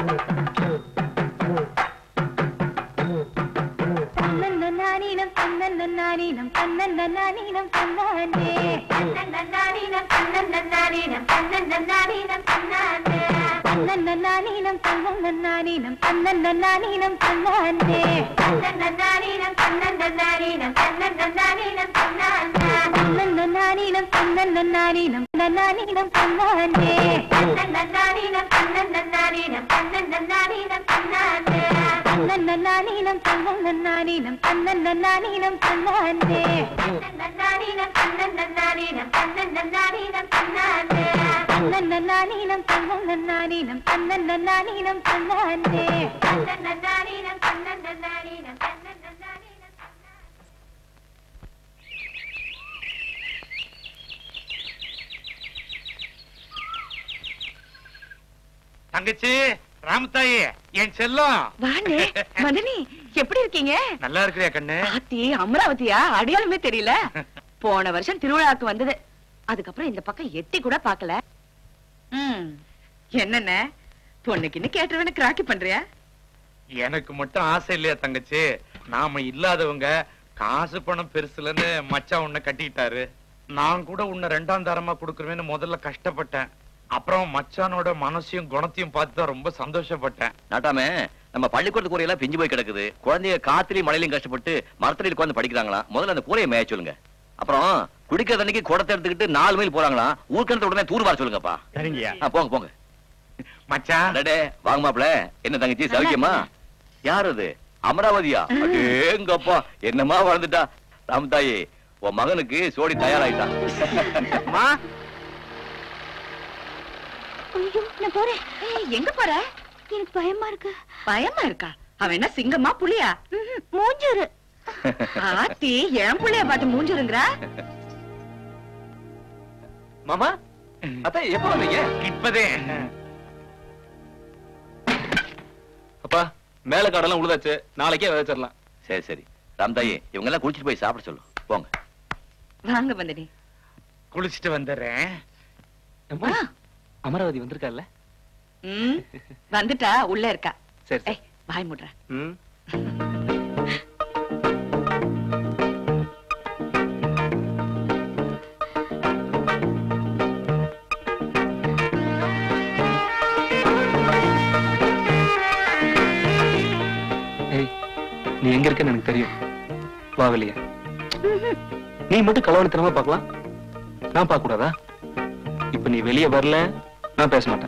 தன்னன்னானீனம் தன்னன்னானீனம் தன்னன்னானீனம் தன்னானே தன்னன்னானீனம் தன்னன்னானீனம் தன்னன்னானீனம் தன்னானே தன்னன்னானீனம் தன்னன்னானீனம் தன்னன்னானீனம் தன்னானே தன்னன்னானீனம் தன்னன்னானீனம் தன்னன்னானீனம் தன்னானே தன்னன்னானீனம் தன்னன்னானீனம் தன்னன்னானீனம் தன்னானே தன்னன்னானீனம் தன்னன்னானீனம் தன்னன்னானீனம் தன்னானே தன்னன்னானீனம் தன்னன்னானீனம் தன்னன்னானீனம் தன்னானே தன்னன்னானீனம் தன்னன்னானீனம் தன்னன்னானீனம் தன்னானே தன்னன்னானீனம் தன்னன்னானீனம் தன்னன்னானீனம் தன்னானே தன்னன்னானீனம் தன்னன்னானீனம் தன்னன்னானீனம் தங்கச்சி ராமத்தாயி என் செல்லம் வாண்ணே மதனி எப்படி இருக்கீங்க நல்லா இருக்கிறியா கண்ணு ஆத்தி அமராவதியா அடையாளமே தெரியல போன வருஷம் திருவிழாக்கு வந்தது அதுக்கப்புறம் இந்த பக்கம் எட்டி கூட பார்க்கல ம் என்னென்ன பொண்ணுக்குன்னு கேட்டுருவேன்னு கிராக்கி பண்றியா எனக்கு மட்டும் ஆசை இல்லையா தங்கச்சி நாம இல்லாதவங்க காசு பணம் பெருசுலன்னு மச்சான் உன்னை கட்டிட்டாரு நான் கூட உன்னை ரெண்டாம் தரமா கொடுக்குறேன்னு முதல்ல கஷ்டப்பட்டேன் அப்புறம் மச்சானோட மனசையும் குணத்தையும் பார்த்து தான் ரொம்ப சந்தோஷப்பட்டேன் நாட்டாமே நம்ம பள்ளிக்கூடத்து கூரையெல்லாம் பிஞ்சு போய் கிடக்குது குழந்தைய காத்துலயும் மழையிலையும் கஷ்டப்பட்டு மரத்தடியில் உட்காந்து படிக்கிறாங்களாம் முதல்ல அந்த கூரையை மேய சொல்லுங்க அப்புறம் குடிக்கிற தண்ணிக்கு குடத்தை எடுத்துக்கிட்டு நாலு மைல் போறாங்களாம் ஊர்க்கணத்தை உடனே தூர் வர சொல்லுங்கப்பா சரிங்கய்யா ஆ, போங்க போங்க மச்சான் அடடே வாங்க மாப்ள என்ன தங்கச்சி சௌக்கியமா யார் அது அமராவதியா அடேங்கப்பா என்னமா வளர்ந்துட்டா ராமதாயி உன் மகனுக்கு சோடி தயாராயிட்டா அம்மா ஐயோ நான் போறேன் ஏய், எங்க போற எனக்கு பயமா இருக்கு பயமா இருக்கா அவன் என்ன சிங்கமா புலியா ம்ஹும், மூஞ்சிரு ஆத்தி என் புள்ளைய பார்த்து மூஞ்சிருங்கிறா மாமா அத்தா எப்ப வந்தீங்க இப்பதே அப்பா மேல காடெல்லாம் உழுதாச்சு நாளைக்கே விதைச்சிடலாம் சரி சரி ராமதாயி இவங்க எல்லாம் குளிச்சிட்டு போய் சாப்பிட சொல்லு போங்க வாங்க மதனி குளிச்சுட்டு வந்துடுறேன் அம்மா, அமராவதி வந்திருக்கால ம் வந்துட்டா உள்ள இருக்கா சரி சரி ஏய் வாய் முடுற ம் ஏய் நீ எங்க இருக்கன்னு எனக்கு தெரியும் வா வெளியே நீ மட்டும் கலவரத்தனமா பார்க்கலாம் நான் பார்க்க கூடாதா இப்ப நீ வெளியே வரல நான் பேச மாட்டேன்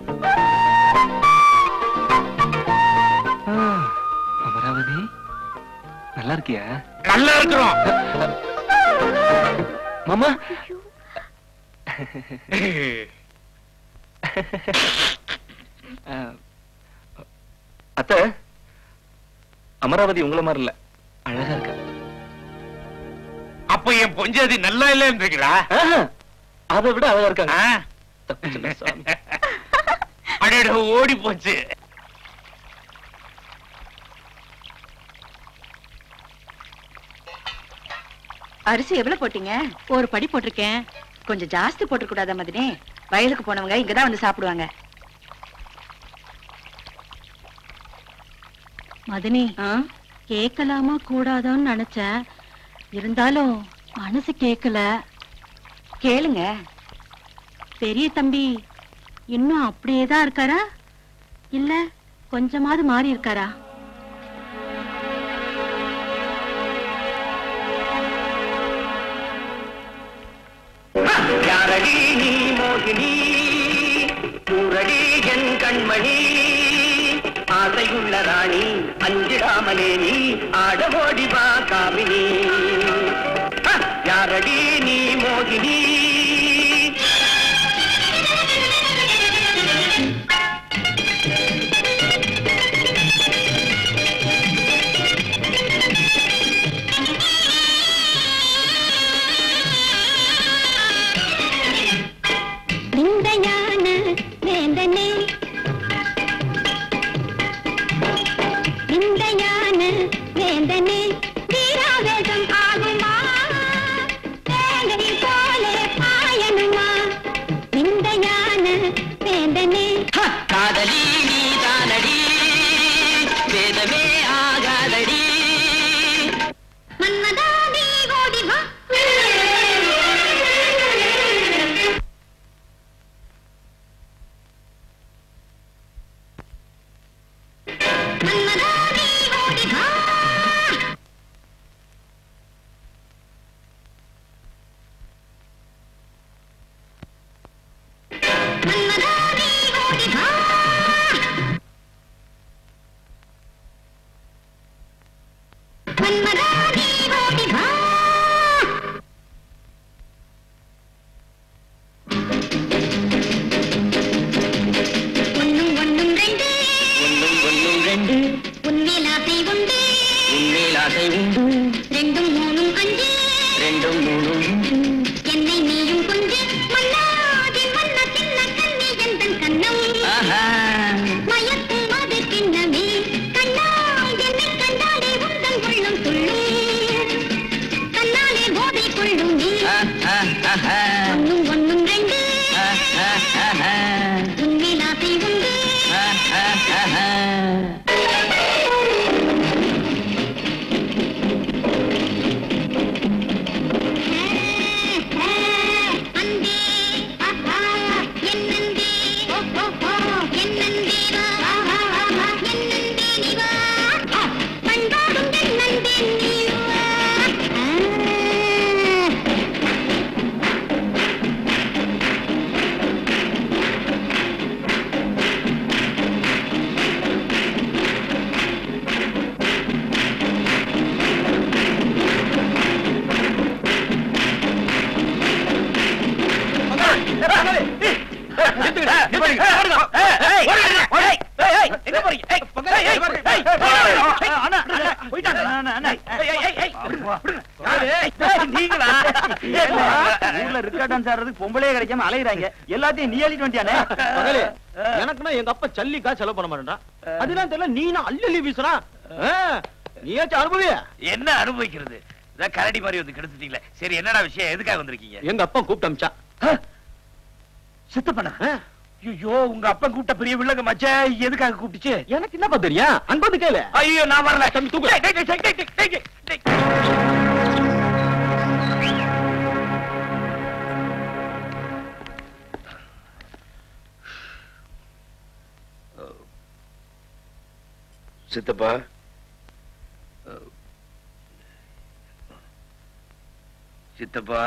ஆ, அமராவதி நல்லா இருக்கியா நல்லா இருக்கிறோம் மாமா அத்த அமராவதி உங்கள மாதிரி இல்ல அழகா இருக்க அப்ப என் பொஞ்சாதி நல்லா இல்லைன்றீங்களா ஆஹா, அதை விட அழகா இருக்காங்க ஆ? தப்பிச்சுட்டேன் சாமி. அடடே ஓடி போச்சு அரிசி எவ்வளவு போட்டீங்க ஒரு படி போட்டிருக்கேன் கொஞ்சம் ஜாஸ்தி போட்டுக்க கூடாதா மதினே வயலுக்கு போனவங்க இங்கதான் வந்து சாப்பிடுவாங்க மதனி ஆ? கேட்கலாமா கூடாதான்னு நினைச்சேன் இருந்தாலும் மனசு கேட்கல கேளுங்க பெரிய தம்பி இன்னும் அப்படியே தான் இருக்காரா இல்ல கொஞ்சமாவது மாறி இருக்காரா யாரடி நீ மோகினி கூரடி என் கண்மணி ஆசையுள்ள ராணி அஞ்சிடாமலே நீ ஆடவோடி வா காமினி ஹ! யாரடி நீ மோகினி விந்தையான வேந்தனே விந்தையான வேந்தனே வீராவேசம் ஆகுமா வேங்கை போலே பாயணுமா விந்தையான வேந்தனே ஹ! காதலி நீ தானடி உண்டு ரெண்டும் மூணும் அஞ்சு ரெண்டும் மூணும் என்னை நீயும் கொஞ்சு மன்னாதி மன்ன சின்ன கண்ணி எந்தன் கண்ணம் ஆஹா. மயக்கும் அது கிண்ணமே கண்ணா என்னை கண்டாலே உந்தன் உள்ளம் துள்ளும் கண்ணாலே போதை கொள்ளும் நீ ஆஹா, ஆஹா. ஒன்னும் ஒன்னும் ரெண்டு ஆஹா, ஆஹா. உன்மேல் ஆசை உண்டு ஆஹா, ஆஹா. அன்பே ஆஹா என்னன்பே ஓ ஓ ஓ என்னன்பே வா ஆஹா ஆஹா என்னன்பே நீ வா பண்பாடும் என்னன்பே நீ வா ஆ. ஊர்ல ரிக்கா டான்ஸ் ஆடுறதுக்கு பொம்பளையே கிடைக்காம அலையுறாங்க எல்லாத்தையும் நீ அள்ளிட்டு வந்துட்டியானே மகளே, எனக்குன்னா எங்க அப்பா சல்லிக்கா செலவு பண்ண மாட்டேன்டா அதெல்லாம் தெரியல நீ நான் அள்ளி அள்ளி வீசுறான் நீயாச்சும் அனுபவிய என்ன அனுபவிக்கிறது இதான் கரடி மாதிரி வந்து கெடுத்துட்டீங்களே சரி என்னடா விஷயம் எதுக்காக வந்திருக்கீங்க எங்க அப்பா கூப்பிட்டு அமிச்சா சித்தப்பண்ணா ஐயோ உங்க அப்பா கூப்பிட்ட பெரிய வில்லங்க மச்ச எதுக்காக கூப்பிட்டுச்சு எனக்கு என்னப்பா தெரியும் அங்க வந்து கேளு ஐயோ நான் வரல தம்பி, தூக்கு. டேய், டேய், டேய், டேய், டேய், டேய், டேய். சித்தப்பா சித்தப்பா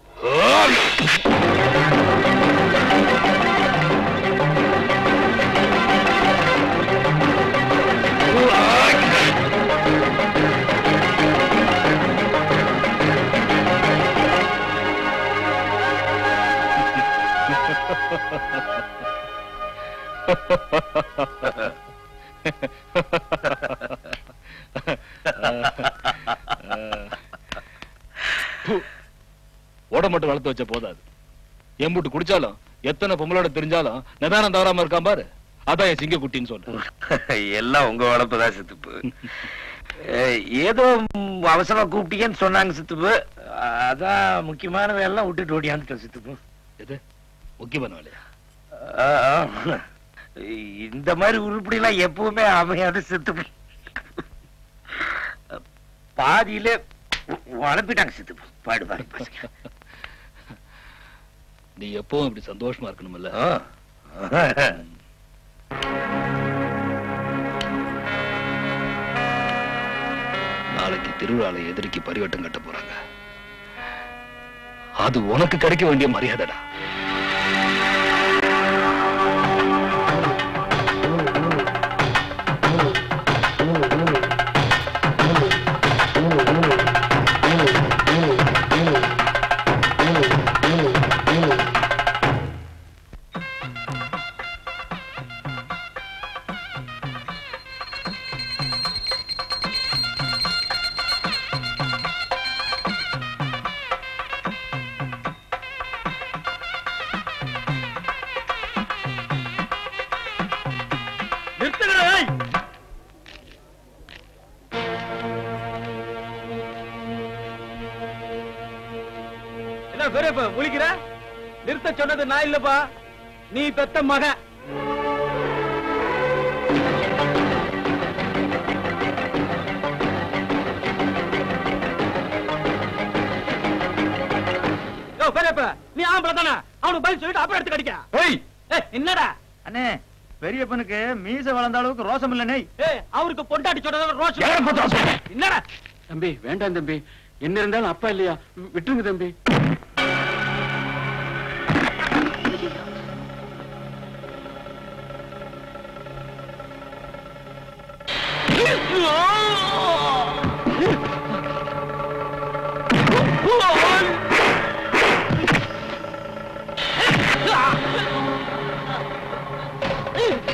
ஓட மட்டும் வளர்த்து வச்ச போதாது எம்புட்டு குடிச்சாலும் எத்தனை பொம்பளோட தெரிஞ்சாலும் நிதானம் தவறாம இருக்கான் பாரு அதான் என் சிங்க குட்டின்னு சொல்றேன் எல்லாம் உங்க வளர்ப்பு தான் சித்துப்பு ஏய், ஏதோ ம், அவசரமா கூப்பிட்டீங்கன்னு சொன்னாங்க சித்துப்பு அதான் முக்கியமான வேலைலாம் விட்டுட்டு ஓடியாந்துட்டோம் சித்துப்பு எது முக்கியமான வேலையா ஆ, ஆ. இந்த மாதிரி உருப்படிலாம் எப்பவுமே அமையாது சித்துப்பு பாதியில வளர்ப்பிட்டாங்க சித்துப்பு பாடு பாடு பசங்க. நீ எப்பவும் இப்படி சந்தோஷமா இருக்கணும்ல ஆ. நாளைக்கு திருவிழால எதிரிக்கு பரிவட்டம் கட்ட போறாங்க அது உனக்கு கிடைக்க வேண்டிய மரியாதைடா என்ன பெரியப்பா முழிக்கிற நிறுத்த சொன்னது நான் இல்லப்பா நீ பெத்த மகன் யோ, பெரியப்பா நீ ஆம்பளை தானே அவனுக்கு பதில் சொல்லிட்டு அப்புறம் எடுத்து கடிக்க ஏய் ஏய், என்னடா அண்ணே பெரியப்பனுக்கு மீச வளர்ந்த அளவுக்கு ரோசம் இல்ல நெய் ஏய் அவருக்கு பொண்டாட்டி சொன்னதை யாரை ரோஷம் பத்திரா சொல்றேன் என்னடா தம்பி வேண்டாம் தம்பி என்ன இருந்தாலும் அப்பா இல்லையா வி- விட்டுருங்க தம்பி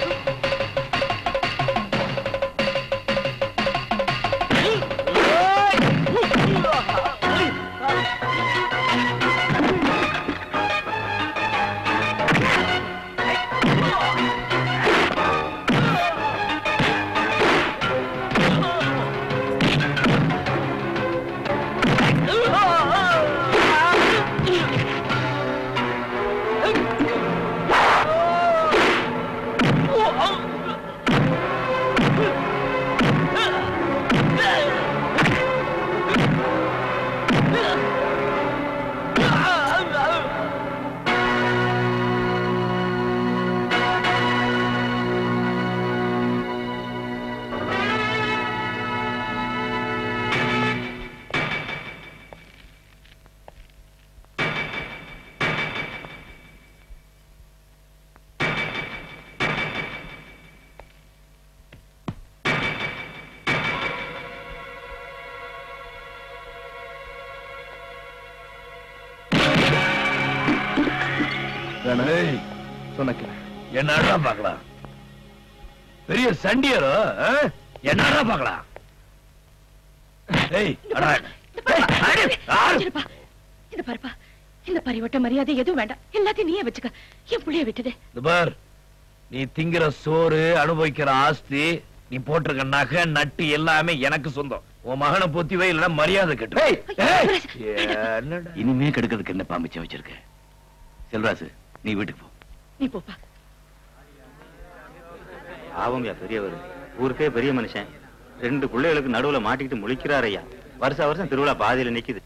ஏய் சொன்ன சொன்னக்கு என்னடா பார்க்கலாம் பெரிய சண்டியரோ ஆ? என்னடா பார்க்கலாம் ஏய் அடா ஏய், அடி, ஆடு. இருப்பா இந்த பாருப்பா இந்த பரிவட்ட மரியாதை எதுவும் வேண்டாம் எல்லாத்தையும் நீயே வச்சுக்க என் புள்ளைய விட்டுடு இந்த பார் நீ திங்கிற சோறு அனுபவிக்கிற ஆஸ்தி நீ போட்டிருக்க நகை நட்டு எல்லாமே எனக்கு சொந்தம் உன் மகனை பொத்தி வை இல்லைன்னா மரியாதை கெட்டு ஐயோ, என்னடா இனிமே கெடுக்கிறதுக்கு என்ன பாம்பிச்சம் வச்சிருக்க செல்வராசு நீ வீட்டுக்கு போ நீ போப்பா ஆவம்யா பெரியவர் ஊருக்கே பெரிய மனுஷன் ரெண்டு பிள்ளைகளுக்கு நடுவுல மாட்டிக்கிட்டு முழிக்கிறார் ஐயா வருஷ வருஷம் திருவிழா பாதியில நிக்குது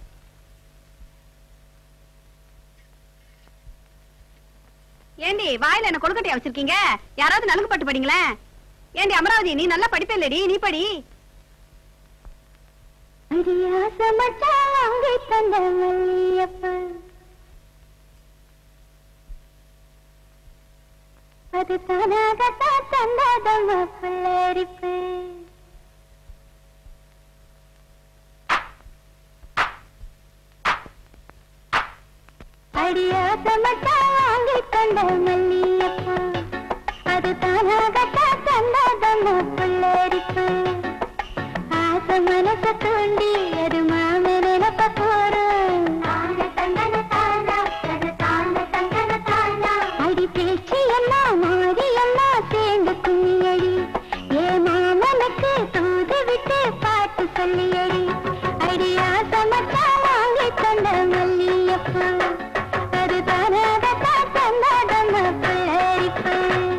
ஏண்டி வாயில என்ன கொழுக்கட்டையா வச்சிருக்கீங்க யாராவது நலுங்கு பட்டு படிங்களேன் ஏண்டி அமராவதி நீ நல்லா படிப்பே இல்லடி நீ படி அது தானாகத்தான் தந்தாதம்மா புள்ளரிப்பு அடியாசமத்தான் வாங்கி கொண்ட மல்லியப்பூ அது தானாகத்தான் தந்தாதம்மா புள்ளரிப்பு ஆசை மனச தூண்டி அது மாம நினப்ப போறோம் அடி பேச்சு எல்லாம் மாறி எல்லாம் சேர்ந்து கும்மியடி ஏ மாமனுக்கு தூது விட்டு பாட்டு சொல்லியடி அடி ஆசமத்தான் வாங்கி தந்த மல்லியப்பூ அது தானாகத்தான் தந்தாதம்மா புள்ளரிப்பு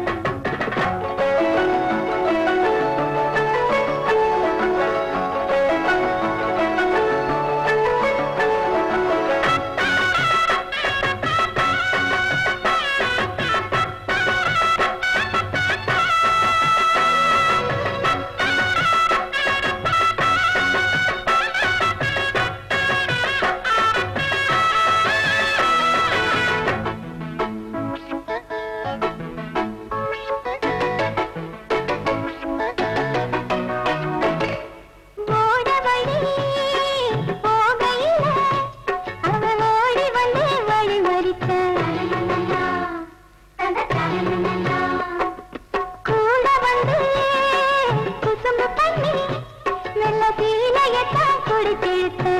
ஓட வழி போகையில அவன் ஓடி வந்து வழி கூட வந்து குசும்பு பண்ணி நல்ல தீலையத்தான் குடித்தெடுத்த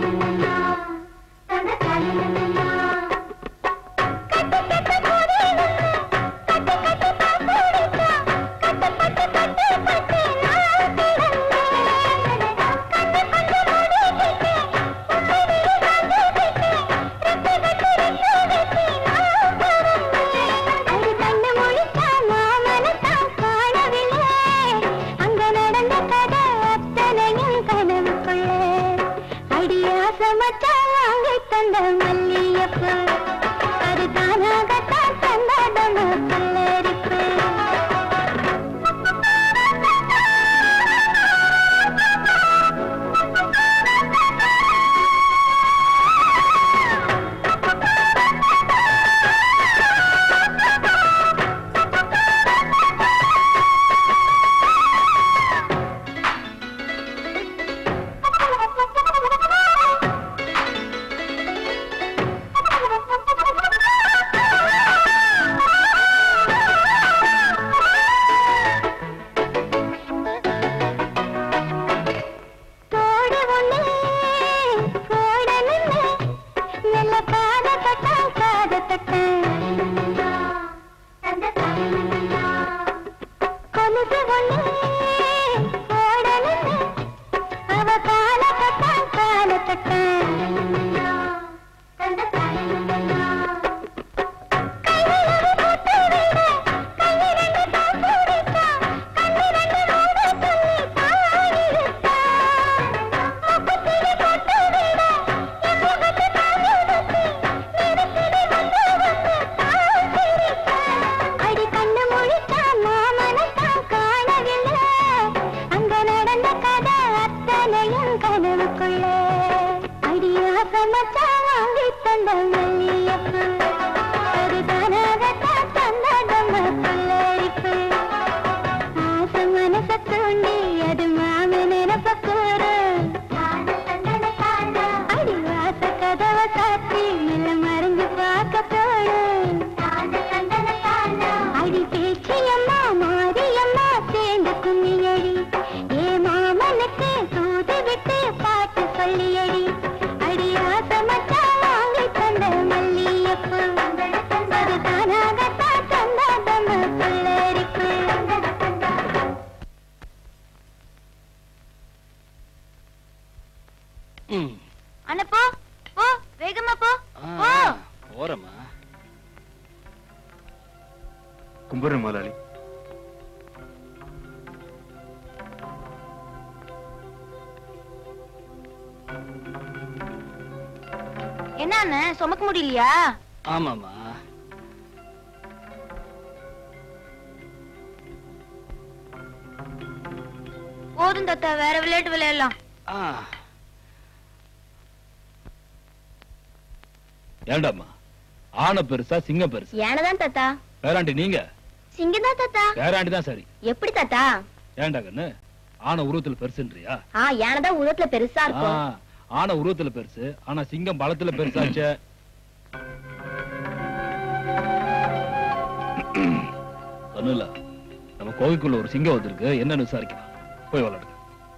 அடி கண்ணு முழிச்சா மாமனத்தான் காணவில்லை அங்க நடந்த கதை அத்தனையும் கனவுக்குள்ளே அடியாசமத்தான் வாங்கி தந்த மல்லியப்பு அது தானாகத்தான் தந்தாதம புல்லரிப்பு தோடு ஒண்ணு போட நின்னு நல்ல காத தட்டான் காத கொலுசு ஒண்ணு போட நின்னு அவ கால தட்டான் கால அடி கண்ணு முழிச்சா மாமனத்தான் காணவில்லை அங்க நடந்த கதை அத்தனையும் கனவுக்குள்ளே அடியாசமத்தான் வாங்கி தந்த மல்லியப்பு அது தானாகத்தான் தந்ததம்ம புல்லரிப்பு ஆசை மனச தூண்டி அது மாம நினப்ப கூறு அடி வாச கதவை சாத்தி மெல்ல மறைஞ்சு பார்க்க போடு அண்ணா போ போ வேகமா போ போ போறமா கும்பிடுறேன் முதலாளி என்ன அண்ணன் சுமக்க முடியலையா ஆமாமா போதும் தாத்தா வேற விளையாட்டு விளையாடலாம் ஏண்டாம்மா ஆனை பெருசா சிங்கம் பெருசா யானைதான் தாத்தா பேராண்டி நீங்க சிங்கம் தான் தாத்தா பேராண்டி தான் சரி எப்படி தாத்தா ஏண்டா கண்ணு ஆனை உருவத்துல பெருசுன்றியா ஆ யானை தான் உருவத்துல பெருசா ஆ, இருக்கும் ஆனை உருவத்துல பெருசு ஆனா சிங்கம் பலத்துல பெருசாச்சே ஒண்ணுல நம்ம கோவிக்குள்ள ஒரு சிங்கம் வந்திருக்கு என்னன்னு விசாரிக்கலாம் போய் விளையாடுங்க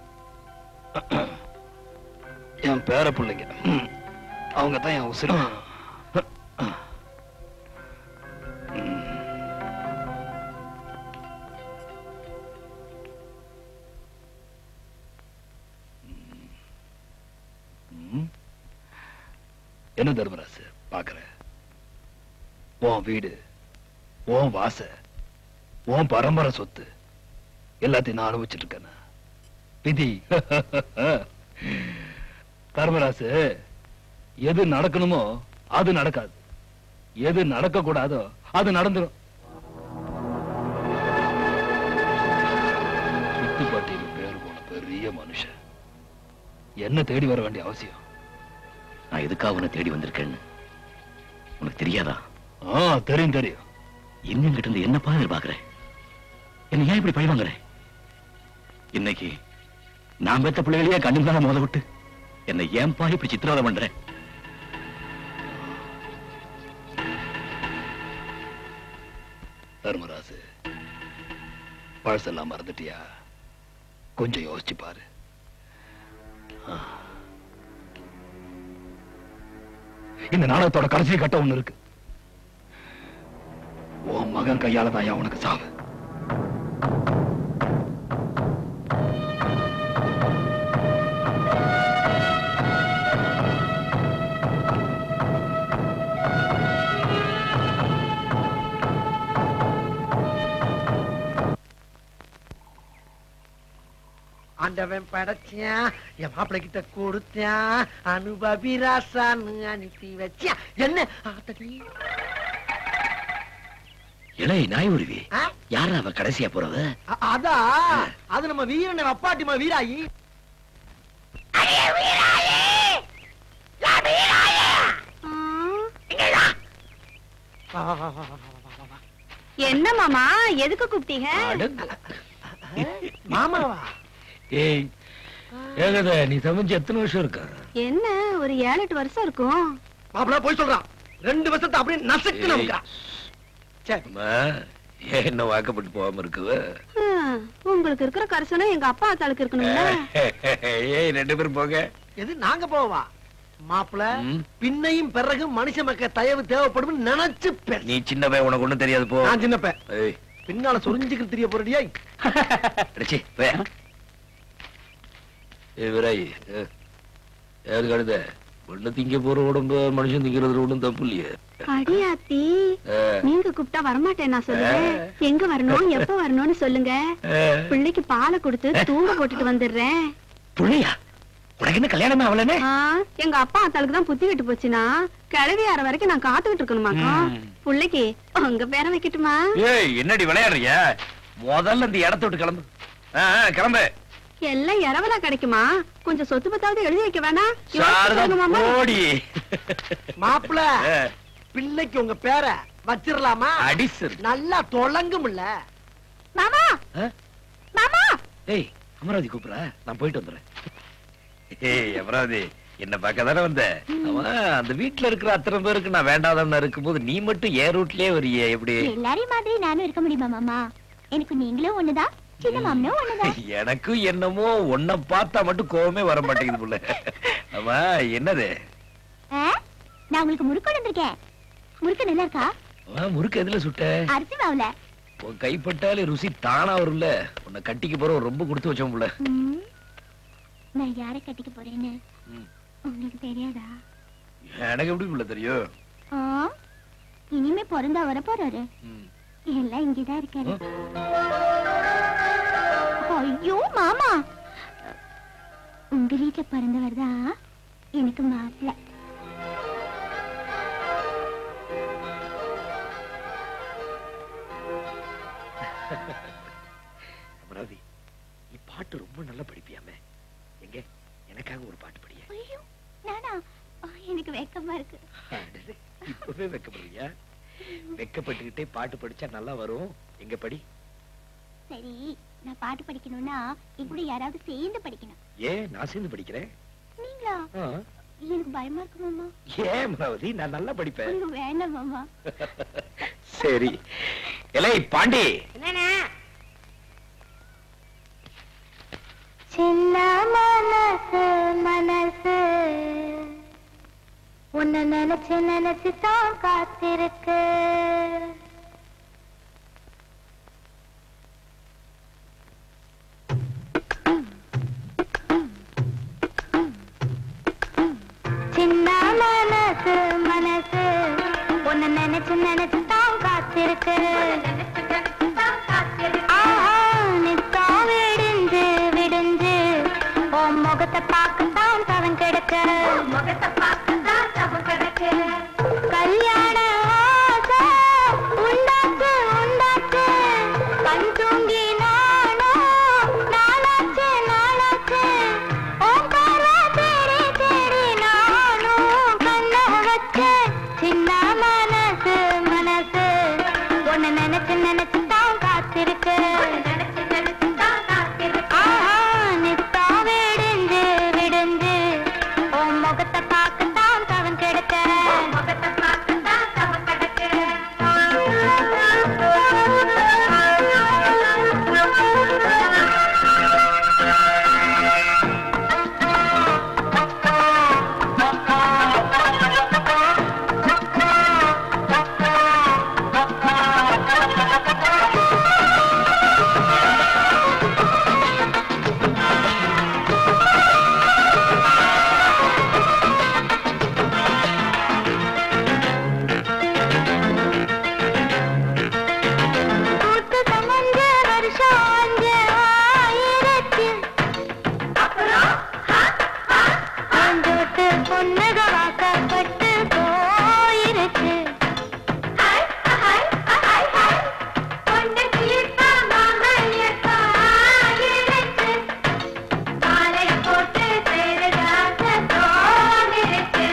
என் பேர பிள்ளைங்க அவங்க தான் என் உசிரு ம். என்ன தர்மராசு பாக்குற உன் வீடு உன் வாச உன் பரம்பரை சொத்து எல்லாத்தையும் நான் அனுபவிச்சுட்டு இருக்கேன் விதி தர்மராசு எது நடக்கணுமோ அது நடக்காது எது நடக்க கூடாதோ அது நடந்துரும் சுத்துப்பாட்டியில பேர் போன பெரிய மனுஷன் என்ன தேடி வர வேண்டிய அவசியம் நான் எதுக்காக உன்னை தேடி வந்திருக்கேன்னு உனக்கு தெரியாதா ஆ தெரியும் தெரியும் எங்கிட்ட இருந்து என்னப்பா எதிர்பார்க்கிற என்ன ஏன் இப்படி பழி வாங்குற இன்னைக்கு நான் பெத்த பிள்ளைகளையே கண்ணு தானே மோத விட்டு என்னை ஏன்பா இப்படி சித்திரவதை பண்ற தர்மராசு பழசெல்லாம் மறந்துட்டியா கொஞ்சம் யோசிச்சு பாரு ஆ. இந்த நாடகத்தோட கடைசி கட்டம் ஒண்ணு இருக்கு உன் மகன் கையால தான் உனக்கு சாவு ஆண்டவன் படைச்சான் என் மாப்பிள்ளை கிட்ட கொடுத்தான் அனுபவி ராசான்னு அனுப்பி வச்சான் என்ன ஆத்தடி இளை நாய் உருவி ஆ? யாரா அவ கடைசியா போறவ அ- அதா அது நம்ம வீரனை அப்பாட்டிமா வீராயி வா, வா, வா, வா, வா, வா, வா, வா. என்ன மாமா எதுக்கு கூப்பிட்டீங்க மாமாவா ஏய் ஏகத நீ சமைச்சு எத்தனை வருஷம் இருக்கா என்ன ஒரு ஏழு எட்டு வருஷம் இருக்கும் மாப்பிள்ள போய் சொல்றான் ரெண்டு வருஷத்தை அப்படியே நசுக்கு நமக்குறான் ஏன் என்ன வாக்கப்பட்டு போகாம இருக்குவ ஹம், உங்களுக்கு இருக்கிற கரிசனம் எங்க அப்பா ஆத்தாளுக்கு இருக்கணும்ல ஏய் ரெண்டு பேரும் போங்க எது நாங்க போவா மாப்பிள்ள பின்னையும் பிறகு மனுஷ மக்க தயவு தேவைப்படும் நினைச்சு பெண் நீ சின்னவன் உனக்கு ஒண்ணும் தெரியாது போ நான் சின்னப்ப ஏய் பின்னால சொரிஞ்சுக்கிட்டு தெரிய போறடியா அடிச்சி வே ஏ விராய் யாரு கழுத ஒண்ணு திங்க போற உடம்பு மனுஷன் திங்கிறது ஒண்ணும் தப்பு இல்லையே அடியாத்தி ஆ. நீங்க கூப்பிட்டா வரமாட்டேன் நான் சொல்லுவேன் எங்க வரணும் எப்ப வரணும்னு சொல்லுங்க பிள்ளைக்கு பாலை கொடுத்து தூங்க போட்டுட்டு வந்துடுறேன் புள்ளையா உனக்கு என்ன கல்யாணமே அவளனே ஆ, எங்க அப்பா அத்தாளுக்கு தான் புத்தி விட்டு போச்சுன்னா கிழவி ஆற வரைக்கும் நான் காத்துக்கிட்டு இருக்கணுமாக்கும் பிள்ளைக்கு உங்க பேரை வைக்கட்டுமா ஏய் என்னடி விளையாடுறிய முதல்ல இந்த இடத்த விட்டு கிளம்பு ஆ, ஆ, கிளம்பு எல்லாம் இரவலா கிடைக்குமா கொஞ்சம் சொத்து பத்தாவது எழுதி வைக்க வேணாம் யோசிச்சு சாரதா சொல்லுங்க மாமா. போடி மாப்பிள்ள பிள்ளைக்கு உங்க பேரை வச்சிரலாமா அடிசர் நல்லா தொலங்கும்ல மாமா மாமா ஏய் அமராவதி கூப்பிடுற நான் போயிட்டு வந்துடுறேன் ஏய் அமராவதி என்ன பார்க்க தானே வந்த அவன் அந்த வீட்டுல இருக்கிற அத்தனை பேருக்கு நான் வேண்டாதவனா இருக்கும்போது நீ மட்டும் ஏன் ரூட்லயே வரியே எப்படி எல்லாரையும் மாதிரி நானும் இருக்க முடியுமா மாமா எனக்கு நீங்களும் ஒண்ணுதான் சின்ன மாமனும் ஒண்ணுதான் எனக்கும் என்னமோ உன்னை பார்த்தா மட்டும் கோவமே வர மாட்டேங்குது புள்ள ஆமா என்னது ஆ? நான் உங்களுக்கு முறுக்கு கொண்டு வந்திருக்கேன் முறுக்கு நல்லா இருக்கா அவன் முறுக்கு எதுல சுட்ட அரிசி மாவுல உன் கைப்பட்டாலே ருசி தானா வரும்ல உன்னை கட்டிக்க போற ரொம்ப கொடுத்து வச்சோம் புள்ள ம். நான் யாரை கட்டிக்க போறேன்னு உங்களுக்கு தெரியாதா எனக்கு எப்படி உள்ள தெரியும் ஆ, இனிமே பிறந்தா வர போறாரு எல்லாம் இங்கதான் இருக்காரு ஐயோ மாமா உங்க வீட்டுல பிறந்தவர் தான் எனக்கு மாப்பிள்ள அமராவதி நீ பாட்டு ரொம்ப நல்லா படிப்பியாமே எங்க எனக்காக ஒரு பாட்டு படிய ஐயோ நானா ஆ, எனக்கு வெக்கமா இருக்கு இப்பவே வெக்கப்படுறியா வெக்கப்பட்டுக்கிட்டே பாட்டு படிச்சா நல்லா வரும் எங்க படி சரி நான் பாட்டு படிக்கணும்னா என் கூட யாராவது சேர்ந்து படிக்கணும் ஏன் நான் சேர்ந்து படிக்கிறேன் நீங்களா ஆ. எனக்கு பயமா இருக்கு மாமா ஏன் அமராவதி நான் நல்லா படிப்பேன் ஐயோ, வேண்டாம் மாமா சரி எலை பாண்டி சின்ன மனசு மனசு உன்னை நினைச்சு நினைச்சு தான் காத்திருக்கு சின்ன மனசு மனசு உன்னை நினைச்சு நினைச்சு தான் காத்திருக்கு ஆஹா, நித்தம் விடிஞ்சு விடிஞ்சு உன் முகத்தை பார்க்கத்தான் தவன் கிடக்க முகத்தை பார்க்கத்தான் தவன் கிடக்க கல்யாண ஆசை உண்டாச்சு உண்டாச்சு கண் தூங்கி நானும் நாளாச்சு நாளாச்சு உன் பார்வை தேடி தேடி நானும் கண்ணை வச்சேன் சின்ன மனசு மனசு உன்னை நினைச்சு நினைச்சு தான் காத்திருக்கு ஆஹா, நித்தா விடிஞ்சு விடிஞ்சு உன் முகத்தை பார்க்கத்தான் தவன் கெடுக்க முகத்தை பார்க்கத்தான் தவன் கூத்து சமஞ்ச வருஷம் அஞ்சு ஆயிரத்து அஞ்சோட்டு பொண்ணுக வாக்கப்பட்டு போயிருச்சு போட்டு சேருதாச தோணிருக்கு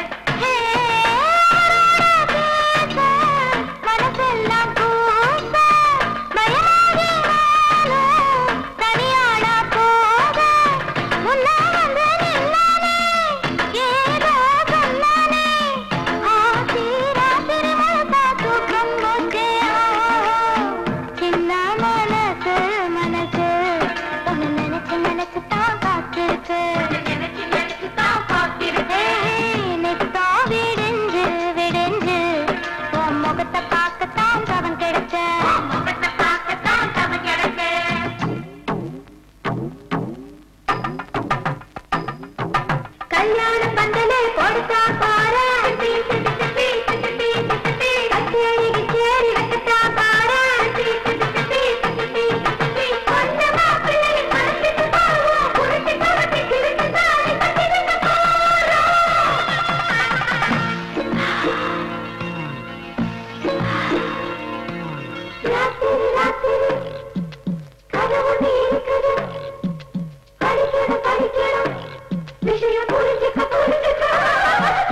மனசெல்லாம் பூச பயமாகி நானும் தனியாடா போக முன்னா வந்து நின்னானே ஏதோ சொன்னானே ஆசி ராத்திரி மனசா தூக்கம் போச்சே சின்ன மனசு மனசு உன்னை நினைச்சு நினைச்சு தான் காத்திருக்கு நினைச்சு நினைச்சு தான் காத்திருக்கு நித்தா விடிஞ்சு விடிஞ்சு உன் முகத்தை பார்க்கத்தான் தவன் கிடைச்ச முகத்தை பார்க்கத்தான் தவன் கிடைச்ச கல்யாண பந்தலே கொடுத்தா பாரு கச்சேரி கிச்சேரி வைக்கத்தா பாரு கொஞ்ச மாப்பிள்ளை மனசுக்கு பாவம் புரிஞ்சு கவர்ச்சி கிழிச்சு தாலி கட்டிடுங்க ராத்திரி ராத்திரி கதவு இருக்குது படிக்கணும் படிக்கணும் விஷயம் புரிஞ்சுக்க புரிஞ்சுக்க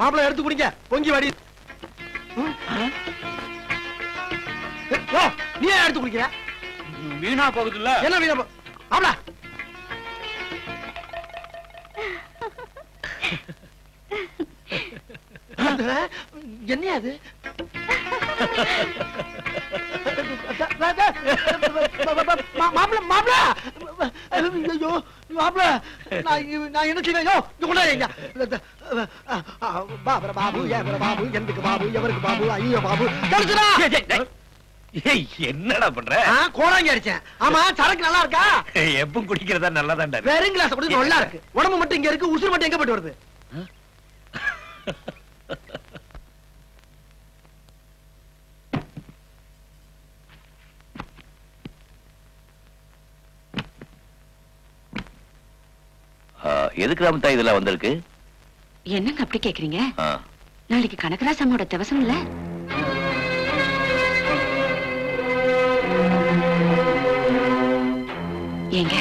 மாப்பிள எடுத்து குடிங்க பொங்கி வாடி ம்? ஓ, நீ ஏன் எடுத்து குடிக்கிற வீணா போகுதுல்ல என்ன வீணா போ- மாப்பிள அது, என்னையா அது மா- மாப்பிள மாப்பிள ஐயோ மாப்பிள நான் இ- நான் என்ன செய்வேன் ஐயோ இங்க கொண்டாங்க பாபர பாபு ஏபர பாபு எந்துக்கு பாபு எவருக்கு பாபு ஐயோ பாபு கிடைச்சுடா ஏய், என்னடா பண்ற கோடாங்கி அடிச்சேன் ஆமா சரக்கு நல்லா இருக்கா எப்பவும் குடிக்கிறதா நல்லதான்டா இருக்கு. வெறும் கிளாஸ் அப்படி நல்லா இருக்கு உடம்பு மட்டும் இங்க இருக்கு உசுறு மட்டும் எங்க போயிட்டு வருது ஆ, எதுக்கு ராமத்தா இதெல்லாம் வந்திருக்கு என்னங்க அப்படி கேக்குறீங்க ஆ, நாளைக்கு கனகராசம்மோட திவசம் இல்ல ஏங்க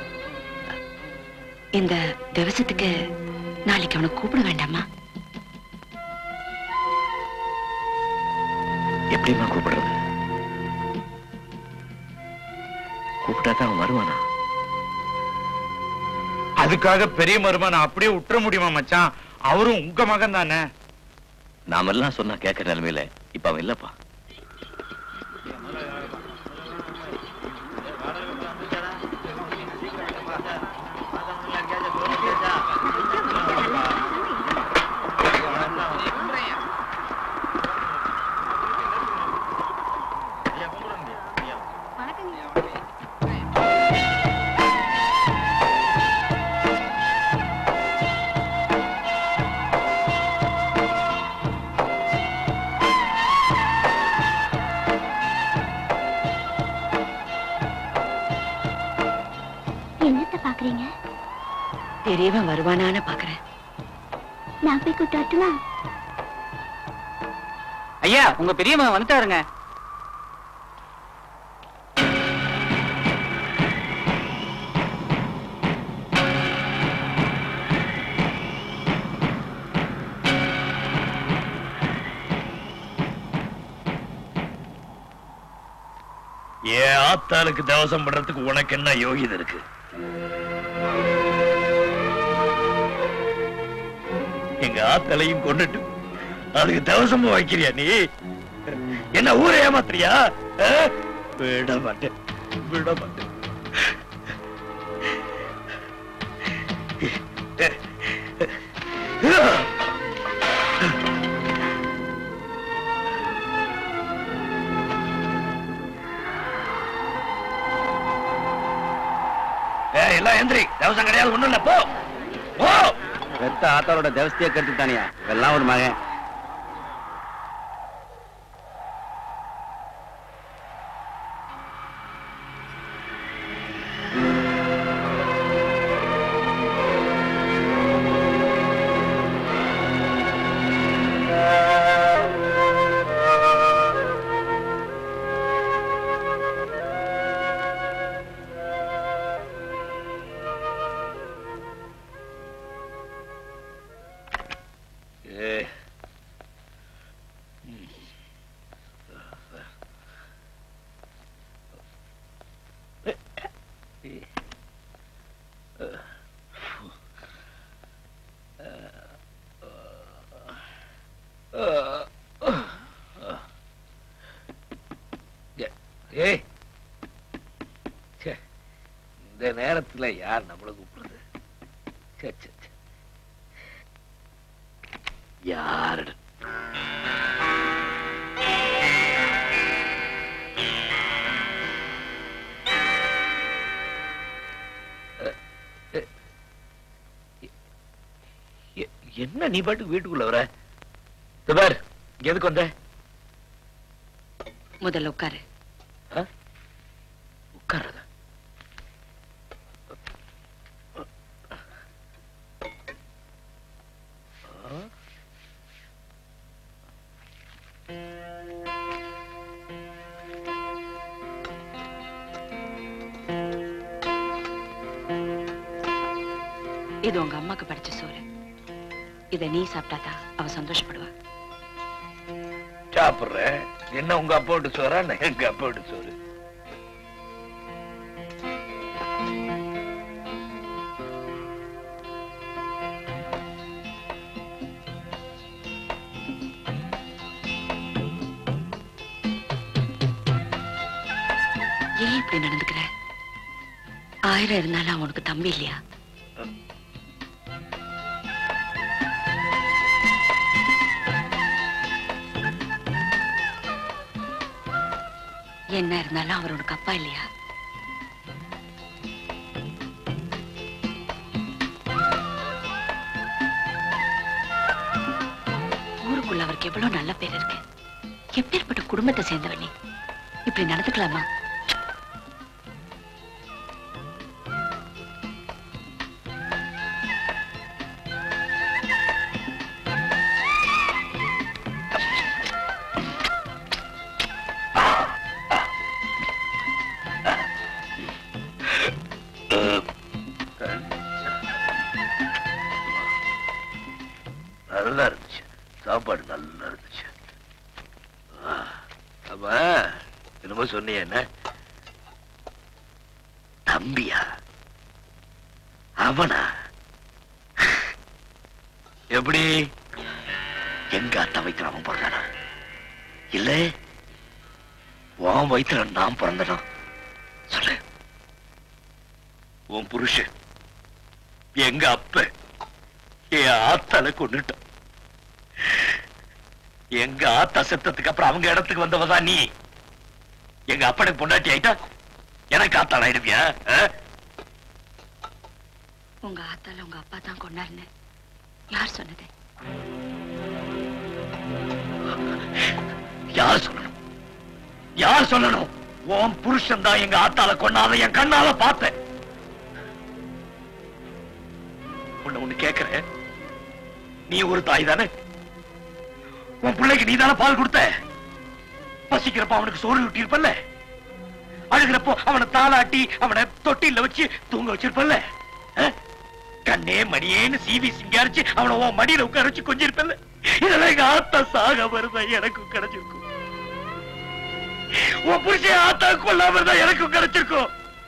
இந்த திவசத்துக்கு நாளைக்கு அவனை கூப்பிட வேண்டாமா எப்படிம்மா கூப்பிடுறது கூப்பிட்டா தான் அவன் வருவானா அதுக்காக பெரிய மருமனை அப்படியே விட்டுற முடியுமா மச்சான் அவரும் உங்க மகன் தானே நாமெல்லாம் சொன்னா கேட்கற நிலைமையில இப்ப அவன் இல்லப்பா என்னத்த பாக்குறீங்க பெரியவன் வருவானான்னு பாக்குறேன் நான் போய் கூட்டு வரட்டுமா ஐயா உங்க பெரியம்மா வந்துட்டாருங்க ஏன் ஆத்தாளுக்கு தவசம் பண்றதுக்கு உனக்கு என்ன யோகிதை இருக்கு எங்க ஆத்தலையும் கொண்டுட்டு அதுக்கு தவசமும் வைக்கிறியா நீ என்ன ஊரை ஏமாத்துறியா ஆ? விட மாட்டேன் விட மாட்டேன் ஏய், எல்லாம் எந்திரி தவசம் கிடையாது ஒண்ணும் இல்ல போ போ பெத்த ஆத்தாரோட தேவஸ்திய கருத்து தானியா எல்லாம் ஒரு மகன் ஏய். ஏய் ச்சே, இந்த நேரத்துல யார் நம்மள கூப்பிடுறது ச்சே, ச்சே, ச்சே. யாரு எ- என்ன நீ பாட்டுக்கு வீட்டுக்குள்ள வர இதோ பார் இங்க எதுக்கு வந்த முதல்ல உட்காரு உட்கார்றதா இது உங்க அம்மாக்கு படிச்ச சோறு இத நீ சாப்பிட்டாதான் அவ சந்தோஷப்படுவா சாப்பிடுறேன் என்ன உங்க அப்பா விட்டு சோறா நான் எங்க அப்பா விட்டு சோறு ஏன் இப்படி நடந்துக்கிற ஆயிரம் இருந்தாலும் அவனுக்கு தம்பி இல்லையா என்ன இருந்தாலும் அவர் உனக்கு அப்பா இல்லையா ஊருக்குள்ள அவருக்கு எவ்வளவு நல்ல பேர் இருக்கு எப்பேற்பட்ட குடும்பத்தை சேர்ந்தவன் நீ இப்படி நடந்துக்கலாமா நல்லா இருந்துச்சு சாப்பாடு நல்லா இருந்துச்சு ஆ, அப்ப என்னமோ சொன்னியே என்ன தம்பியா அவனா எப்படி எங்க அத்தை வயிற்றுல அவன் பிறந்தானா இல்ல உன் வயிற்றுல நான் பிறந்தனா சொல்லு உன் புருஷன் எங்க அப்ப என் ஆத்தால கொண்டுட்டான் எங்க ஆத்தா செத்ததுக்கு அப்புறம் அவங்க இடத்துக்கு வந்தவதான் நீ எங்க அப்பனுக்கு பொண்டாட்டி ஆயிட்டா எனக்கு ஆத்தாள் ஆயிடுவியா ஆ? உங்க ஆத்தால உங்க அப்பா தான் கொண்டாருன்னு யார் சொன்னது யார் சொல்லணும் யார் சொல்லணும் உன் புருஷன் தான் எங்க ஆத்தால கொண்டாத என் கண்ணால பார்த்தேன் உன்னை ஒண்ணு கேக்குறேன் நீ ஒரு தாய் தானே உன் பிள்ளைக்கு நீ தானே பால் கொடுத்த பசிக்கிறப்ப அவனுக்கு சோறு ஊட்டியிருப்பல்ல அழுகிறப்போ அவனை தாளாட்டி அவனை தொட்டில வச்சு தூங்க வச்சிருப்பல்ல ஆ? கண்ணே மணியேன்னு சீவி சிங்காரிச்சு அவனை உன் மடியில உட்கார வச்சு கொஞ்சிருப்பல்ல இதெல்லாம் எங்க ஆத்தா சாக வருதா எனக்கும் கிடைச்சிருக்கும் உன் புருஷன் ஆத்தா கொல்லாம இருந்தா எனக்கும் கிடைச்சிருக்கும்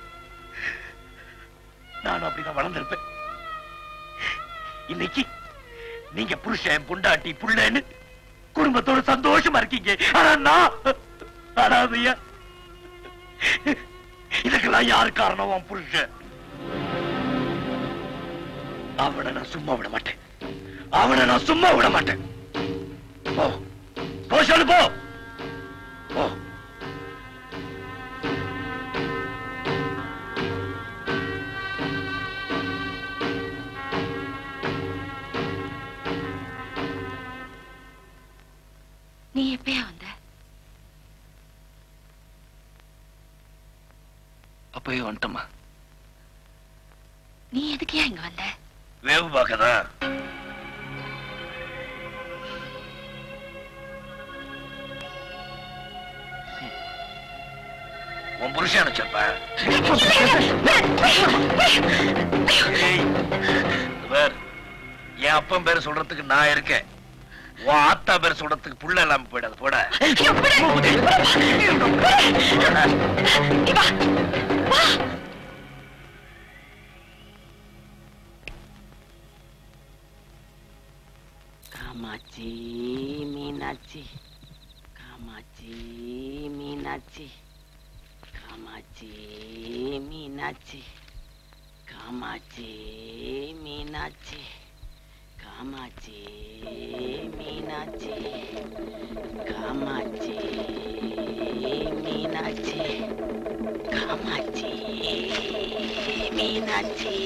நானும் அப்படிதான் வளர்ந்திருப்பேன் இன்னைக்கு நீங்க புருஷன் பொண்டாட்டி புள்ளன்னு குடும்பத்தோட சந்தோஷமா இருக்கீங்க ஆனா நான் அனாதையா இதுக்கெல்லாம் யார் காரணம் உன் புருஷன் அவனை நான் சும்மா விட மாட்டேன் அவனை நான் சும்மா விட மாட்டேன் போ போ சொல்லு போ போ நீ எப்பயா வந்த அப்பவே வந்துட்டமா நீ எதுக்குயா இங்க வந்த வேவு பார்க்கதான் உன் புருஷன் அனுப்பிச்சப்ப ஏய், இங்க பார், என் அப்பன் பேர் சொல்றதுக்கு நான் இருக்கேன் உன் ஆத்தா பேர் சொல்றதுக்கு புள்ள இல்லாம போயிடாது போட காமாட்சி மீனாட்சி காமாட்சி மீனாட்சி காமாட்சி மீனாட்சி காமாட்சி மீனாட்சி காமாட்சி மீனாட்சி காமாட்சி மீனாட்சி காமாட்சி மீனாட்சி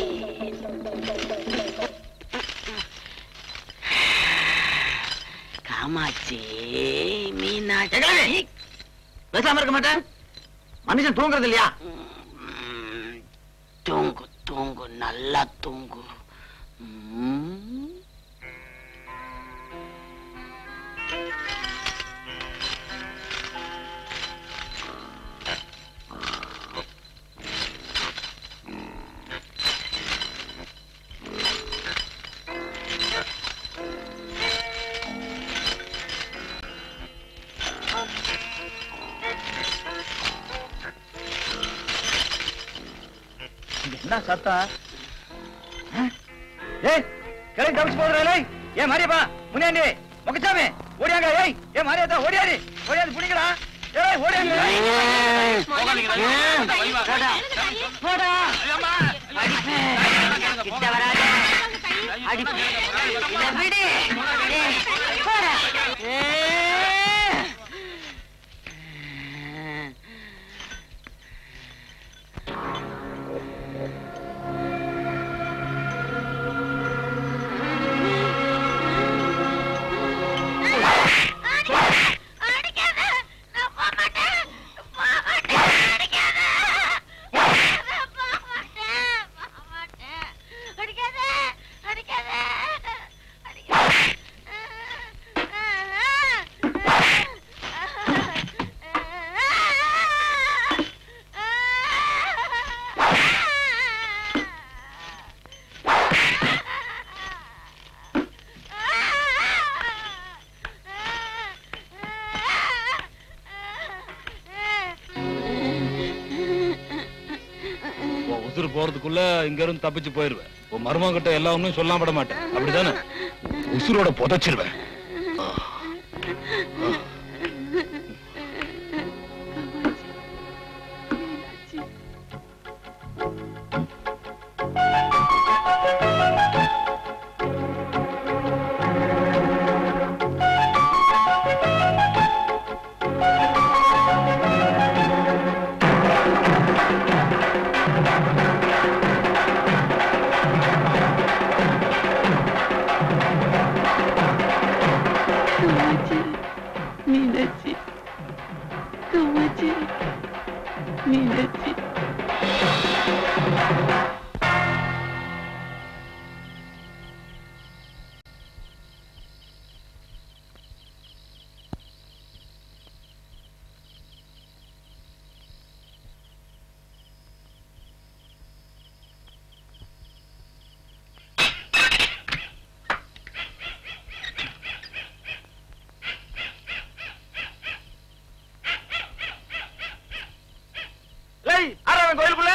காமாட்சி மீனாட்சி பேசாம இருக்க மாட்டேன் மனுஷன் தூங்குறது இல்லையா தூங்கு தூங்கு நல்லா தூங்கு ம். என்ன சத்தம் ஆ? ஏய் கிளம்பி தப்பிச்சு போதுறா ஏ மாரியப்பா முனியாண்டி முகச்சாமி ஓடியாங்க ஏய் ஏ மாரியாத்தா ஓடியாடி ஓடியாடி புடிங்கடா ஏய் ஓடியாங்க போடா அடிப்பேன் கிட்ட வராத அடிப்பேன் இல்ல விடு ஏய், போடா ஏய். உன் உசுறு போறதுக்குள்ள இங்க இருந்து தப்பிச்சு போயிருவேன் உன் மருமகன் கிட்ட எல்லா ஒண்ணும் சொல்லாம விட மாட்டேன் அப்படிதானே உசுரோட புதைச்சிருவேன் மீனாட்சி காமாட்சி மீனாட்சி ஏய் ஆறாவன் கோயிலுக்குள்ள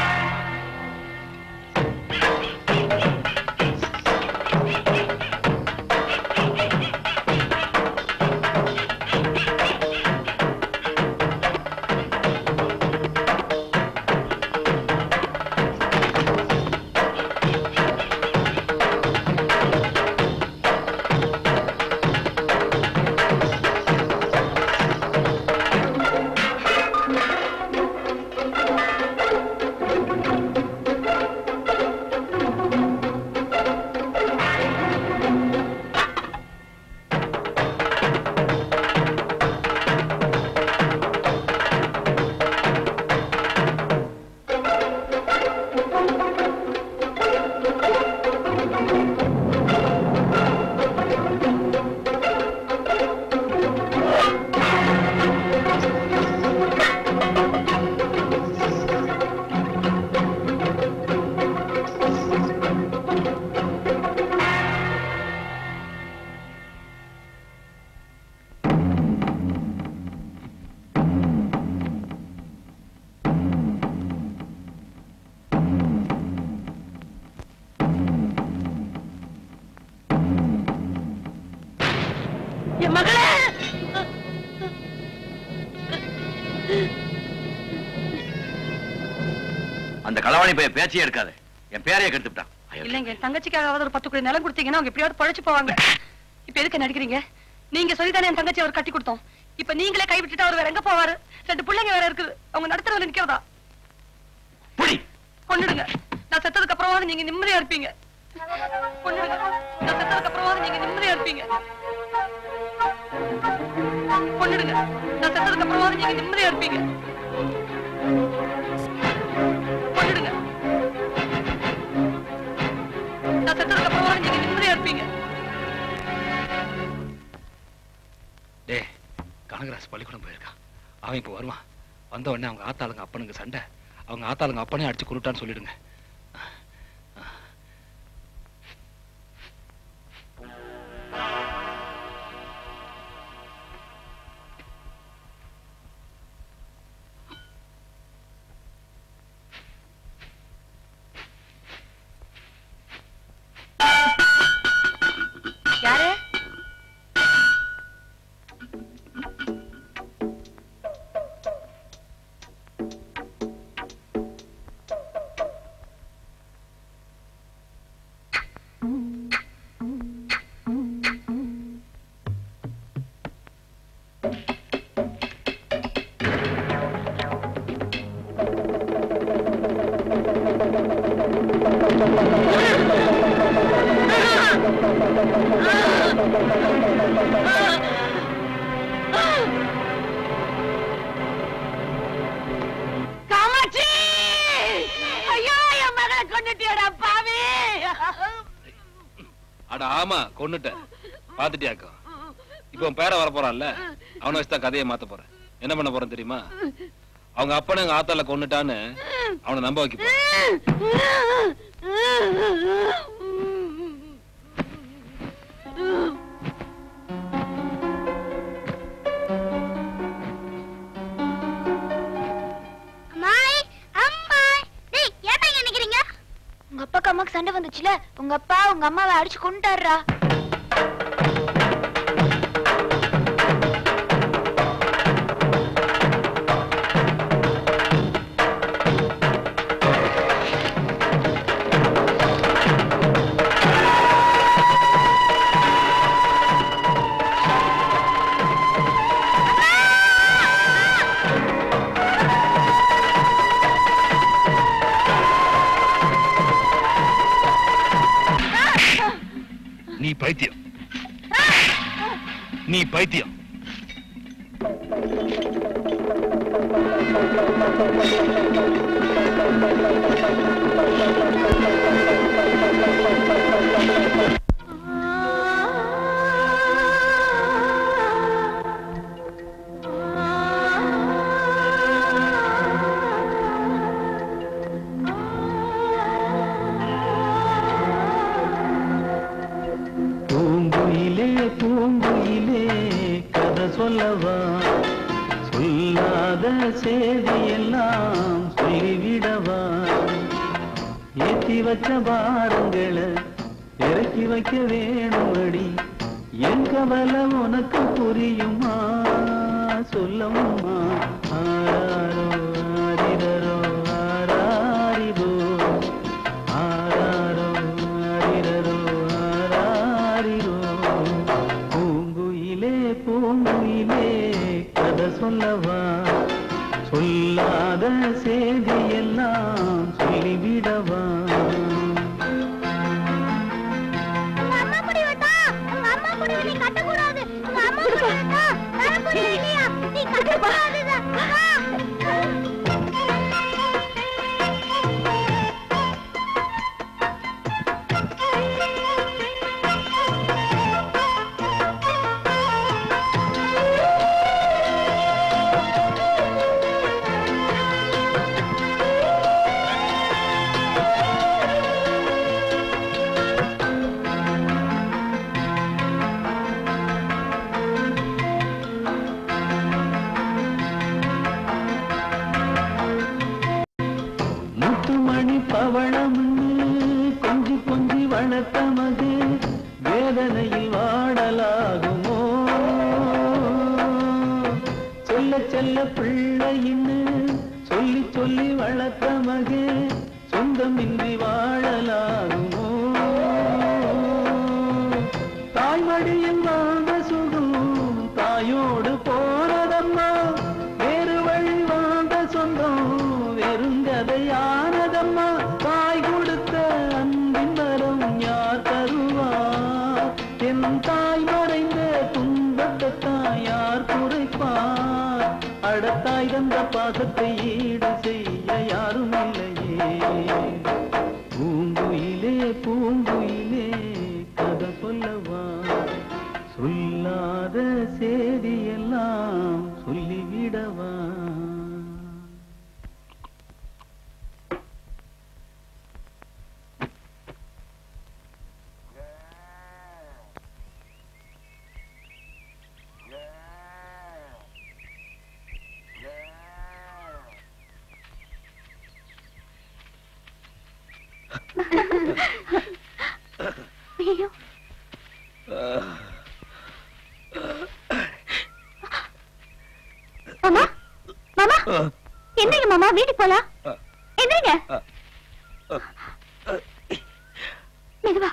என் மகளே அந்த களவாணி பைய பேச்சையே எடுக்காத என் பேரையே கெடுத்துட்டான் இல்லைங்க என் தங்கச்சிக்காவது ஒரு பத்து கோடி நிலம் கொடுத்தீங்கன்னா அவங்க எப்படியாவது பழைச்சு போவாங்க இப்ப எதுக்கு நடிக்கிறீங்க நீங்க சொல்லித்தானே என் தங்கச்சி அவர் கட்டி கொடுத்தோம் இப்ப நீங்களே கை விட்டுட்டு அவர் வேற எங்க போவாரு ரெண்டு பிள்ளைங்க வேற இருக்குது அவங்க நடத்துறதுல நிக்கிறதா கொன்னுடுங்க நான் செத்ததுக்கு அப்புறமாவது நீங்க நிம்மதியா இருப்பீங்க கொன்னுடுங்க நான் செத்ததுக்கு அப்புறமாவது நீங்க நிம்மதியா இருப்பீங்க கொன்னுடுங்க நான் செத்ததுக்கு அப்புறமாவது நீங்க நிம்மதியா இருப்பீங்க கொன்னுடுங்க நான் செத்ததுக்கு அப்புறமாவது நீங்க நிம்மதியா இருப்பீங்க டே கனகராஜ் பள்ளிக்கூடம் போயிருக்கான் அவன் இப்ப வருவான் வந்த உடனே அவங்க ஆத்தாளுங்க அப்பனுங்க சண்டை அவங்க ஆத்தாளுங்க அப்பனே அடிச்சு கொண்டுட்டான்னு சொல்லிடுங்க அட ஆமா கொன்னுட்டேன் பாத்துட்டியாக்கும் இப்போ உன் பேர வர போறான்ல அவனை வச்சு தான் கதையை மாத்த போறேன் என்ன பண்ண போறேன் தெரியுமா அவங்க அப்பனை எங்க ஆத்தால கொன்னுட்டான்னு அவனை நம்ப வைக்க போறேன் அம்மாய் அம்மாய் டேய் ஏன்டா இங்க நிக்கிறீங்க உங்க அப்பாக்கு அம்மாக்கு சண்டை வந்துச்சுல உங்க அப்பா உங்க அம்மாவை அடிச்சு கொண்டுட்டாருடா நீ பைத்தியம் நீ பைத்தியம் பூங்குயிலே பூங்குயிலே கதை சொல்லவா சொல்லாத செய்தி எல்லாம் சொல்லிவிடவா ஏத்தி வச்ச பாரங்களை இறக்கி வைக்க வேணுமடி என் கவலை உனக்கு புரியுமா சொல்லம்மா ஆராரோ ஆரிரரோ ஆராரிரோ ஆராரோ ஆரிரரோ ஆராரிரோ பூங்குயிலே பூங்குயிலே கதை சொல்லவா சொல்லாத செய்தி எல்லாம் சொல்லிவிடவா உங்க அம்மா குடி வந்தா உங்க அம்மா குடி நீ கட்ட கூடாது உங்க அம்மா குடி வந்தா வேற குடி இல்லையா நீ கட்ட கூடாது முத்துமணி பவளம் கொஞ்சி கொஞ்சி வளர்த்த மது வேதனையில் வாடலாகுமோ சொல்ல செல்ல பிள்ளையின்னு சொல்லி சொல்லி வளர்த்த மகே சொந்தமின்றி வாழலாகுமோ தாய்மடியில் வாழ்ந்த சுகம் தாயோடு போனதம்மா வேறு வழி வாழ்ந்த சொந்தம் வெறுங்கதையானதம்மா தாய் கொடுத்த அன்பின் வரம் யார் தருவார் என் தாய் மறைந்த துன்பத்தை தான் யார் குறைப்பார் அடத்தாய் தந்த பாசத்தை ஈடு செய்ய யாரும் இல்லையே பூங்குயிலே பூங்குயிலே கதை சொல்லவா சொல்லாத செய்தி எல்லாம் சொல்லிவிடவா ஐயோ மாமா மாமா எந்திரிங்க மாமா வீட்டுக்கு போலாம் எந்திரிங்க மெதுவா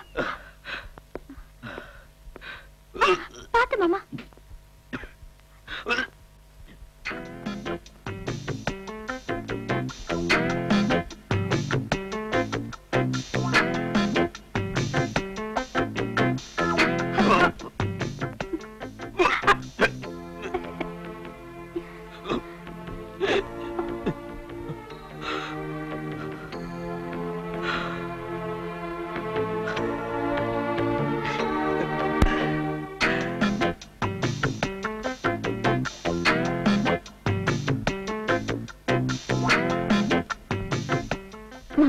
பாத்து மாமா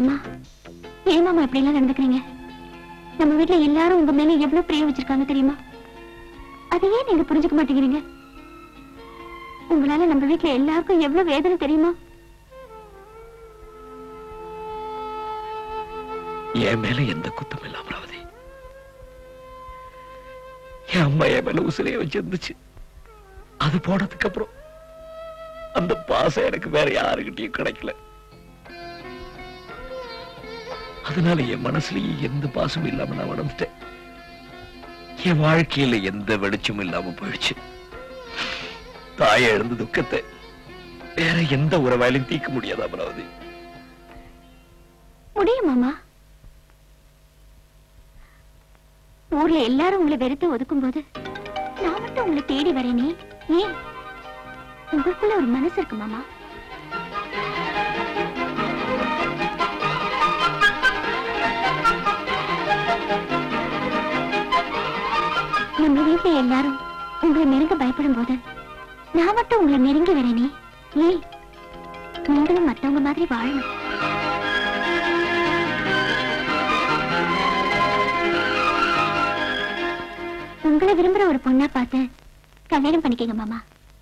மாமா ஏன் மாமா இப்படி எல்லாம் நடந்துக்கிறீங்க நம்ம வீட்ல எல்லாரும் உங்க மேல எவ்வளவு பிரியம் வச்சிருக்காங்க தெரியுமா அதை ஏன் நீங்க புரிஞ்சுக்க மாட்டேங்கிறீங்க உங்களால நம்ம வீட்ல எல்லாருக்கும் எவ்வளவு வேதனை தெரியுமா என் மேல எந்த குத்தம் இல்ல அமராவதி என் அம்மா என் மேல உசிரைய வச்சிருந்துச்சு அது போனதுக்கு அப்புறம் அந்த பாசம் எனக்கு வேற யாருகிட்டயும் கிடைக்கல அதனால என் மனசுலயே எந்த பாசமும் இல்லாம நான் வளர்ந்துட்டேன் என் வாழ்க்கையில எந்த வெளிச்சமும் இல்லாம போயிடுச்சு தாயை எழுந்த துக்கத்தை வேற எந்த உறவாயிலும் தீர்க்க முடியாது அமராவதி முடியும் மாமா ஊர்ல எல்லாரும் உங்களை வெறுத்து ஒதுக்கும் போது நான் மட்டும் உங்களை தேடி வரேனே ஏன் உங்களுக்குள்ள ஒரு மனசு இருக்கு மாமா நம்ம வீட்டுல எல்லாரும் உங்களை நெருங்க பயப்படும் போது நான் மட்டும் உங்களை நெருங்கி வரேனே ஏன் நீங்களும் மத்தவங்க மாதிரி வாழணும் உங்களை விரும்புற ஒரு பொண்ணா பார்த்து கல்யாணம் பண்ணிக்கங்க மாமா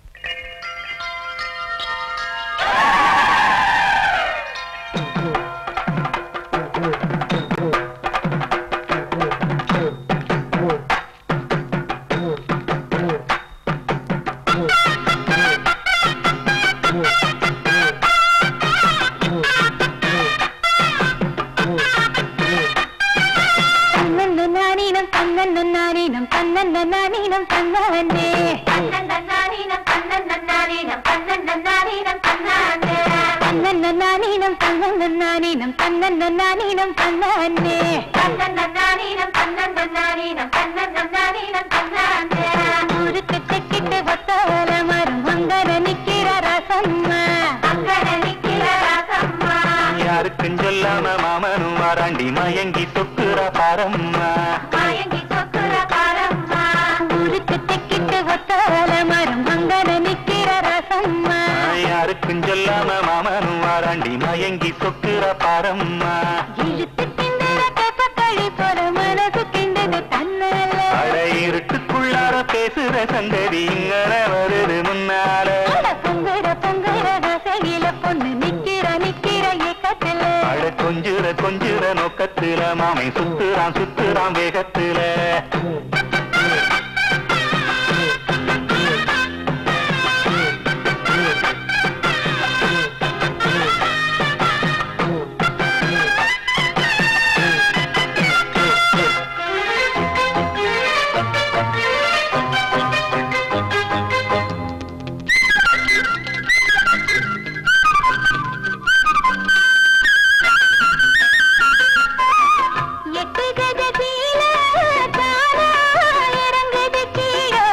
தன்னன்னானீனம் தன்னன்னானீனம் தன்னன்னானீனம் தன்னானே தன்னன்னானீனம் தன்னன்னானீனம் தன்னன்னானீனம் தன்னானே தன்னன்னானீனம் தன்னன்னானீனம் தன்னன்னானீனம் தன்னானே தன்னன்னானீனம் தன்னன்னானீனம் தன்னன்னானீனம் தன்னானே முறுக்கு தெக்கிட்டு ஒத்தால மரம் அங்கர நிக்கிற ரசம்மா அங்கர நிக்கிற ரசம்மா யாருக்கும் சொல்லாம மாமனும் வாராண்டி மயங்கி சொக்குற பாரம்மா மயங்கி சொக்குற பாரம்மா முறுக்கு தெக்கிட்டு ஒத்தால மரம் அங்கர நிக்கிற ரசம்மா யாருக்கும் சொல்லாம மாமனும் வாராண்டி மயங்கி சொக்குற பாரம்மா இழுத்து கிண்டுற கப்பக்களி போல மனசு கிண்டுது தன்னால அட இருட்டுக்குள்ளார பேசுற சந்ததி இங்கன வருது முன்னால அட பொங்குற பொங்குற ரசகில பொண்ணு நிக்கிற நிக்கிற ஏக்கத்துல அட கொஞ்சுற கொஞ்சுற நோக்கத்துல மாமை சுத்துறான் சுத்துறான் வேகத்துல எட்டு கஜ கீழ தானா இறங்குது கீழே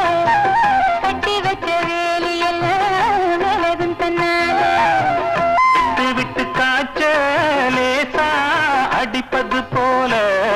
கட்டி வச்ச வேலியெல்லாம் விலகும் தன்னால விட்டு விட்டு காய்ச்ச லேசா அடிப்பது போல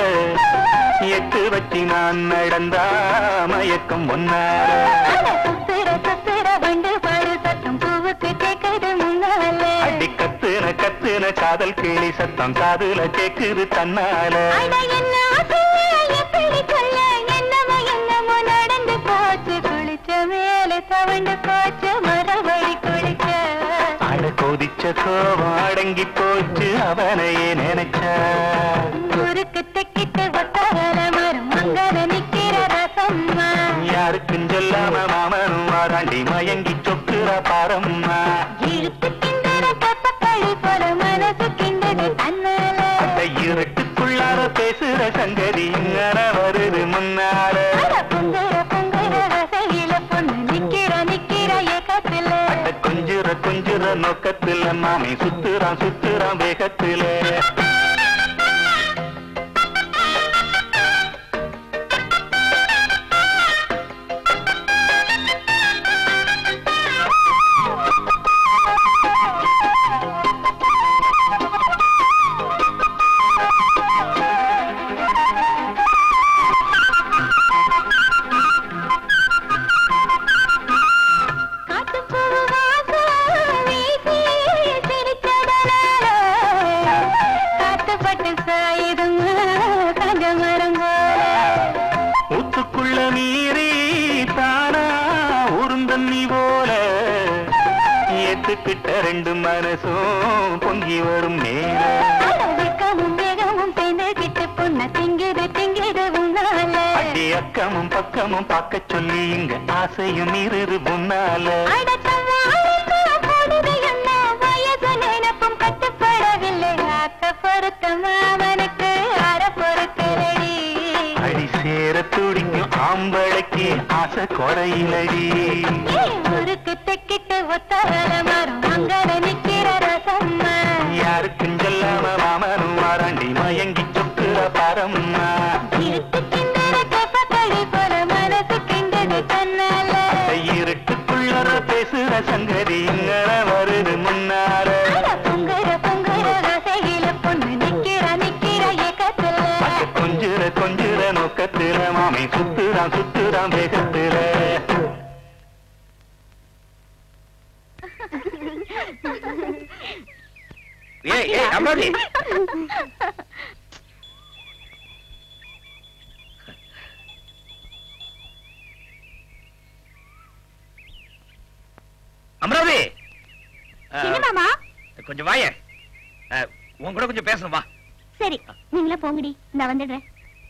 எட்டு வச்சு நான் நடந்தா மயக்கம் ஒன்னார சுத்துற சுத்துற வண்டு பாடு சத்தம் பூவுக்கு கேட்குது முன்னால அடி கத்துன கத்துன காதல் கிளி சத்தம் காதுல கேக்குது தன்னால அட என்ன ஆசைய எப்படி சொல்ல என்னமோ என்னமோ நடந்து போச்சு குளிச்ச மேல தவண்டு போச்சு மறுபடி குளிச்ச அட கொதிச்ச கோபம் அடங்கி போச்சு அவனையே நினைச்ச ஊருக்கு தெக்கிட்டு ஒத்தால மரம் அங்கன நிக்கிற ரசம்மா யாருக்கும் சொல்லாம மாமனும் வாராண்டி மயங்கி சொக்குற பாரம்மா இழுத்து கிண்டுற கப்பக்களி போல மனசு கிண்டுது தன்னால அட இருட்டுக்குள்ளார பேசுற சங்கதி இங்கன வருது முன்னால அட பொங்குற பொங்குற ரசகில பொண்ணு நிக்கிற நிக்கிற ஏக்கத்துல அட கொஞ்சுற கொஞ்சுற நோக்கத்துல மாமை சுத்துறான் சுத்துறான் வேகத்துல காட்டுப்பூ வாசம் வீசி சிரிச்சதனால சேர்த்துக்கிட்ட ரெண்டு மனசும் பொங்கி வரும் நேரம் வெக்கமும் வேகமும் சேர்ந்துகிட்டு பொண்ண திங்கிது திங்கிது உன்னால அடி அக்கமும் பக்கமும் பார்க்க சொல்லி இங்க ஆசையும் இருது முன்னால வயது நினைப்பும் கட்டுப்படவில்லை ஆக்க பொறுத்த மாமனுக்கு அற பொறுக்கலடி அடி சேர துடிக்கும் ஆம்பளைக்கு ஆசை குறையிலடி முறுக்கு தெக்கிட்டு ஒத்தவர மரம் அங்கத நிக்கிற ரசம்மா யாருக்கும் சொல்லாம மாமனும் வாராண்டி மயங்கி சொக்குற பரம்மா இருட்டு கிண்டற கப்பக்களி போல மனசு கிண்டது தன்னால இருட்டுக்குள்ளற பேசுற சங்கதி இங்கன வருது முன்னார பொங்குற பொங்குற ரசையில பொண்ணு நிக்கிற நிக்கிற ஏக்கத்துல கொஞ்சுற கொஞ்சுற நோக்கத்துல மாமை சுத்துறான் சுத்துறான் வேகத்துல ஏய் ஏய் அம்மாடி அமராவதி அஹ், என்ன மாமா கொஞ்சம் வாய உன் கூட கொஞ்சம் பேசணும் வா சரி நீங்களே போங்கடி நான் வந்துடுறேன்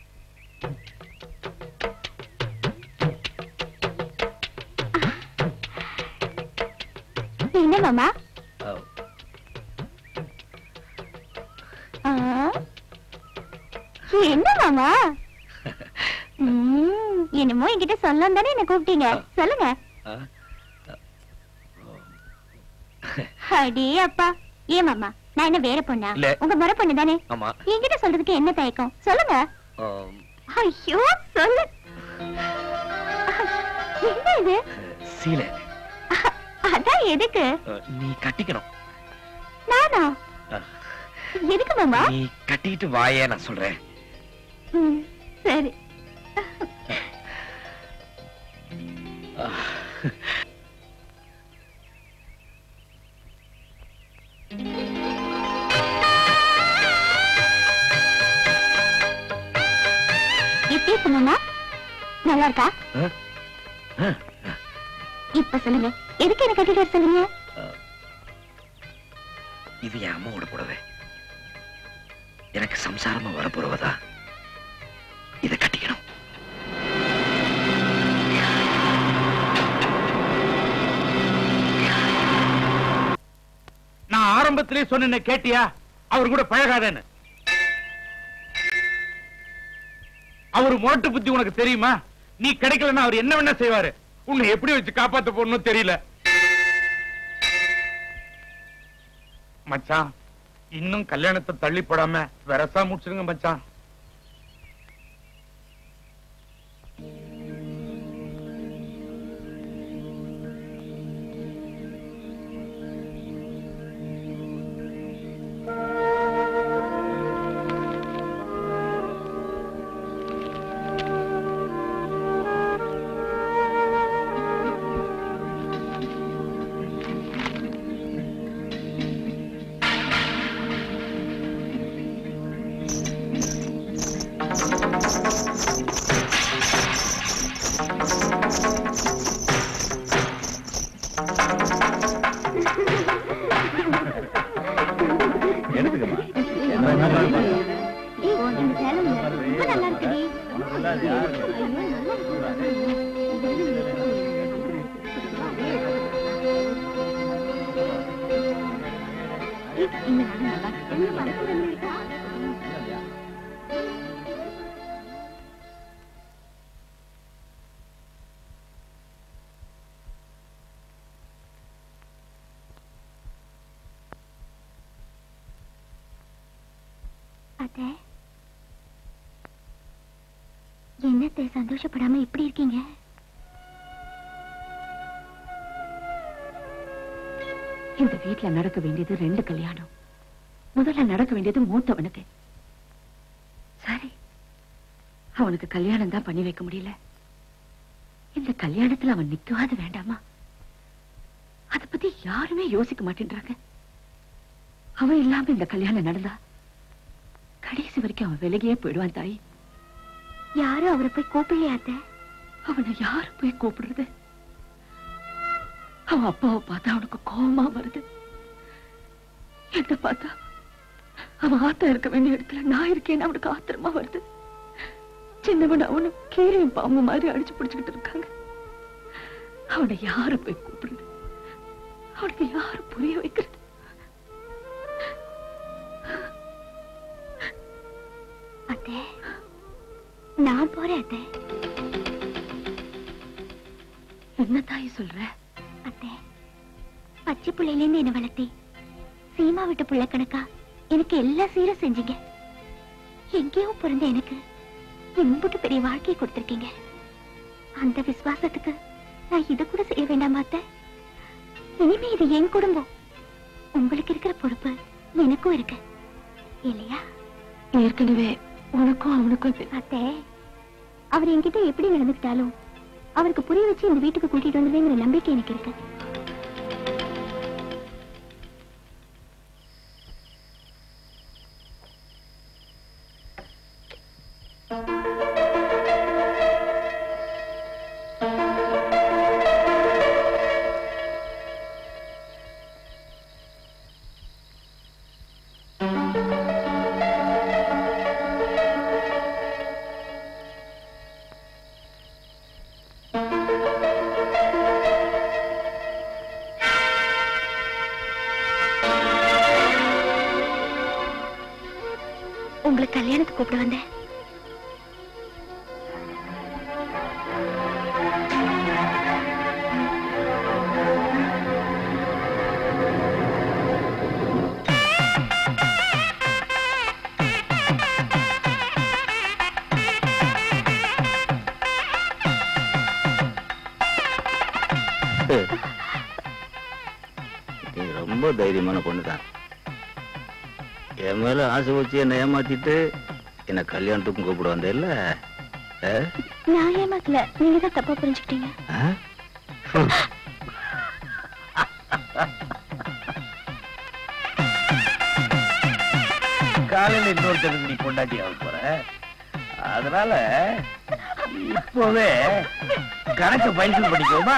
என்ன மாமா ஆ? என்ன மாமா ம், என்னமோ என்கிட்ட சொல்லலாம் தானே என்ன கூப்பிட்டீங்க சொல்லுங்க அடே அப்பா ஏன் மாமா நான் என்ன வேற பொண்ணா இல்ல. உங்க முறை பொண்ணு தானே ஆமா என்கிட்ட சொல்றதுக்கு என்ன தயக்கம் சொல்லுங்க ஆம், ஐயோ சொல்லு என்ன இது சீலை அதான் எதுக்கு அஹ், நீ கட்டிக்கணும் நானா அஹ், எதுக்கு மாமா நீ கட்டிக்கிட்டு வாயே நான் சொல்றேன் ம், சரி எப்படி இருக்கு மாமா நல்லா இருக்கா இப்ப சொல்லுங்க எதுக்கு என்ன கட்டிட்டு வர சொல்லுங்க இது என் அம்மாவோட புடவை எனக்கு சம்சாரமா வரப்போறவதா இத கட்டிக்கணும் நான் ஆரம்பத்திலே சொன்னேன் கேட்டியா அவர் கூட பழகாதேன்னு அவர் மோட்டு புத்தி உனக்கு தெரியுமா நீ கிடைக்கலன்னா அவர் என்ன வேணா செய்வாரு உன்னை எப்படி வச்சு காப்பாத்த போறணும் தெரியல மச்சான் இன்னும் கல்யாணத்தை தள்ளி போடாம வெரசா முடிச்சிருங்க மச்சான் அத்தை என்னத்தை சந்தோஷப்படாம இப்படி இருக்கீங்க இந்த வீட்ல நடக்க வேண்டியது ரெண்டு கல்யாணம் முதல்ல நடக்க வேண்டியது மூத்தவனுக்கு சரி அவனுக்கு கல்யாணம் தான் பண்ணி வைக்க முடியல இந்த கல்யாணத்துல அவன் நிக்கவாது வேண்டாமா அத பத்தி யாருமே யோசிக்க மாட்டேன்றாங்க அவன் இல்லாம இந்த கல்யாணம் நடந்தா கடைசி வரைக்கும் அவன் விலகியே போயிடுவான் தாய் யாரும் அவரை போய் கூப்பிடலையா அத்தை அவனை யாரு போய் கூப்பிடுறது அவன் அப்பாவை பார்த்தா அவனுக்கு கோபமா வருது என்ன பார்த்தா அவன் ஆத்தா இருக்க வேண்டிய இடத்துல நான் இருக்கேன்னு அவனுக்கு ஆத்திரமா வருது சின்னவன் அவனும் கீரையும் பாம்பு மாதிரி அடிச்சு பிடிச்சுக்கிட்டு இருக்காங்க அவனை யாரு போய் கூப்பிடுறது அவனுக்கு யாரு புரிய வைக்கிறது அத்தை நான் போறேன் அத்தை என்ன தாய் சொல்ற அத்தை பச்சை பிள்ளையில இருந்து என்ன வளர்த்தி சீமா விட்டு புள்ள கணக்கா எனக்கு எல்லா சீரும் செஞ்சீங்க எங்கேயோ பிறந்த எனக்கு இன்புட்டு பெரிய வாழ்க்கையை கொடுத்திருக்கீங்க அந்த விசுவாசத்துக்கு நான் இது கூட செய்ய வேண்டாமா அத்தை இனிமே இது என் குடும்பம் உங்களுக்கு இருக்கிற பொறுப்பு எனக்கும் இருக்கு இல்லையா ஏற்கனவே உனக்கும் அவனுக்கும் அத்தை அவர் என்கிட்ட எப்படி நடந்துக்கிட்டாலும் அவருக்கு புரிய வச்சு இந்த வீட்டுக்கு கூட்டிட்டு வந்துருவேங்கிற நம்பிக்கை எனக்கு இருக்கு உங்களை கல்யாணத்துக்கு கூப்பிட வந்தேன் நீ ரொம்ப தைரியமான பொண்ணு தான் என் மேல ஆசை வச்சு என்னை ஏமாத்திட்டு என்ன கல்யாணத்துக்கும் கூப்பிட வந்தேல்ல ஆ? நான் ஏமாத்தல நீங்க தான் தப்பா புரிஞ்சுக்கிட்டீங்க ஆ? காலையில இன்னொருத்தருக்கு நீ கொண்டாட்டி ஆக போற அதனால இப்பவே கணக்கு பைசல் பண்ணிக்கோமா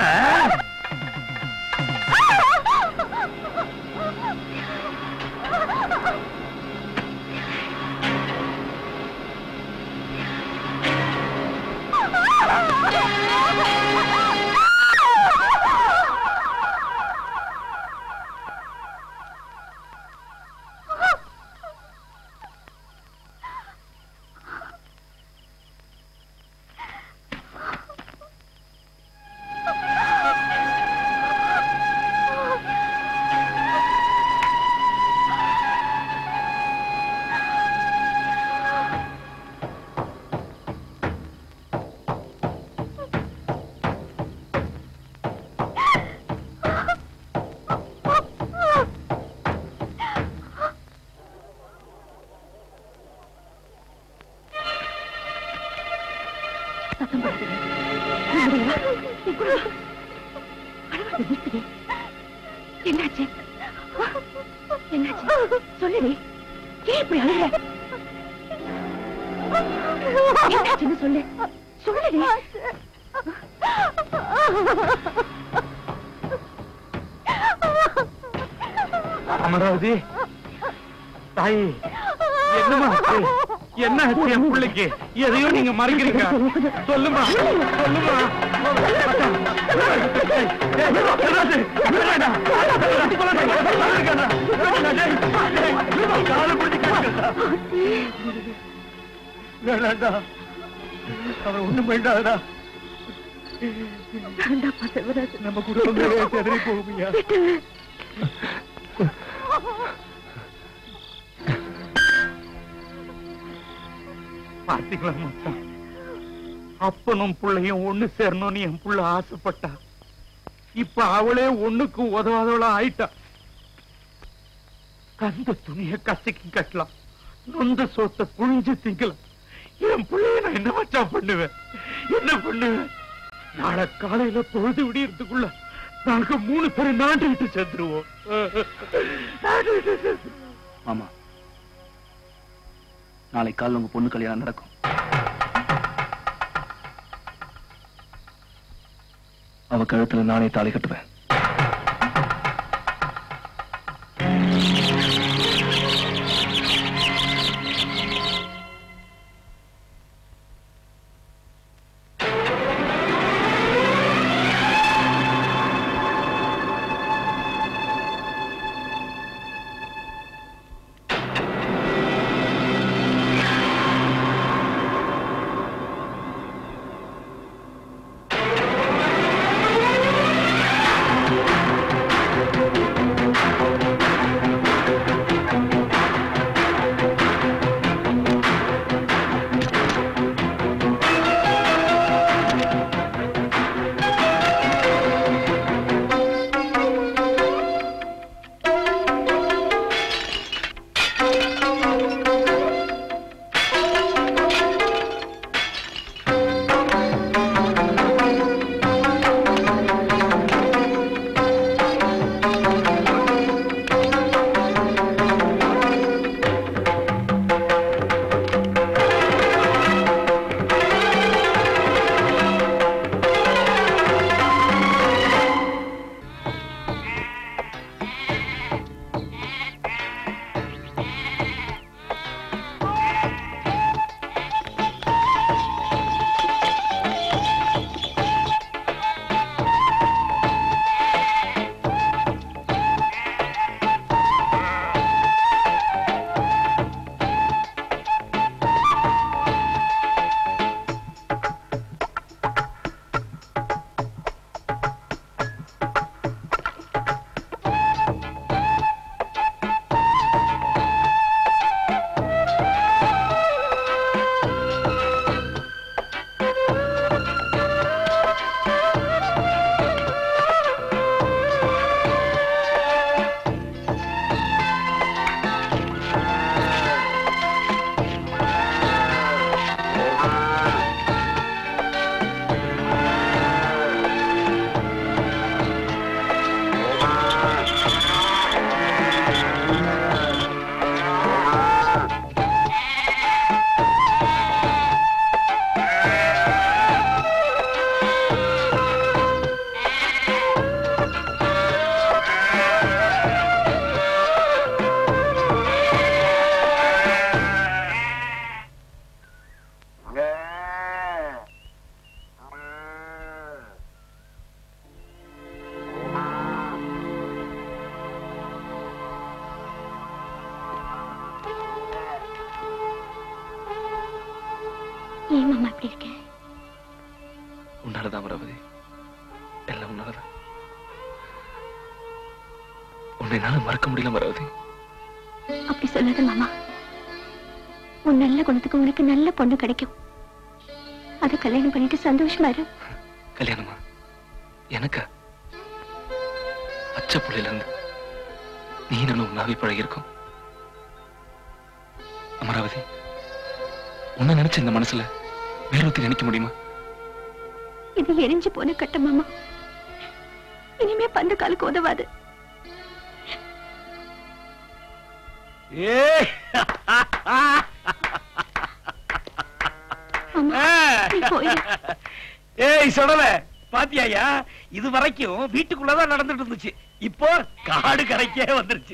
சத்தம் போடாதீங்க. இங்க வா. இங்க வா. அழகாத நிறுத்துடி. என்னாச்சு என்னாச்சு சொல்லுடி ஏன் இப்படி அழுகுற என்னாச்சுன்னு சொல்லு சொல்லுடி அமராவதி தாயி என்னமா ஆச்சு? என்ன ஆச்சு என் பிள்ளைக்கு எதையோ நீங்க மறைக்கிறீங்க சொல்லுமா சொல்லுமா வேணாண்டா அவன் ஒண்ணும் வேண்டாதடா வேண்டாப்பா செல்வராஜ் நம்ம குடும்பமே செதறி போகுமையா பாத்தீங்களா மச்சான் அப்பனும் பிள்ளையும் ஒண்ணு சேரணும்னு என் புள்ள ஆசைப்பட்டா இப்ப அவளே ஒண்ணுக்கு உதவாதவளா ஆயிட்டா கந்த துணிய கசக்கி கட்டலாம் நொந்த சோத்த புழிஞ்சு திங்கலாம் என் பிள்ளைய நான் என்ன மச்சான் பண்ணுவேன் என்ன பண்ணுவேன் நாளை காலையில பொழுது விடியறதுக்குள்ள நாங்க மூணு பேரும் நாண்டுகிட்டு செத்துருவோம் நாண்டுகிட்டு செத்துருவோம் ஆமா நாளை காலைல உங்க பொண்ணு கல்யாணம் நடக்கும் அவ கழுத்துல நானே தாலி கட்டுவேன் மாமா இப்படி இருக்க உன்னாலதான் அமராவதி எல்லாம் உன்னாலதான் உன்னை என்னால மறக்க முடியல அமராவதி அப்படி சொல்லாத மாமா உன் நல்ல குணத்துக்கு உனக்கு நல்ல பொண்ணு கிடைக்கும் அதை கல்யாணம் பண்ணிட்டு சந்தோஷமா இரு கல்யாணமா எனக்கா பச்சை புள்ளையில இருந்து நீ நானும் உன்னாவே பழகியிருக்கோம் அமராவதி உன்னை நினைச்ச இந்த மனசுல வேறொருத்தி நினைக்க முடியுமா இது எரிஞ்சு போன கட்ட மாமா இனிமே பந்து காலுக்கு உதவாது ஏய் நீ போயிரு. ஏய் சொடல பாத்தியாயா இது வரைக்கும் வீட்டுக்குள்ளதான் நடந்துட்டு இருந்துச்சு இப்போ காடு கரைக்கே வந்துருச்சு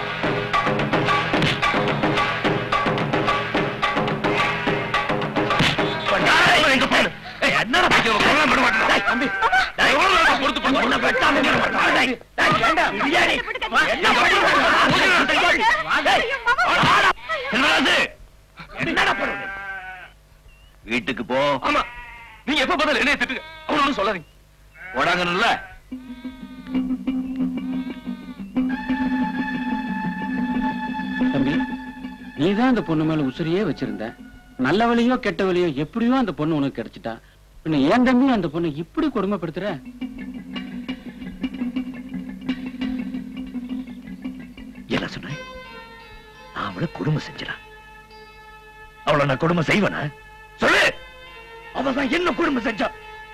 எங்க போடு என்னடா பிடிக்கிற கொல்லாம் விட மாட்டேன் டேய், தம்பி டேய், எவ்வளவு நேரம் பொறுத்து பண்ண உன்னை வெட்டாம விட மாட்டேன் டேய், டேய், வேண்டாம் பிரியாணி வா, என்ன பண்ணுற? டேய், வாடா. செல்வராஜு, என்னடா பண்ணுறது வீட்டுக்கு போ ஆமா நீங்க எப்ப பதில் என்னைய திட்டுங்க அவனு சொல்லாதீங்க ஓடாங்கன்னு தம்பி நீதான் அந்த பொண்ணு மேல உசிரியே வச்சிருந்த நல்ல வழியோ கெட்ட வழியோ எப்படியோ அந்த பொண்ணு உனக்கு கிடைச்சிட்டா பின்ன ஏன் தம்பி அந்த பொண்ணை இப்படி கொடுமைப்படுத்துற என்ன சொன்னேன் நான் அவளை கொடுமை செஞ்சிடா அவளை நான் கொடுமை செய்வனா சொல்லு அவ தான் என்ன கொடுமை செஞ்சா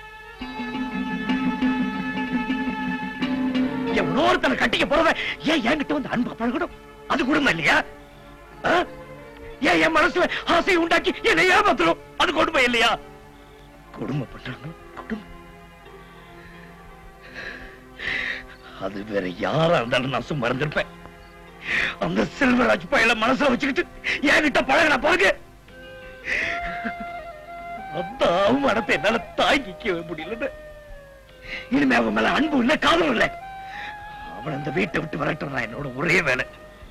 எவனோ ஒருத்தனை கட்டிக்க போறத ஏன் என்கிட்ட வந்து அன்பா பழகணும் அது கொடுமை இல்லையா ஆ? ஏன் என் மனசுல ஆசையை உண்டாக்கி என்னை ஏமாத்தணும் அது கொடுமை இல்லையா கொடுமை பண்றாங்க கொடுமை அது வேற யாரா இருந்தாலும் நான் சும்மா இருந்திருப்பேன் அந்த செல்வராஜ் பையல மனசுல வச்சுக்கிட்டு என்கிட்ட பழகின பிறகு அந்த அவமானத்தை என்னால தாங்கிக்கவே முடியல இனிமே அவன் மேல அன்பு இல்ல காதலும் இல்ல அவன் அந்த வீட்டை விட்டு விரட்டுறான் என்னோட ஒரே வேலை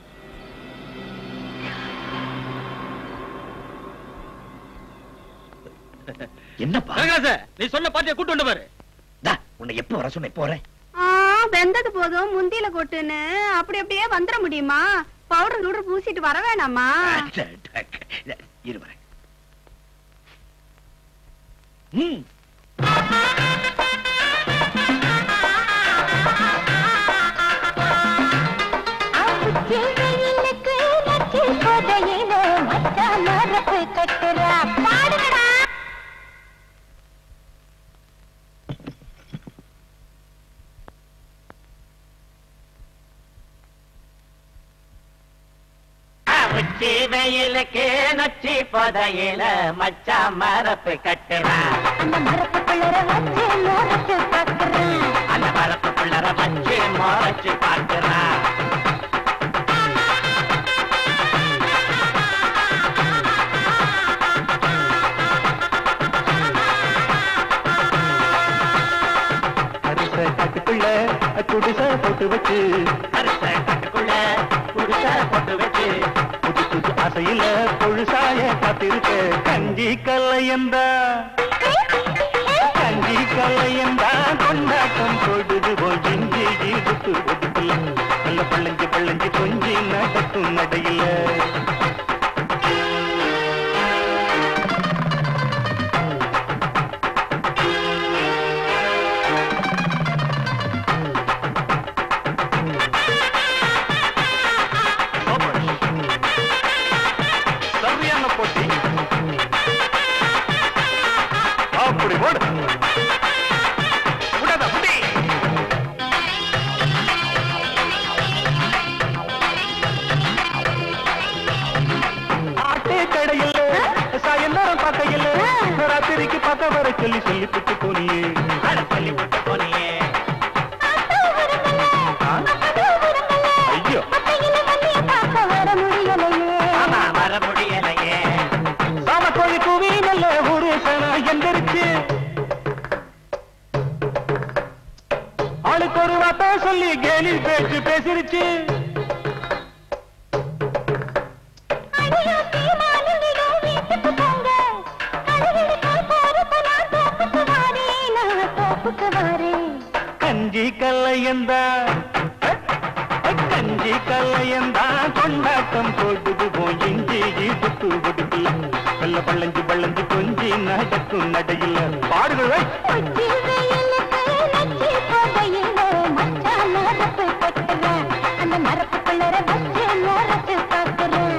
என்னப்பா நீ சொன்ன பாட்டிய கூட்டு வந்து பாரு டா, உன்னை எப்ப வர சொன்ன போறேன் ஆ, வெந்தது போதும் முந்தியில கொட்டுன்னு அப்படி அப்படியே வந்துட முடியுமா பவுடர் கீடர் பூசிட்டு வர வேணாமா இருவரேன் ம் வெயிலுக்கு நச்சு கொதையில மச்சான் மரப்பு கட்டுறா பாடுங்கடா உச்சி வெயிலுக்கு நொச்சி புதையில மச்சா மரப்பு கட்டுறான் அந்த மரப்பு பிள்ளற வச்சு மோரத்து பார்க்கறேன் அந்த மரப்பு பிள்ளற வச்சு மோரச்சு பார்க்கிறான் அரிச காட்டுக்குள்ள குடிசை போட்டு வச்சு அரிச காட்டுக்குள்ள குடிசை போட்டு வச்சு புது புது ஆசையில பொழுசாய காத்திருக்க கஞ்சி கல்லையந்தா கஞ்சி கல்லையந்தா கொண்டாட்டம் பொழுது போல் ஜிஞ்சி ஈடுத்து ஒதுக்கல நல்ல பள்ளஞ்சி பள்ளஞ்சி கொஞ்சி நடக்கும் நடையில சரியான போட்டி அப்படி ஓடு விடாத புடி ஆட்டே கடையில் சாயந்தரம் பார்க்கையில் ராத்திரிக்கு பார்க்க வர சொல்லி சொல்லி புட்டு போனியே சொல்லி போட்டு போனியே ஐயோ பார்க்க வர முடியலையே ஆமா வர முடியலையே சாம கோழி கூவி நல்ல ஒரு சனா எந்திரிச்சு ஆளுக்கு ஒரு வார்த்தை சொல்லி கேலி பேச்சு பேசிருச்சு அடியோட்டி மாலுமிடோ வீட்டுக்கு போங்க அழகிரி மரப்புக்கு வாரேன் கஞ்சி கல்லையந்தா கஞ்சி கல்லையந்தா கொண்டாட்டம் போட்டுது போய் இஞ்சி புத்து கொடுக்கல வெள்ள பள்ளஞ்சி பள்ளஞ்சி கொஞ்சி நடக்கும் நடையில் பாடுகள் வை. உச்சி வெயிலுக்கு நச்சி போகையில மச்சான் மரப்பு கட்டுறேன் அந்த மரப்புக்குள்ளர வச்சு மரத்து பார்க்கிறேன்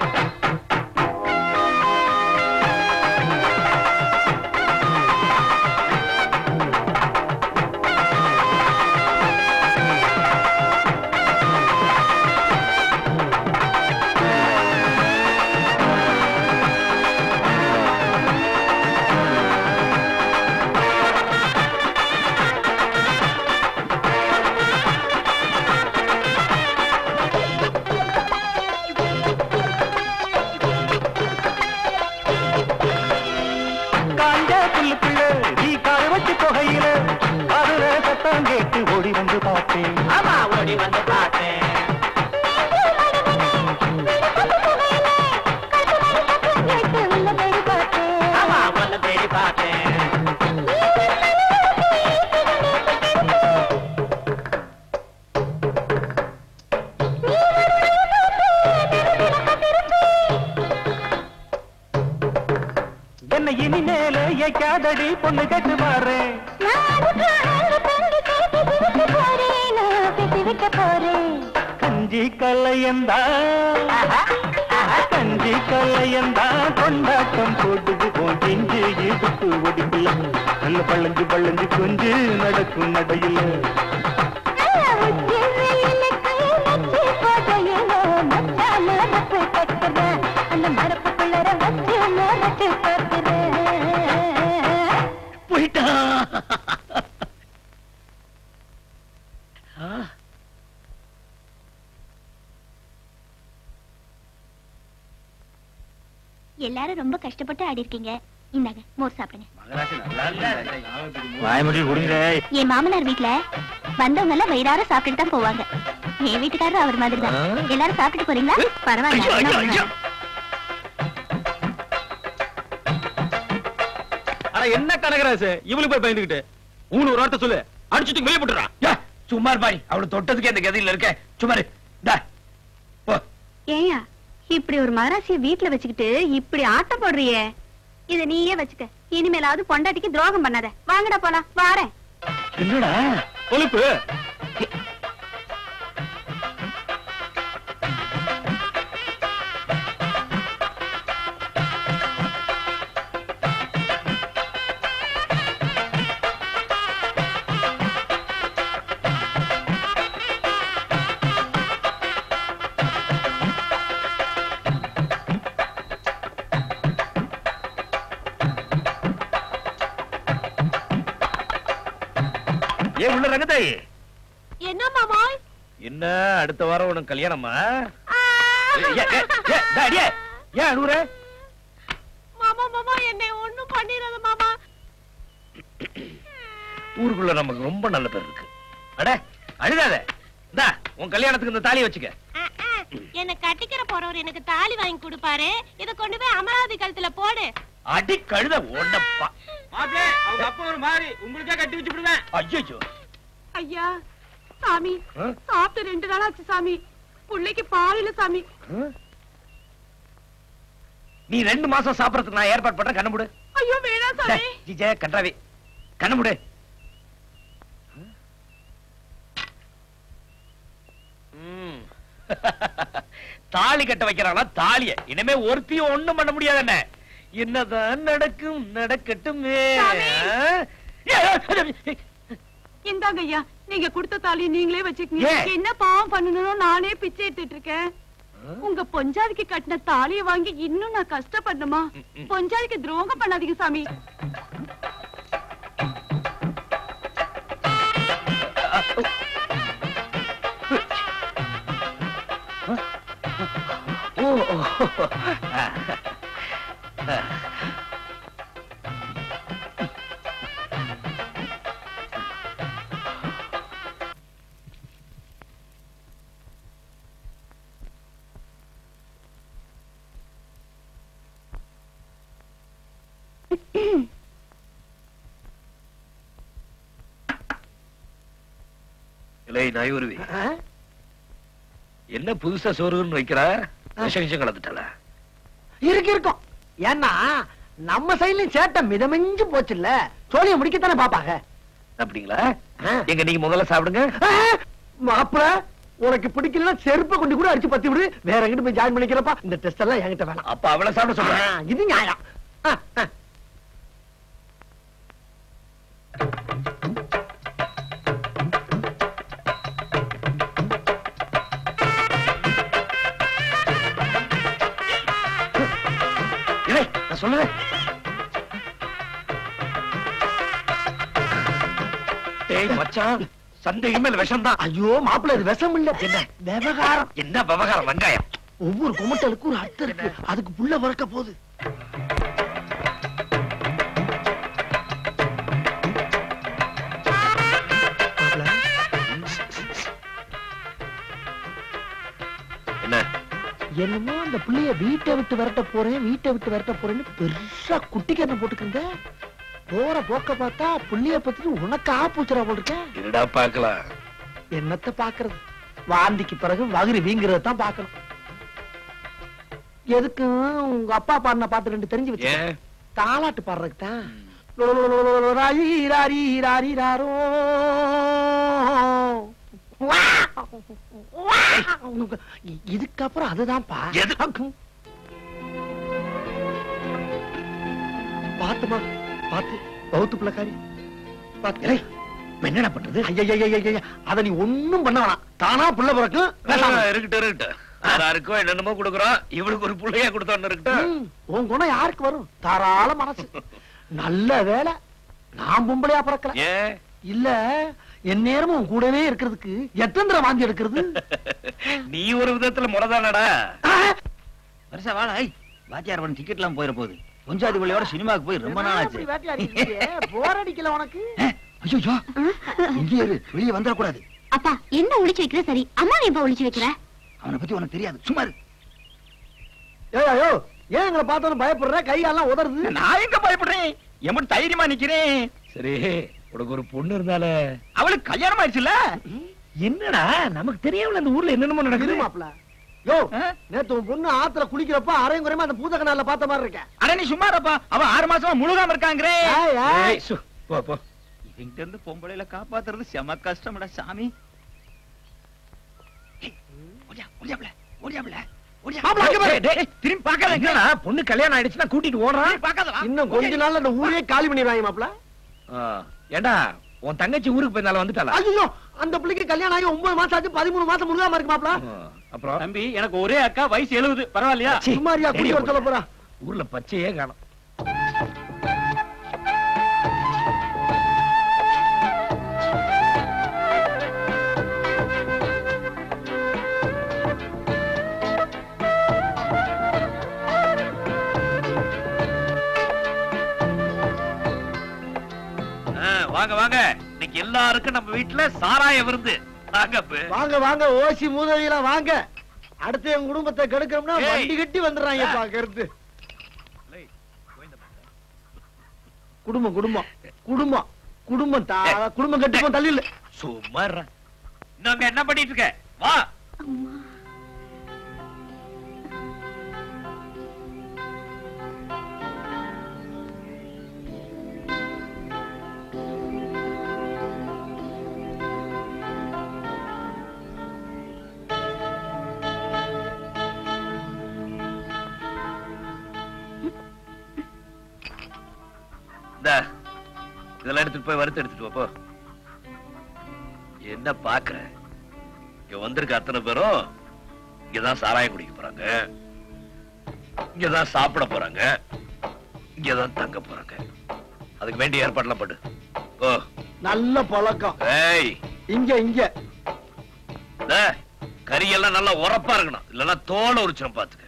காஞ்ச புல்லுக்குள்ள நீ காய வச்சு புகையில அதுல சத்தம் கேட்டு ஓடி வந்து பார்த்தேன் ஆமா ஓடி வந்து பார்த்தேன் ஆமா உன்னை தேடி பார்த்தேன் என்ன இனிமேல ஏக்காதடி பொண்ணு கேட்டு பாரு கஞ்சி கல்லையந்தா கஞ்சி கல்லையந்தா கொண்டாட்டம் போட்டுது போஞ்சிஞ்சு இடுப்பு ஒடிக்கல நல்ல பள்ளஞ்சு பள்ளஞ்சு கொஞ்சு நடக்கும் நடையில் அந்த மரப்புக்குள்ளர வச்சு மரத்து பார்க்கிறேன் போயிட்டா எல்லாரும் ரொம்ப கஷ்டப்பட்டு ஆடி இருக்கீங்க இந்தாங்க மோர் சாப்பிடுங்க வாய்மொழி கொடுங்க என் மாமனார் வீட்ல வந்தவங்க எல்லாம் வயிறார சாப்பிட்டுட்டு தான் போவாங்க என் வீட்டுக்காரர் அவர் மாதிரி தான் எல்லாரும் சாப்பிட்டுட்டு போறீங்களா பரவாயில்ல ஐயோ, ஐயோ, நான் ஐயோ. அட என்ன கனகராசு இவளுக்கு போய் பயந்துகிட்டு ஊனு ஒரு வார்த்தை சொல்லு அடிச்சுட்டு வெளியே போட்டுறான் சும்மா பாய் அவளை தொட்டதுக்கு அந்த கதையில இருக்க சும்மா இரு. இந்தா. ஏயா இப்படி ஒரு மகராசிய வீட்டுல வச்சுக்கிட்டு இப்படி ஆட்டம் போடுறியே இத நீயே வச்சுக்க இனிமேலாவது பொண்டாட்டிக்கு துரோகம் பண்ணாத வாங்கடா போலாம் வாரேன் என்னடா கொழுப்பு ஏ உள்ள ரங்கதாயி என்ன மாமா என்ன அடுத்த வாரம் உனக்கு கல்யாணமா ஏ, ஏ, ஏ, ஏ, டா, அடியே. ஏன் அழுவுற மாமா மாமா என்னை ஒண்ணும் பண்ணிடாத மாமா ஊருக்குள்ள நமக்கு ரொம்ப நல்ல பேர் இருக்கு அட அழுகாத இந்தா உன் கல்யாணத்துக்கு இந்த தாலியை வச்சுக்க என்ன கட்டிக்கிற போறவர் எனக்கு தாலி வாங்கி கொடுப்பாரு இத கொண்டு போய் அமராவதி கழுத்துல போடு அடி கழுத ஒன்னப்பா மாப்பிளே அவங்க அப்பா ஒரு மாதிரி உங்களுக்கே கட்டி வச்சு விடுவேன் ஐயோ ஐயா சாமி சாப்பிட்டு ரெண்டு நாள் ஆச்சு சாமி பிள்ளைக்கு பால் இல்ல சாமி நீ ரெண்டு மாசம் சாப்பிடறதுக்கு நான் ஏற்பாடு பண்றேன் கண்ணு ஐயோ வேணாம் சாமி ஜிஜே கன்றாவி கண்ணு முடு ம். தாலி கட்ட வைக்கிறாங்களா தாலிய இனிமே ஒருத்தியும் ஒண்ணும் பண்ண முடியாது என்ன என்னதான் நடக்கும் நடக்கட்டுமே ஆ? இந்தாங்க ஐயா நீங்க கொடுத்த தாலி நீங்களே வச்சுக்கங்க ஏன்? எனக்கு என்ன பாவம் பண்ணணும் நானே பிச்சை எடுத்துட்டு இருக்கேன் உங்க பொஞ்சாதிக்கு கட்டின தாலியை வாங்கி இன்னும் நான் கஷ்டப்படணுமா பொஞ்சாதிக்கு துரோகம் பண்ணாதீங்க சாமி ஓ ஓ. ஆ. ஆ. இல்லை நாயூருவி என்ன புதுசா சோறுன்னு வைக்கிற விஷம் விஷம் கலந்துட்டல இருக்கு இருக்கும் ஏன்னா நம்ம சைட்லயும் சேட்டை மிதமிஞ்சு போச்சுல்ல சோழிய முடிக்கத்தானே பாப்பாங்க அப்படிங்களா எங்க நீங்க முதல்ல சாப்பிடுங்க மாப்பிள உனக்கு பிடிக்கலன்னா செருப்பை கொண்டு கூட அடிச்சு பத்தி விடு வேற எங்கிட்ட போய் ஜாயின் பண்ணிக்கிறப்பா இந்த டெஸ்ட் எல்லாம் என்கிட்ட வேணாம் அப்ப அவளை சாப்பிட சொல்றேன் ஆ, இது நியாயம் ஆ, ஆ. இல்லை நான் சொல்லுவேன் டேய் மச்சான் சந்தேகமே இல்ல விஷம் தான் ஐயோ மாப்பிள இது விஷம் இல்ல என்ன விவகாரம் என்ன விவகாரம் வெங்காயம் ஒவ்வொரு குமட்டலுக்கும் ஒரு அர்த்தம் இருக்கு அதுக்கு புள்ள பிறக்க போகுது என்ன என்னமோ அந்த புள்ளைய வீட்டை விட்டு விரட்ட போறேன் வீட்டை விட்டு விரட்ட போறேன்னு பெருசா குட்டி கண்ணை போட்டுக்கிறங்க போற போக்க பார்த்தா புள்ளைய பத்தி உனக்கு ஆப்பூச்சுரா போட்டிருக்கேன் இருடா பாக்கலாம் என்னத்த பாக்குறது வாந்திக்கு பிறகு வகுறு வீங்கிறத தான் பாக்கணும் எதுக்கு உங்க அப்பா பாடின பாட்டு ரெண்டு தெரிஞ்சு வச்சு ஏன் தாலாட்டு பாடுறதுக்கு தான் ராரி ராரி ராரி ராரோ இதுக்கப்புறம் அதுதான் பா பாத்துமா பாத்து பௌத்து பிள்ளைக்காரி பாத்து என்னடா பண்றது ஐயா அத நீ ஒண்ணும் பண்ண வேணாம் தானா புள்ள பிறக்கும் பேசாம இரு. இருக்கட்டும் இருக்கட்டும் யாருக்கோ என்னென்னமோ கொடுக்குறோம் இவளுக்கு ஒரு புள்ளையா கொடுத்தோன்னு இருக்கட்டும் ம், உன் குணம் யாருக்கு வரும் தாராள மனசு நல்ல வேலை நான் பொம்பளையா பிறக்கல ஏன் இல்ல என் நேரமும் உன் கூடவே இருக்கிறதுக்கு எத்தனை வாந்தி எடுக்கிறது நீ ஒரு விதத்துல முறைதானடா வருஷம் வாழ ஐ வாத்தியார் பண்ண டிக்கெட் எல்லாம் போயிட போகுது கொஞ்சாதி பிள்ளையோட சினிமாக்கு போய் ரொம்ப நாள் ஆச்சு போர் அடிக்கல உனக்கு ஐயோ இங்கே இரு வெளியே வந்துடக்கூடாது அப்பா என்ன ஒளிச்சு வைக்கிற சரி அம்மா எப்ப ஒளிச்சு வைக்கிற அவனை பத்தி உனக்கு தெரியாது சும்மா இரு ஏய் ஐயோ ஏன் எங்களை பார்த்தோன்னு பயப்படுற கையெல்லாம் உதறது நான் எங்க பயப்படுறேன் எம்மன் தைரியமா நிக்கிறேன் சரி உனக்கு ஒரு பொண்ணு இருந்தால அவளுக்கு கல்யாணம் ஆயிடுச்சுல என்னடா நமக்கு தெரியாமல அந்த ஊர்ல என்னென்னமோ நடக்குது மாப்ள யோ நேத்து உன் பொண்ணு ஆத்துல குளிக்கிறப்ப அரையும் குறையமா அந்த பூத கனால பார்த்த மாதிரி இருக்கேன் அட நீ சும்மா இருப்பா அவ ஆறு மாசமா முழுகாம இருக்காங்கிறே ஏய், ஏய். ஏய், சு, போ போ இவங்கிட்ட இருந்து பொம்பளையில காப்பாத்துறது செம கஷ்டம்டா சாமி ஏய், ஓடியா, ஓடியாப்ல, ஓடியாப்ல, ஓடியா. மாப்ள, அங்க பாரு. டேய், டேய், திரும்பி பார்க்காத என்னடா பொண்ணு கல்யாணம் ஆயிடுச்சுன்னா கூட்டிட்டு ஓடுறான் பார்க்காத வா. இன்னும் கொஞ்ச நாள்ல அந்த ஊரே காலி பண்ணிடுவாங்க மாப்ள ஆ, ஏண்டா உன் தங்கச்சி ஊருக்கு போயிருந்தால வந்துட்டாளா ஐயோ அந்த பிள்ளைக்கு கல்யாணம் ஆகி ஒன்பது மாசம் ஆச்சு பதிமூணு மாசம் முழுகாம இருக்கு மாப்ள ஆ, அப்புறம் தம்பி எனக்கு ஒரே அக்கா வயசு எழுபது பரவாயில்லையா சீ, சும்மாரியா குடி வர சொல்ல போறா ஊர்ல பச்சையே காணும் வாங்க வாங்க இன்னைக்கு எல்லாருக்கும் நம்ம வீட்டுல சாராய விருந்து வாங்க அப்ப. வாங்க வாங்க ஓசி மூதவிகளா வாங்க அடுத்து என் குடும்பத்தை கெடுக்கணும்னா ஏய். வண்டி கட்டி வந்துடுறாங்க பாக்கறது குடும்பம் குடும்பம் குடும்பம் குடும்பம் தா- குடும்பம் கட்டி போ தள்ளி இல்ல சும்மா இருடா. நாங்க என்ன பண்ணிட்டு இருக்க வா இந்தா, இதெல்லாம் எடுத்துட்டு போய் வறுத்து எடுத்துட்டு வா, போ என்ன பாக்குற இங்க வந்திருக்க அத்தனை பேரும் இங்கதான் சாராயம் குடிக்க போறாங்க இங்கதான் சாப்பிட போறாங்க இங்கதான் தங்க போறாங்க அதுக்கு வேண்டிய ஏற்பாடுலாம் பண்ணு ஓ நல்ல பழக்கம் ஏய் இங்க இங்க இந்த கறியெல்லாம் நல்லா உரப்பா இருக்கணும் இல்லன்னா தோலை உரிச்சிடும் பாத்துக்க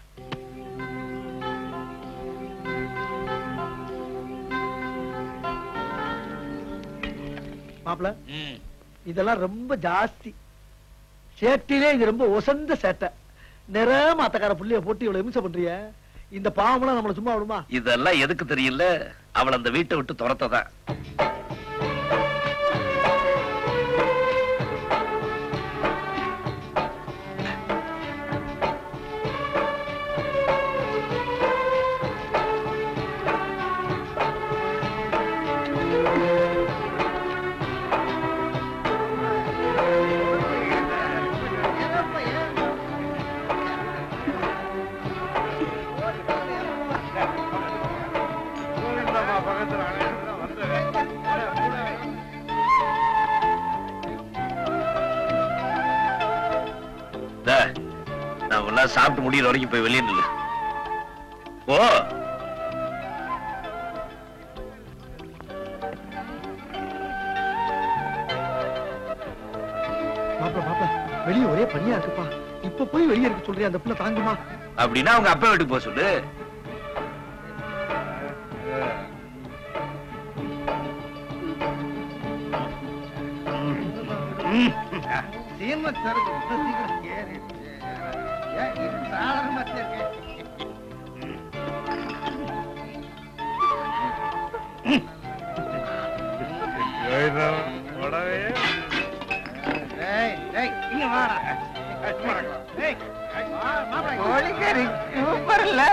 மாப்பிள ம். இதெல்லாம் ரொம்ப ஜாஸ்தி சேட்டிலே இது ரொம்ப ஒசந்த சேட்டை நிற மாத்தக்கார புள்ளைய போட்டு இவ்வளவு இம்சை பண்றிய இந்த பாவம்லாம் நம்மள சும்மா விடுமா இதெல்லாம் எதுக்கு தெரியல அவள் அந்த வீட்டை விட்டு துரத்ததான் எல்லாம் சாப்பிட்டு முடியிற வரைக்கும் போய் வெளியே நில்லு ஓ மாப்பிள மாப்பிள வெளியே ஒரே பனியா இருக்குப்பா இப்ப போய் வெளியே இருக்க சொல்றியா அந்த புள்ள தாங்குமா அப்படின்னா அவங்க அப்பா வீட்டுக்கு போக சொல்லு சீமை சரக்கு இவ்வளவு சீக்கிரம் ஏறிடுச்சு. ஏன் இது சாதாரணமா தான் இருக்கு. ஏய், ஏய், இங்க வாடா. ஏய், வா, மாப்பிள்ளை. கோழிக்கறி சூப்பர் இல்ல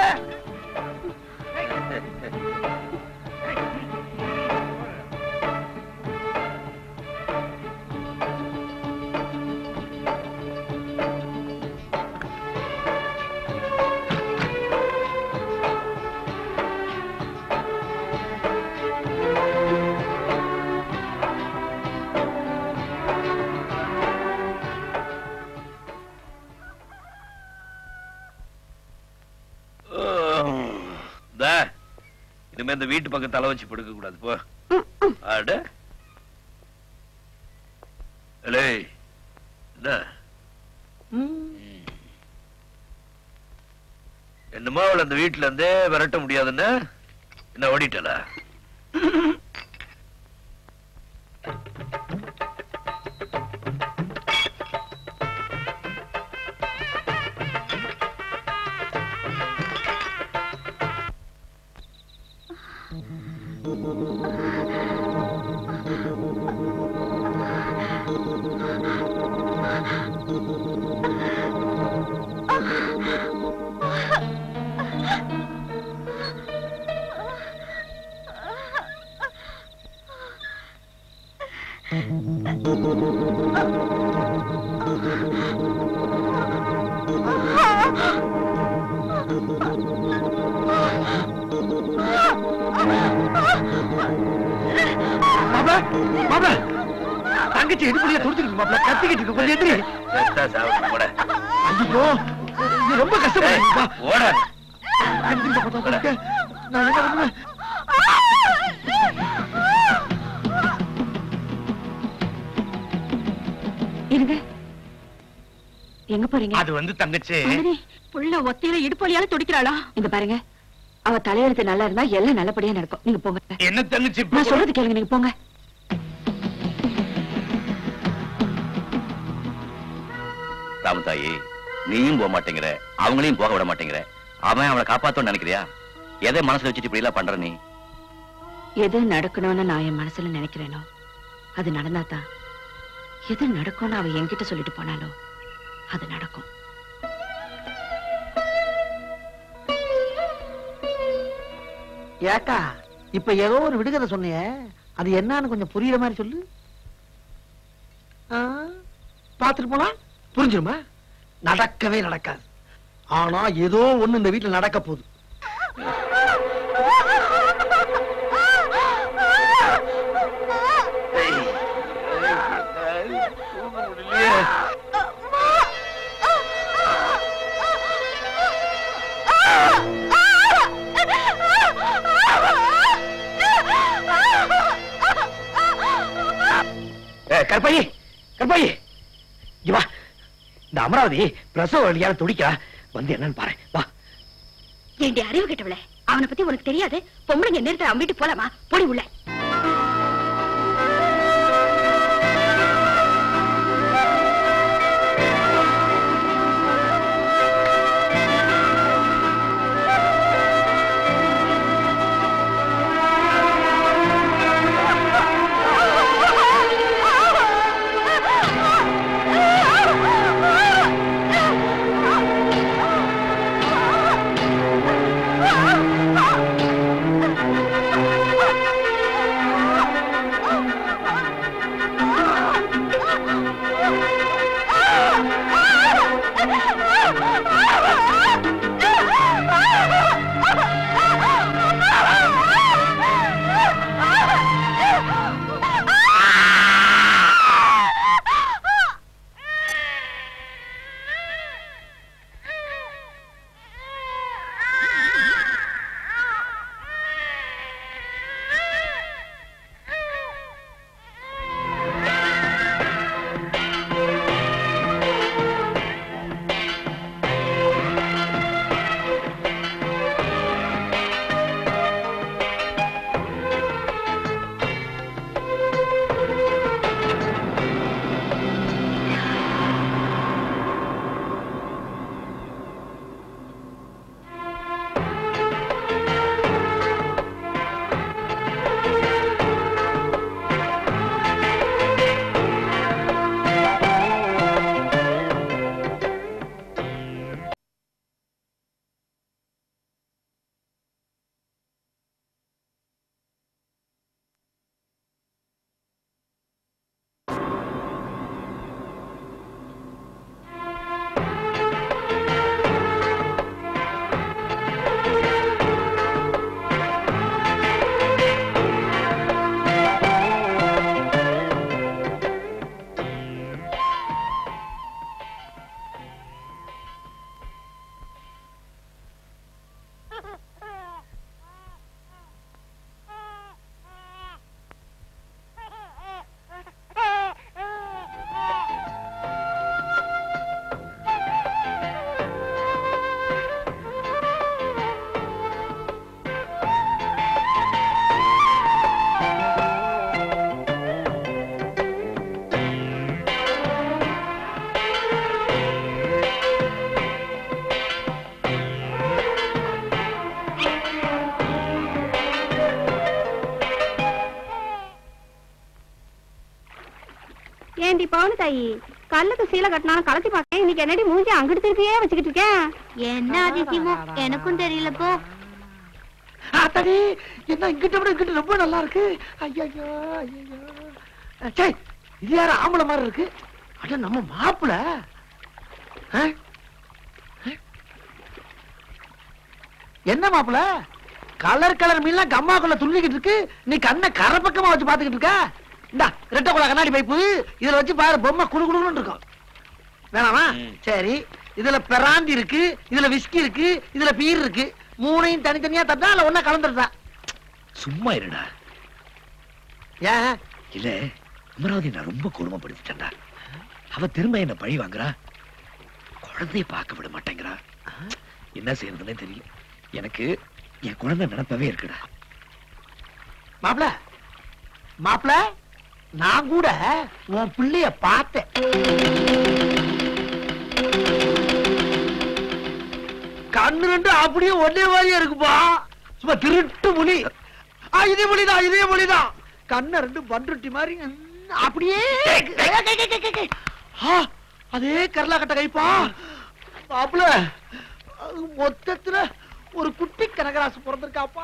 தா, இனிமே இந்த வீட்டு பக்கம் தலை வச்சு படுக்க கூடாது போ அட அலே என்ன என்னமோ அவளை அந்த வீட்டுல இருந்தே விரட்ட முடியாதுன்னு என்ன ஓடிட்டல மாப்பிள மாப்பிள தங்கச்சி இடுப்புலயே துடிச்சிருக்கு மாப்பிள கத்திக்கிட்டு இருக்கு கொஞ்சம் எதிரி செத்தா சாப்பிட்டு போட ஐயோ இது ரொம்ப கஷ்டமா இருக்குப்பா ஓட அஞ்சு நிமிஷம் பார்த்தா கொடுக்க. நான் என்ன பண்ணுவேன் இருங்க எங்க போறீங்க அது வந்து தங்கச்சி மகனே, புள்ள ஒத்தையில இடுப்பொலியால துடிக்கிறாளா இந்த பாருங்க அவ தலையெழுத்து நல்லா இருந்தா எல்லாம் நல்லபடியா நடக்கும் நீங்க போங்க என்ன தங்கச்சி இப்ப நான் சொல்றது கேளுங்க நீங்க போங்க ராமதாயி நீயும் போக மாட்டேங்கிற அவங்களையும் போக விட மாட்டேங்கிற அவன் அவளை காப்பாத்தோன்னு நினைக்கிறியா எதை மனசுல வச்சுட்டு இப்படி எல்லாம் பண்ற நீ எது நடக்கணும்னு நான் என் மனசுல நினைக்கிறேனோ அது நடந்தாதான் எது நடக்கும்னு அவ என்கிட்ட சொல்லிட்டு போனாலோ அது நடக்கும் ஏக்கா இப்ப ஏதோ ஒரு விடுகதை சொன்னியே அது என்னன்னு கொஞ்சம் புரியுற மாதிரி சொல்லு ஆ, பாத்துட்டு போனா புரிஞ்சிருமா நடக்கவே நடக்காது ஆனா ஏதோ ஒண்ணு இந்த வீட்டுல நடக்க போகுது கற்பாயி கற்பாயி இங்க வா இந்த அமராவதி பிரசவ வழியால துடிக்கிறா வந்து என்னன்னு பாரு வா ஏண்டி அறிவு கெட்டவள அவனை பத்தி உனக்கு தெரியாது பொம்பளைங்க நேரத்துல அவன் வீட்டுக்கு போலாமா போடி உள்ள Ah! ஏண்டி பவுனு தாயி கல்லுக்கு சீலை கட்டினாலும் கலத்தி பார்க்க இன்னைக்கு என்னடி மூஞ்சி அங்கிட்டு திருப்பியே வச்சுக்கிட்டு இருக்கேன் என்ன அதிசயமோ எனக்கும் தெரியல போ ஆத்தாடி என்ன இங்கிட்ட விட இங்கிட்ட ரொம்ப நல்லா இருக்கு ஐயோ ஐயோ சே இது யாரு ஆம்பளை மாதிரி இருக்கு அட நம்ம மாப்பிள என்ன மாப்பிள கலர் கலர் மீன்லாம் கம்மாக்குள்ள துள்ளிக்கிட்டு இருக்கு நீ கண்ணை கரை பக்கமா வச்சு பாத்துக்கிட்டு இருக்க இந்தா ரெட்டை குழா கண்ணாடி பைப்பு இதுல வச்சு பாரு பொம்மை குடு குடுன்னு இருக்கும் வேணாமா சரி இதுல பெராந்தி இருக்கு இதுல விஸ்கி இருக்கு இதுல பீர் இருக்கு மூணையும் தனித்தனியா தட்டா இல்ல ஒண்ணா கலந்துருதா சும்மா இருடா ஏன் இல்ல அமராவதி நான் ரொம்ப கொடுமைப்படுத்திட்டேன்டா அவ திரும்ப என்ன பழி வாங்குறா குழந்தைய பார்க்க விட மாட்டேங்கிறா என்ன செய்யறதுன்னே தெரியல எனக்கு என் குழந்தை நினப்பவே இருக்குடா மாப்ள மாப்ள நான் கூட உன் பிள்ளைய பார்த்தேன் கண்ணு ரெண்டு அப்படியே ஒன்னே மாதிரியே இருக்குப்பா சும்மா திருட்டு மொழி ஆ இதே மொழிதான் இதே மொழிதான் கண்ணு ரெண்டு பண்ருட்டி மாதிரி ம், அப்படியே இருக்கு. ஏய், கை, கை, கை, கை, கை. ஆ, அதே கரலா கட்ட கைப்பா மாப்ள அது மொத்தத்துல ஒரு குட்டி கனகராசு பிறந்திருக்காப்பா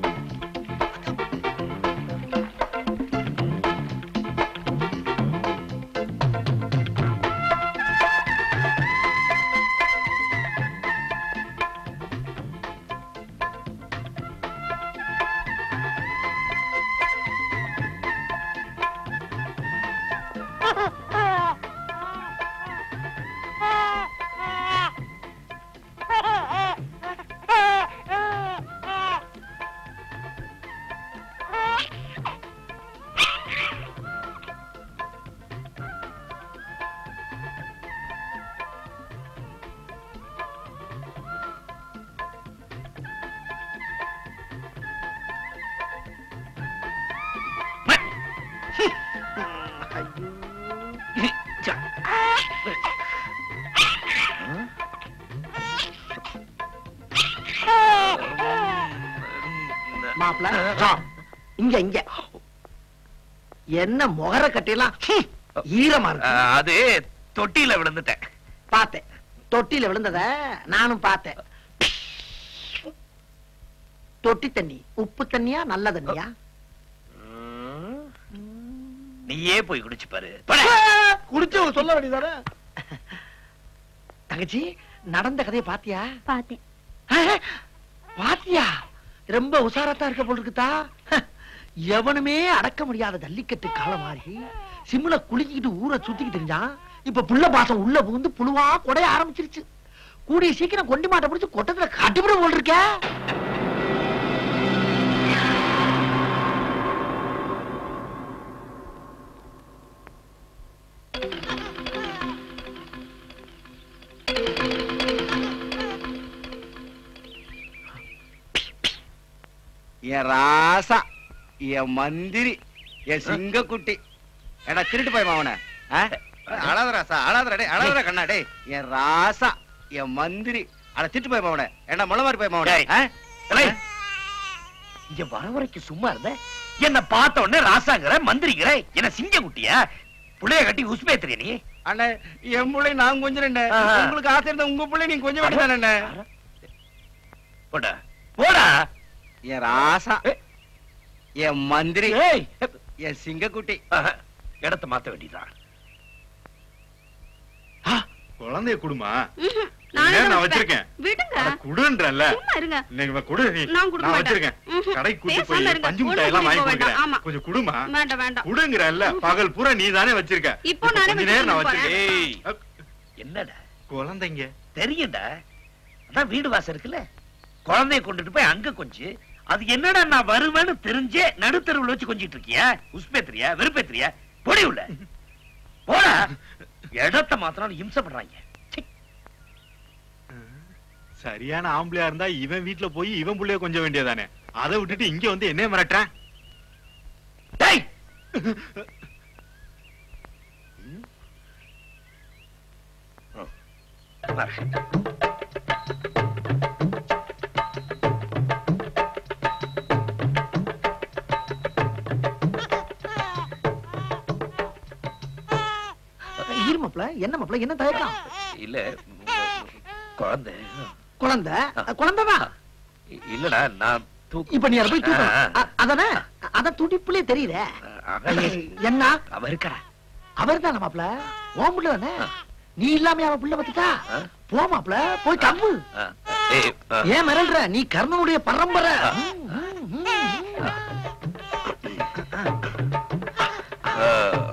மாப்பிள இங்க இங்க என்ன முகர கட்டிலாம் ஹம், ஈரமா இருக்கு அது தொட்டியில விழுந்துட்டேன் பார்த்தேன் தொட்டியில விழுந்தத நானும் பார்த்தேன் தொட்டி தண்ணி உப்பு தண்ணியா நல்ல தண்ணியா நீயே போய் குடிச்சு பாரு குடிச்சவங்க சொல்ல வேண்டியதானே தங்கச்சி நடந்த கதையை பாத்தியா பார்த்தேன் பாத்தியா ரொம்ப உசாரத்தா இருக்க போல் இருக்குதா எவனுமே அடக்க முடியாத ஜல்லிக்கட்டு காலம் மாறி சிம்ல குலுக்கிட்டு ஊரை சுத்திக்கிட்டு தெரிஞ்சான் இப்ப புள்ள பாசம் உள்ள புகுந்து புழுவா கொடைய ஆரம்பிச்சிருச்சு கூடிய சீக்கிரம் கொண்டு மாட்ட பிடிச்சு கொட்டத்துல கட்டுப்பட போல் இருக்க என் ராசா என் மந்திரி என் சிங்கக்குட்டி ஏடா திருட்டு போய் மாவன அழாத ராசா அழாதடா டேய் அழாதடா கண்ணா டேய் என் ராசா என் மந்திரி அட திட்டு போய் மாவன ஏடா முளை மாதிரி போய் மாவன டேய். இங்க வர வரைக்கும் சும்மா இருந்த என்ன பார்த்த உடனே ராசாங்கிற மந்திரிங்கிற என்ன சிங்க குட்டியா புள்ளைய கட்டி உஸ்பேத்திரிய நீ அண்ணே என் பிள்ளை நான் கொஞ்சம் ஆஹா. உங்களுக்கு ஆசை இருந்தா உங்க பிள்ளை நீங்க கொஞ்சம் வேண்டியதானே போடா போடா என் ராசா என் மந்திரி என் சிங்கக்குட்டி இடத்த மாத்த வேண்டியதான் குழந்தைய குடுமா நானே நான் தான் வச்சிருக்கேன் விடுங்க குடுன்றல்ல சும்மா இருங்க இன்னைக்கு வா, குடு நீ நான் கொடுக்க நான் மாட்டேன். வச்சிருக்கேன் ம்ஹும். கடைக்கு கூட்டி பேசாம போய் இருங்க. பஞ்சு ஒண்ணும் மிட்டாய் எல்லாம் வாங்கி கூட்டிட்டு போக வேண்டாம். கொடுக்குறேன் ஆமா. கொஞ்சம் குடுமா வேண்டாம் வேண்டாம் குடுங்கறல்ல பகல் பூரா நீ தானே வச்சிருக்க இப்போ நானே கொஞ்ச நேரம் நான் வச்சுட்டு வச்சிருக்கேன் என்னடா குழந்தைங்க தெரியும்டா அதான் வீடு வாசல் இருக்குல்ல குழந்தைய கொண்டுட்டு போய் அங்க கொஞ்சு அது என்னடா நான் வருவேன்னு தெரிஞ்சே நடுத்தருவுல வச்சு கொஞ்சிட்டு இருக்கியா உஸ்பேத்திரியா வெறுப்பேத்திரியா பொடி உள்ள போடா இடத்த மாத்திரம் இம்சப்படுறாங்க சரியான ஆம்பளையா இருந்தா இவன் வீட்ல போய் இவன் புள்ளைய கொஞ்சம் வேண்டியதானே அதை விட்டுட்டு இங்க வந்து என்ன மிரட்டுறேன் டேய் சொல்லு மாப்ள என்ன மாப்ள என்ன தயக்கம் இல்ல குழந்தை குழந்தை குழந்தைதான் இல்லடா நான் தூக்கு இப்ப நீ அதை போய் ஆ, தூக்கணும் ஆ. அ- அதானே அத துடிப்புலயே தெரியுதே அவன் என்ன அவ இருக்கடா அவர் தானே மாப்ள உன் புள்ள தானே நீ இல்லாம அவ புள்ள பத்துட்டா போ மாப்ள போய் கம்பு ஏய், ஆ. ஏன் மிரள்ற நீ கர்ணனுடைய பரம்பரை ம், ம், ம், ம். ஆ.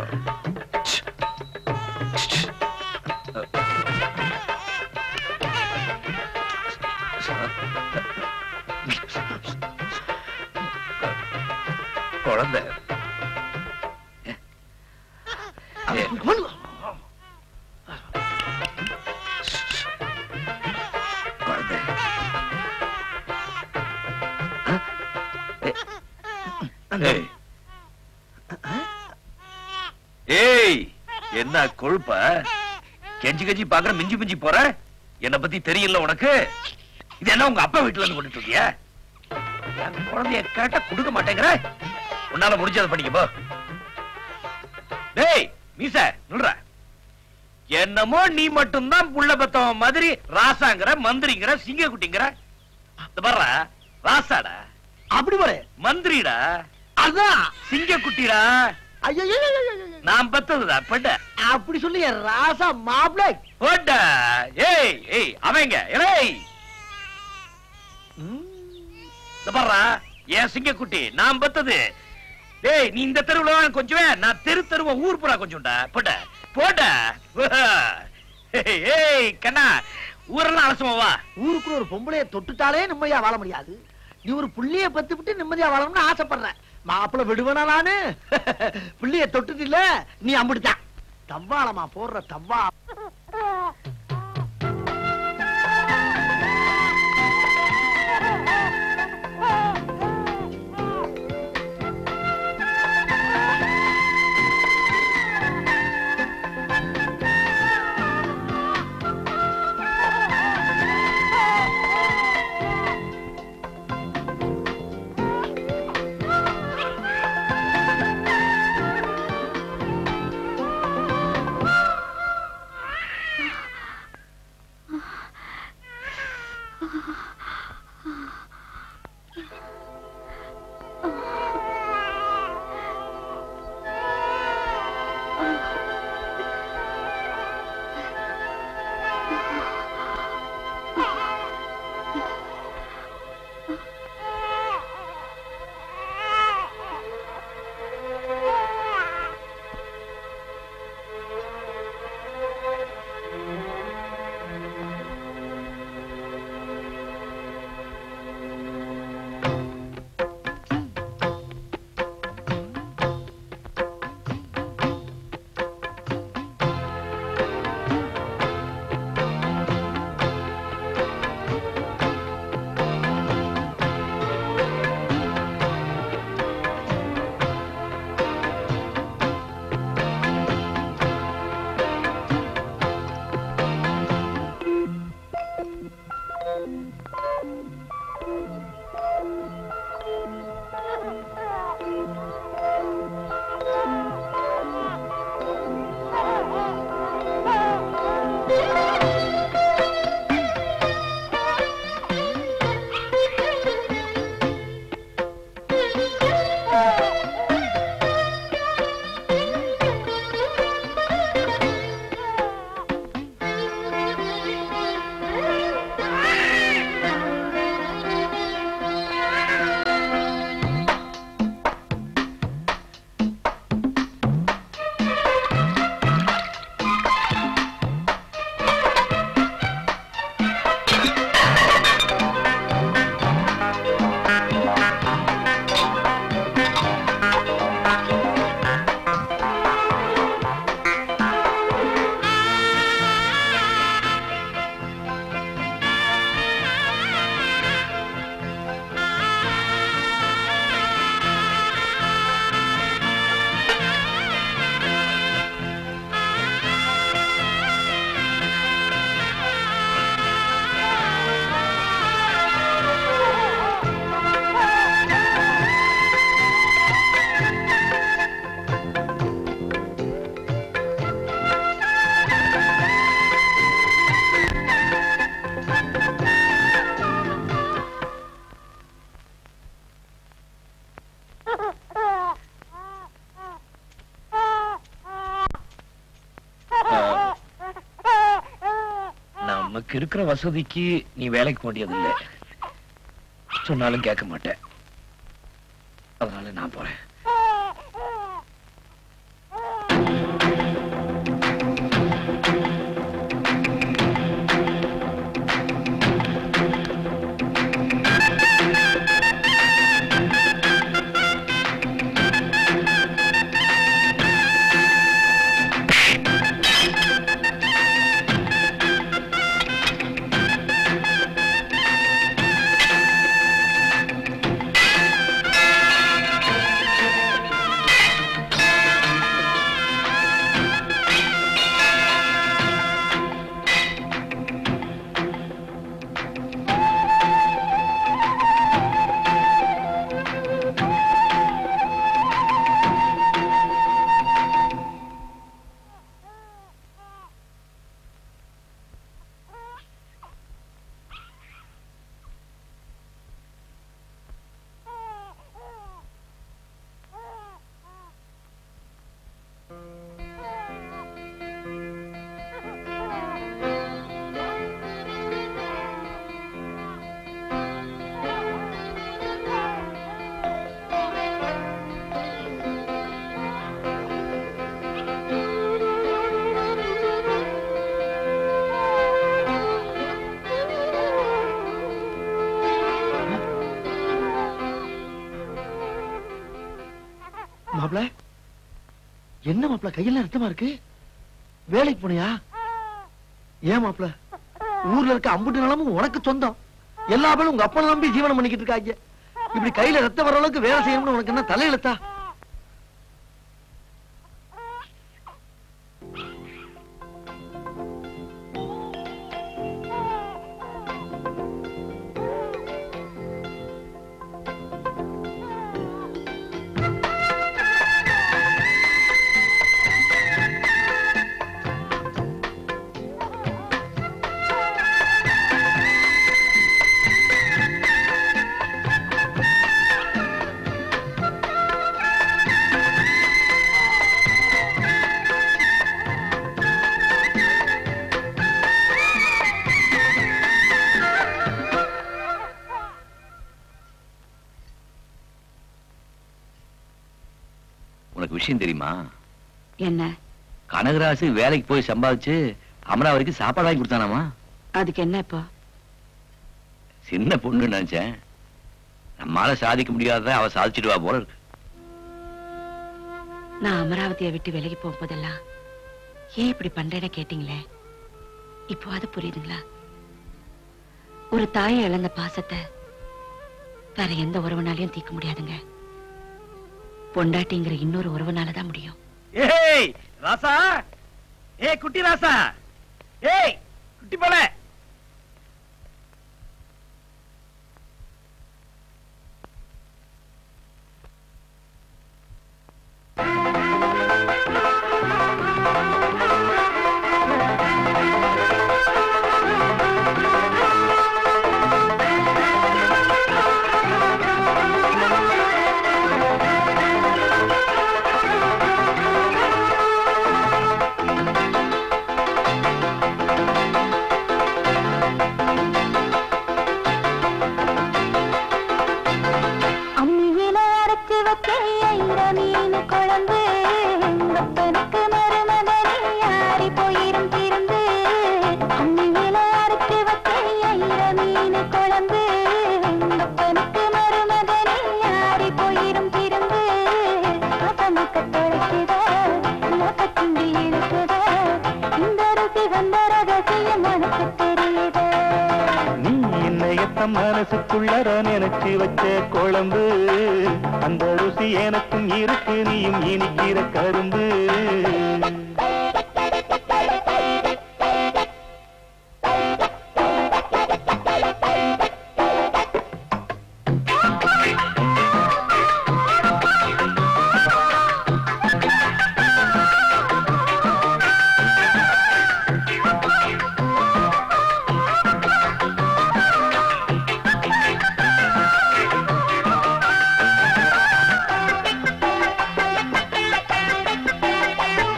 குழந்தை ஏ, குழந்தை ஏய். ஏய் என்ன கொழுப்ப கெஞ்சி கெஞ்சி பாக்குற மிஞ்சி மிஞ்சி போற என்ன பத்தி தெரியல உனக்கு இது என்ன உங்க அப்பா வீட்டுல இருந்து கொண்டுட்டு இருக்கிய என் குழந்தைய கேட்டா கொடுக்க மாட்டேங்கிற உன்னால முடிஞ்சதை பண்ணிக்க போ டேய் மீச நில்ற என்னமோ நீ மட்டும்தான் புள்ள பெத்தவன் மாதிரி ராசாங்கிற மந்திரிங்கிற சிங்கக்குட்டிங்கிற இந்த பாரு ராசாடா அப்படி பாரு மந்திரிடா அதான் சிங்கக்குட்டிடா ஐயோ நான் பெத்ததுடா பட்ட அப்படி சொல்லி என் ராசா மாப்ள போட்டா ஏய் ஏய் அவங்க ஏய் இந்த பாருடா என் சிங்கக்குட்டி நான் பெத்தது டேய் நீ இந்த தெருவுல கொஞ்சம் நான் தெரு தெருவ ஊர் புறா கொஞ்சம்டா போட்ட போட்ட ஏய் கண்ணா ஊரெல்லாம் அலசுமா வா ஊருக்குள்ள ஒரு பொம்பளைய தொட்டுட்டாலே நிம்மதியா வாழ முடியாது நீ ஒரு புள்ளைய பத்து விட்டு நிம்மதியா வாழணும்னு ஆசைப்படுறேன் மாப்பிள விடுவேனா நானு புள்ளைய தொட்டுட்டு இல்ல நீ அம்பிடுதான் தவ்வாளமா போடுற தவ்வா நமக்கு இருக்கிற வசதிக்கு நீ வேலைக்கு வேண்டியதில்லை சொன்னாலும் கேட்க மாட்டேன் அதனால நான் போறேன் மாப்ள என்ன மாப்ள கையெல்லாம் ரத்தமா இருக்கு வேலைக்கு போனியா ஏன் மாப்ள ஊர்ல இருக்க அம்புட்டு நிலமும் உனக்கு சொந்தம் எல்லா பேரும் உங்க அப்பனை நம்பி ஜீவனம் பண்ணிக்கிட்டு இருக்காங்க இப்படி கையில ரத்தம் வர அளவுக்கு வேலை செய்யணும்னு உனக்கு என்ன தலையெழுத்தா உனக்கு விஷயம் தெரியுமா என்ன கனகராசு வேலைக்கு போய் சம்பாதிச்சு அமராவதிக்கு சாப்பாடு வாங்கி கொடுத்தானாமா அதுக்கு என்ன இப்போ சின்ன பொண்ணு நினைச்சேன் நம்மால சாதிக்க முடியாதத அவ சாதிச்சிடுவா போல இருக்கு நான் அமராவதியை விட்டு விலகி போகும்போதெல்லாம் ஏன் இப்படி பண்றேன்னு கேட்டீங்களே இப்போ அது புரியுதுங்களா ஒரு தாயை இழந்த பாசத்தை வேற எந்த உறவுனாலையும் தீர்க்க முடியாதுங்க பொண்டாட்டிங்கிற இன்னொரு உறவுனால தான் முடியும் ஏய் ராசா ஏய் குட்டி ராசா ஏய் குட்டி போல அம்மியில அரைச்சு வச்ச ஐர மீன் குழம்பு அப்பனுக்கு மருமகனே யாரி போயிரும் திருந்து அம்மியில அரைச்சு வச்ச ஐர மீன் குழம்பு அப்பனுக்கு மருமகனே யாரி போயிரும் திருந்து அசமுக்க தொலைக்குதா லக்கச்சுண்டி இருக்குதா இந்த ருசி வந்த ரகசியம் உனக்கு தெரியுதா நீ என்னையத்த மனசுக்குள்ளர நினைச்சு வச்ச குழம்பு அந்த ருசி எனக்கும் இருக்கு நீயும் இனிக்கிற கரும்பு ஆ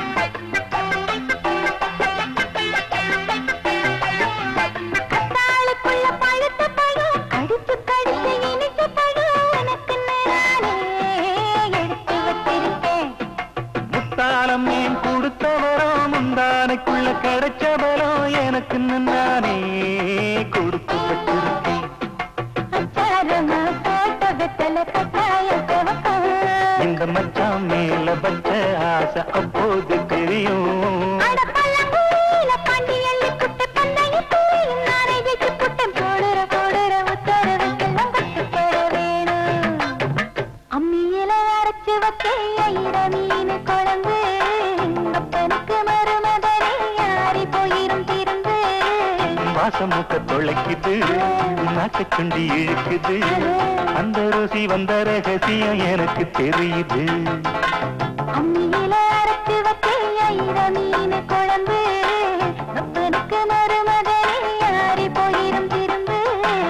பானைக்குள்ள கிடைச்ச பலம் எனக்கு நானே கொடுத்து வச்சிருக்கேன் அச்சாரமா போட்ட வெத்தல கட்டாயம் துவக்கம் இந்த மச்சான் மேல வச்ச ஆசை அப்போது தெரியும் அட பழங்கூல பாண்டி எள்ளி குட்ட பண்ணையிட்டு நானே ஜெயிச்சு புட்டேன் போடுற போடுற உத்தரவுக்கெல்லாம் கட்டுப்பட வேணும் அம்மியில அரைச்சு வச்ச ஐர மீன் குழம்பு அப்பனுக்கு மருமகனே யாரி போயிரும் திருந்து வாசம் மூக்க தொலைக்குது நாக்க சுண்டி இழுக்குது அந்த ருசி வந்த ரகசியம் எனக்கு தெரியுது அம்மியில அரைச்சு வச்ச ஐர மீன் குழம்பு அப்பனுக்கு மருமகனே யாரி போயிரும் திருந்து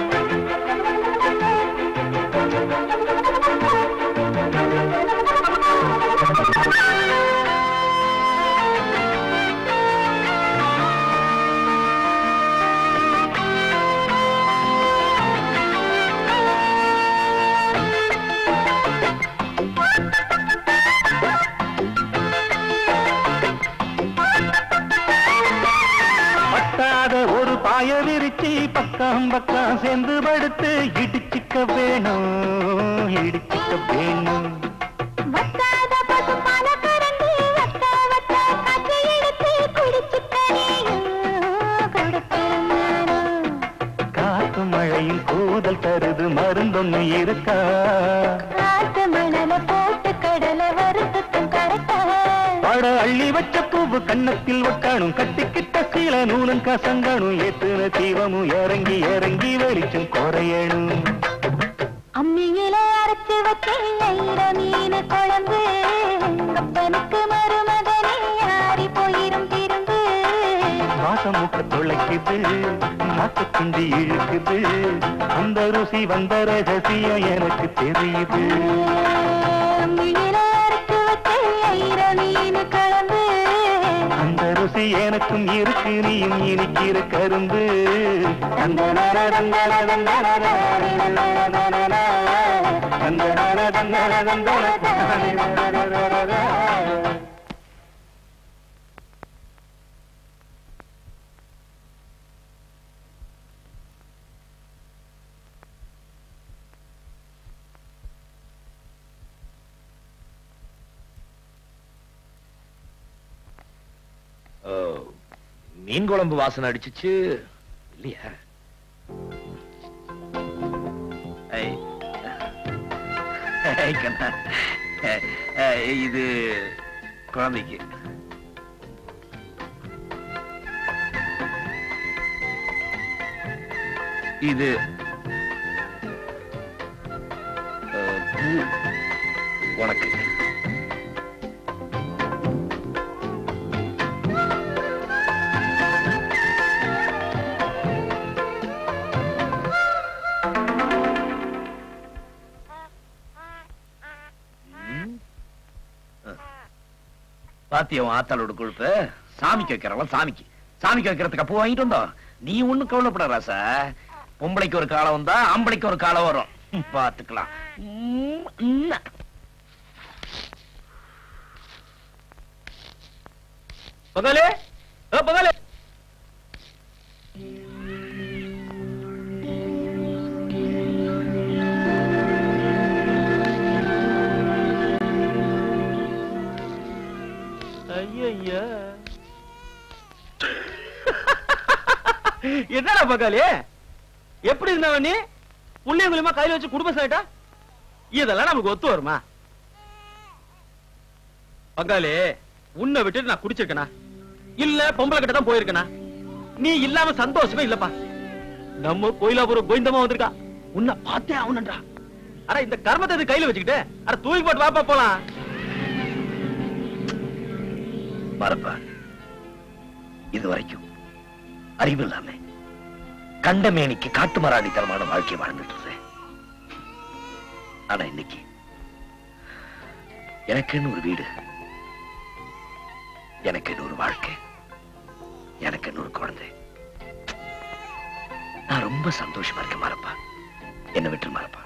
பத்தாத ஒரு பாய விரிச்சு பக்கம் பக்கம் சேர்ந்து படுத்து இடிச்சுக்க வேணும் இடிச்சுக்க வேணும் வத்தாத பசுப்பால கறந்து வத்தா வத்தா காய்ச்சி எடுத்து குடிச்சுக்கணியும் கொடுப்பேன் நானும் காத்து மழையும் கூதல் தருது மருந்தொன்னு இருக்கா காத்து மணல போட்டு கடலை வறுத்துக்கும் கரெக்டா பட அள்ளி வச்ச பூவு கன்னத்தில் ஒட்டணும் கட்டிக்கிட்ட சீல நூலும் கசங்கணும் ஏத்துன தீவமும் இறங்கி இறங்கி வெளிச்சம் குறையணும் அம்மியில அரைச்சு வச்ச ஐர மீன் குழம்பு அப்பனுக்கு மருமகனே யாரி போயிரும் திருந்து வாசம் மூக்க துளைக்குது நாக்கு துண்டி இழுக்குது அந்த ருசி வந்த ரகசியம் எனக்கு தெரியுது அம்மியில அரைச்சு வச்ச ஐர மீன் குழம்பு அந்த ருசி எனக்கும் இருக்கு நீயும் இனிக்கிற கரும்பு அந்த நர தந்தன தந்தன தந்தன அந்த நர தந்தன தந்தன ஓ, மீன் குழம்பு வாசனை அடிச்சிச்சு இல்லையா ஐய். ஐய், கண்ணா. அஹ், அஹ், இது குழந்தைக்கு இது அஹ், பூ உனக்கு பாத்தியா உன் ஆத்தாளோட கொழுப்பு சாமிக்கு வைக்கிறவன் சாமிக்கு சாமிக்கு வைக்கிறதுக்கு அப்போ வாங்கிட்டு வந்தோம் நீ ஒண்ணும் கவலைப்பட ராசா பொம்பளைக்கு ஒரு காலம் வந்தா ஆம்பளைக்கு ஒரு காலம் வரும் ம், பாத்துக்கலாம் ம், ம். பகாலே ஏ பகாலே ஐயா என்னடா பகாலே எப்படி இருந்தவன் நீ புள்ளையங்குலியமா கையில வச்சு குடும்பம் சாயிட்டா இதெல்லாம் நமக்கு ஒத்து வருமா பங்காளி உன்னை விட்டுட்டு நான் குடிச்சிருக்கனா இல்ல பொம்பளை கிட்ட தான் போயிருக்கனா நீ இல்லாம சந்தோஷமே இல்லப்பா நம்ம கோயிலாபுரம் கோவிந்தமா வந்திருக்கா உன்னை பார்த்தே ஆகணும்டா அட இந்த கர்மத்தை இது கையில வச்சுக்கிட்டு அட தூக்கி போட்டு வாப்பா போலாம் மறப்பா இது வரைக்கும் அறிவு இல்லாம கண்டமேனிக்கு காட்டு மராடித்தனமான வாழ்க்கை வாழ்ந்துட்டு இருந்தேன் ஆனா இன்னைக்கு எனக்குன்னு ஒரு வீடு எனக்குன்னு ஒரு வாழ்க்கை எனக்குன்னு ஒரு குழந்தை நான் ரொம்ப சந்தோஷமா இருக்கேன் மறப்பா என்ன விட்டு மறப்பா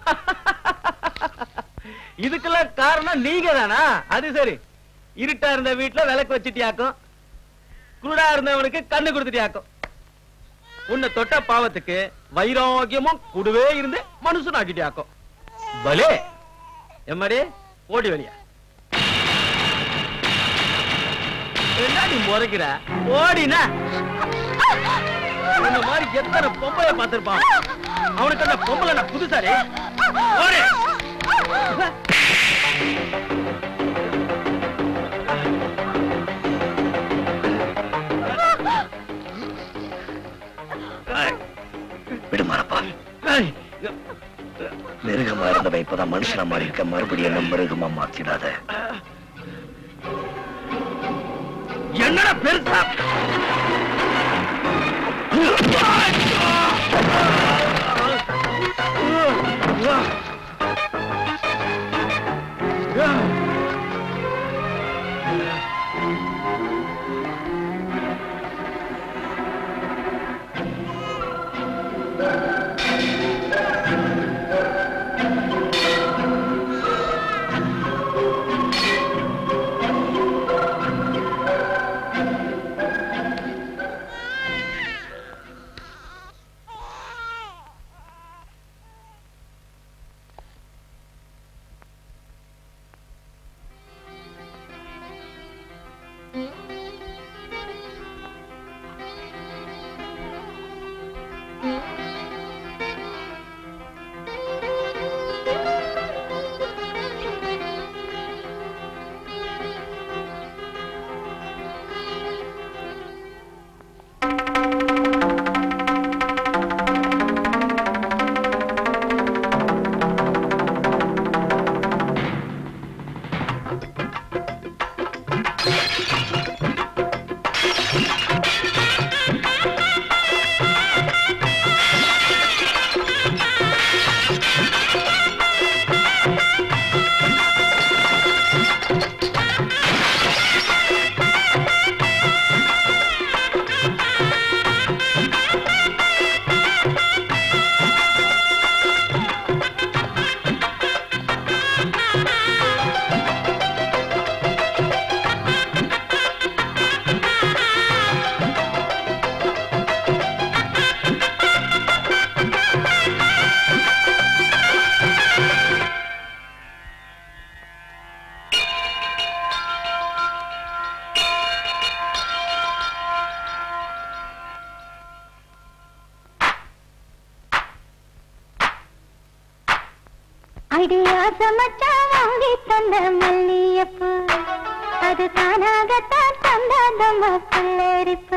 இதுக்கெல்லாம் காரணம் நீங்க தானா அது சரி இருட்டா இருந்த வீட்டுல விளக்கு வச்சுட்டியாக்கும் குருடா இருந்தவனுக்கு கண்ணு கொடுத்துட்டியாக்கும் உன்னை தொட்ட பாவத்துக்கு வைராகியமும் கூடவே இருந்து மனுஷன் ஆக்கிட்டியாக்கும் பலே எம்மாடி ஓடி வெளியா என்ன நீ முறைக்கிற ஓடினா இந்த மாதிரி எத்தனை பொம்பளை பார்த்திருப்பான் அவனுக்கு அந்த பொம்பளை நான் புதுசாரி ஓடு விடு மாறப்பா மிருகமா இருந்தவன் இப்பதான் மனுஷனா மாறி இருக்க மறுபடியும் என்ன மிருகமா மாத்திடாத என்னடா பெருசா அடியாச மச்சான் வாங்கி தந்த மல்லியப்பு அது தானாகத்தான் தந்தாதம்மா புல்லரிப்பு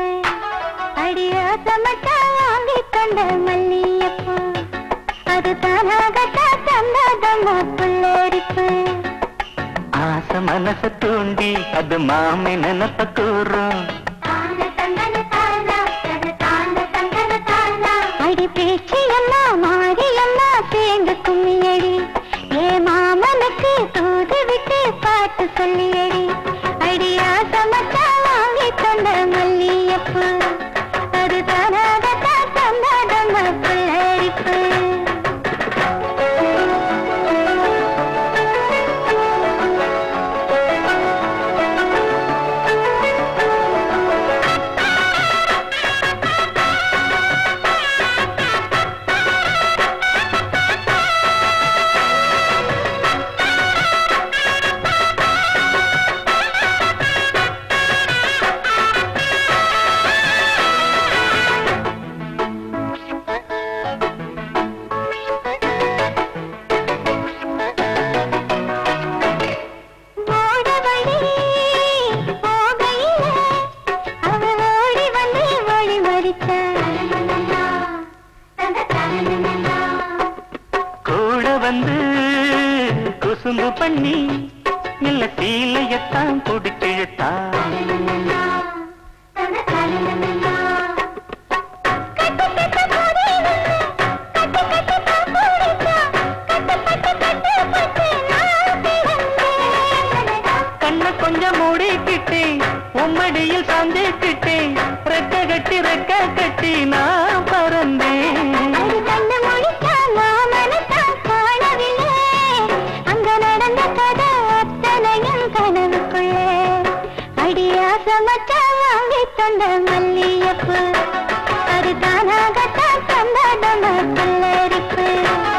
அடியாச மச்சான் வாங்கி தந்த மல்லியப்பு அது தானாகத்தான் தந்தாதம்மா புல்லரிப்பு ஆசை மனச தூண்டி அது மாமை நினப்ப கூறும் அடி பேச்சு எல்லாம் மாறி எல்லாம் சேர்ந்து கும்மியடி ஏ மாமனுக்கு தூது விட்டு பாட்டு சொல்லியடி அடியா சமச்சா வாங்கி தந்த மல்லியப்பு அது தானாகத்தான் தந்தாதம்மா புல்லரிப்பு ஓடவழி போகையில அவ ஓடி வந்து வழி மறிச்ச கூட வந்து குசும்பு பண்ணி இல்ல சீலையத்தான் பிடிச்சிழுத்தா கண்ண கொஞ்சம் மூடிக்கிட்டு உம்மடியில் சாஞ்சிக்கிட்டு ரெக்க கட்டி ரெக்க கட்டி நான் பறந்தேன் கண்ணு முழிச்சா மாமனத்தான் காணவில்லை அங்க நடந்த கதை அத்தனையும் கனவுக்குள்ளே மச்சான் வாங்கி தந்த மல்லியப்பு அது தானாகத்தான் தந்த நம்ம புல்லரிப்பு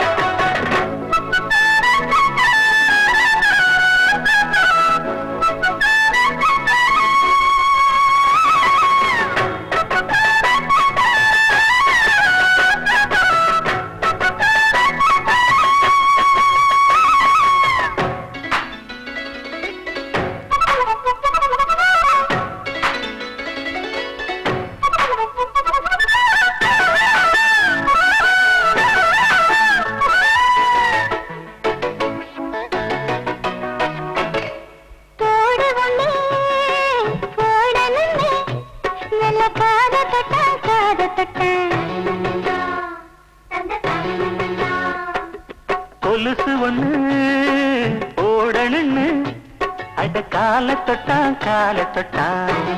போடு ஒண்ணு போடணுன்னு நல்ல காத தொட்டா காத தொட்டா கொலுசு ஒண்ணு ஓடணுன்னு அட கால தொட்டா கால தொட்டா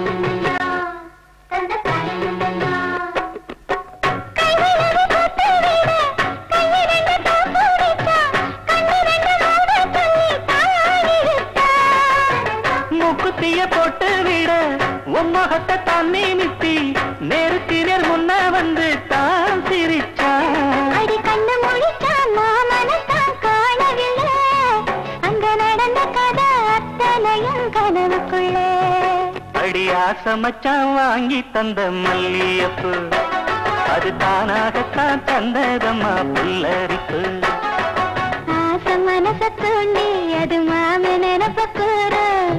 மூக்குத்திய போட்டு விட உம்மகத்தை தண்ணி நித்தி நேருக்கு நேர் முன்ன வந்து தான் சிரிச்சா அடி கண்ணு முழிச்சா மாமனத்தான் காணவில்லை அங்க நடந்த கதை அத்தனையும் கனவுக்குள்ளே அடி ஆசை மச்சான் வாங்கி தந்த மல்லியப்பு அது தானாகத்தான் தந்ததம்மா புல்லரிப்பு ஆசை மனச தூண்டி அது மாம நினப்ப கூற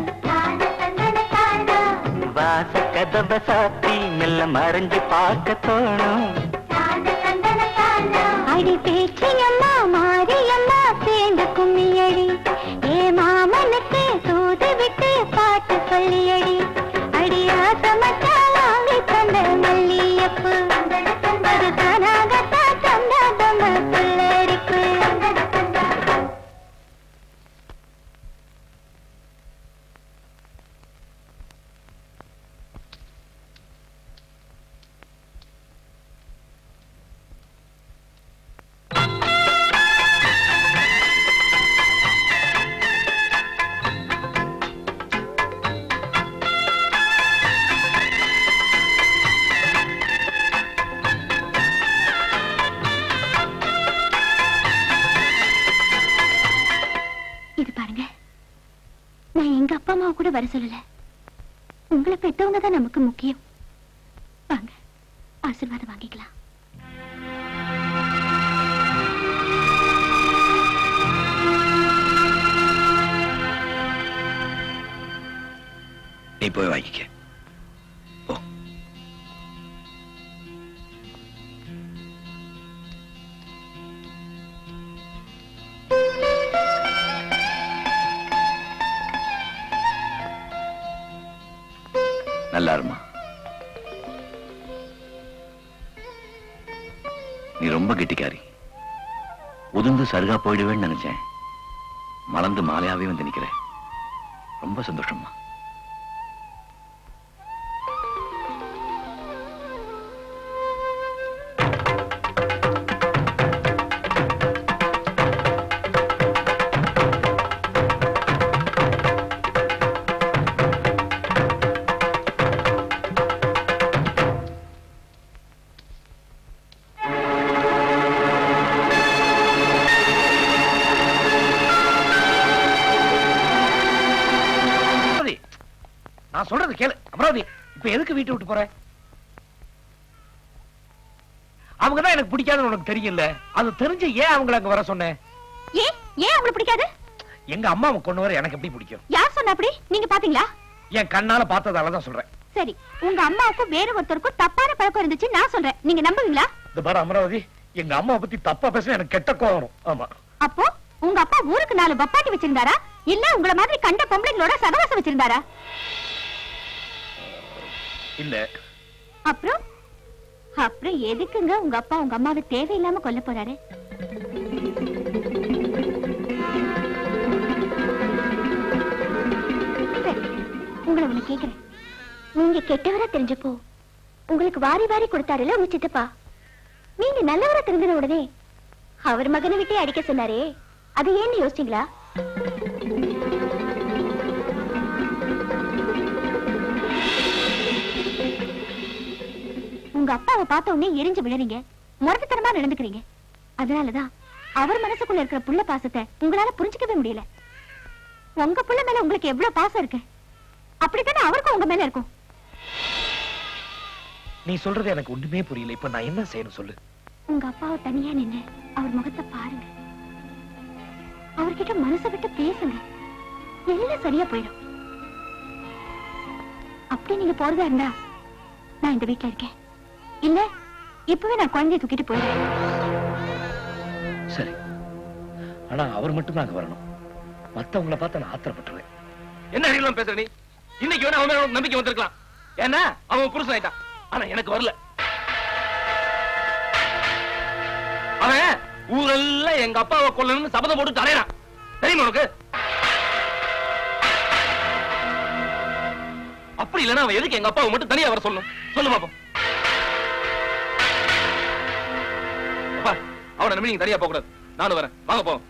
வாச கதவை சாத்தி மெல்ல மறைஞ்சு பார்க்க தோணும் அடி பேச்சியம்மா மாரியம்மா சேர்ந்து கும்மியடி ஏ மாமனுக்கு தூது விட்டு பாட்டு சொல்லியடி அடி ஆசை மச்சான் வாங்கி தந்த மல்லியப்பு அது தானாகத்தான் தந்ததம்ம புல்லரிப்பு இது பாருங்க நான் எங்க அப்பா அம்மாவை கூட வர சொல்லல உங்களை பெத்தவங்க தான் நமக்கு முக்கியம் வாங்க ஆசீர்வாதம் வாங்கிக்கலாம் நீ போய் வாங்கிக்க நல்லா இருமா நீ ரொம்ப கெட்டிக்காரி உதிர்ந்து சருகா போயிடுவேன்னு நினைச்சேன் மலர்ந்து மாலையாவே வந்து நிக்கிறேன் ரொம்ப சந்தோஷமா அமராவதி, நான் சொல்றது கேளு அமராவதி இப்ப எதுக்கு வீட்டை விட்டு போற அவங்க தான் எனக்கு பிடிக்காதுன்னு உனக்கு தெரியல அது தெரிஞ்சு ஏன் அவங்கள அங்க வர சொன்னேன் ஏன் ஏன் உங்களுக்கு பிடிக்காது எங்க அம்மாவை கொண்டு வர எனக்கு எப்படி பிடிக்கும் யார் சொன்ன அப்படி நீங்க பாத்தீங்களா என் கண்ணால பார்த்ததால தான் சொல்றேன் சரி உங்க அம்மாவுக்கும் வேற ஒருத்தருக்கும் தப்பான பழக்கம் இருந்துச்சு நான் சொல்றேன் நீங்க நம்புவீங்களா இந்த பாரு அமராவதி எங்க அம்மாவை பத்தி தப்பா பேச எனக்கு கெட்ட கோவம் வரும் ஆமா அப்போ உங்க அப்பா ஊருக்கு நாலு பப்பாட்டி வச்சிருந்தாரா இல்ல உங்கள மாதிரி கண்ட பொம்பளைங்களோட சகவாசம் வச்சிருந்தாரா இல்ல அப்புறம் அப்புறம் எதுக்குங்க உங்க அப்பா உங்க அம்மாவை தேவையில்லாம கொல்ல போறாரு சரி, உங்களை ஒண்ணு கேக்குறேன் நீங்க கெட்டவரா தெரிஞ்சப்போ உங்களுக்கு வாரி வாரி கொடுத்தாருல உங்க சித்தப்பா நீங்க நல்லவரா தெரிஞ்சின உடனே அவர் மகனை விட்டே அடிக்க சொன்னாரே அது ஏன்னு யோசிச்சீங்களா உங்க அப்பாவை பார்த்த உடனே எரிஞ்சு விழறீங்க முரட்டுத்தனமா நடந்துக்கிறீங்க அதனாலதான் அவர் மனசுக்குள்ள இருக்கிற புள்ள பாசத்தை உங்களால புரிஞ்சுக்கவே முடியல உங்க புள்ள மேல உங்களுக்கு எவ்வளவு பாசம் இருக்கு அப்படித்தானே அவருக்கும் உங்க மேல இருக்கும் நீ சொல்றது எனக்கு ஒண்ணுமே புரியல இப்ப நான் என்ன செய்யணும் சொல்லு உங்க அப்பாவை தனியா நின்னு அவர் முகத்தை பாருங்க அவர்கிட்ட மனசை விட்டு பேசுங்க எல்லாம் சரியா போயிடும் அப்படி நீங்க போறதா இருந்தா நான் இந்த வீட்ல இருக்கேன் இல்ல இப்பவே நான் குழந்தைய தூக்கிட்டு போயிடுறேன் சரி ஆனா அவர் மட்டும் தான் அங்க வரணும் மத்தவங்கள பார்த்து நான் ஆத்திரப்பட்டுருவேன் என்ன அறியலாம் பேசுற நீ இன்னைக்கு வேணா அவன் மேல உனக்கு நம்பிக்கை வந்திருக்கலாம் ஏன்னா அவன் புருஷன் ஆயிட்டான் ஆனா எனக்கு வரல அவன் ஊரெல்லாம் எங்க அப்பாவை கொல்லணும்னு சபதம் போட்டு தலையறான் தெரியுமா உனக்கு அப்படி இல்லைன்னா அவன் எதுக்கு எங்க அப்பாவை மட்டும் தனியா வர சொல்லணும் சொல்லு பாப்போம் அப்பா அவனை நம்பி நீங்க தனியா போக கூடாது நானும் வரேன் வாங்க போவோம்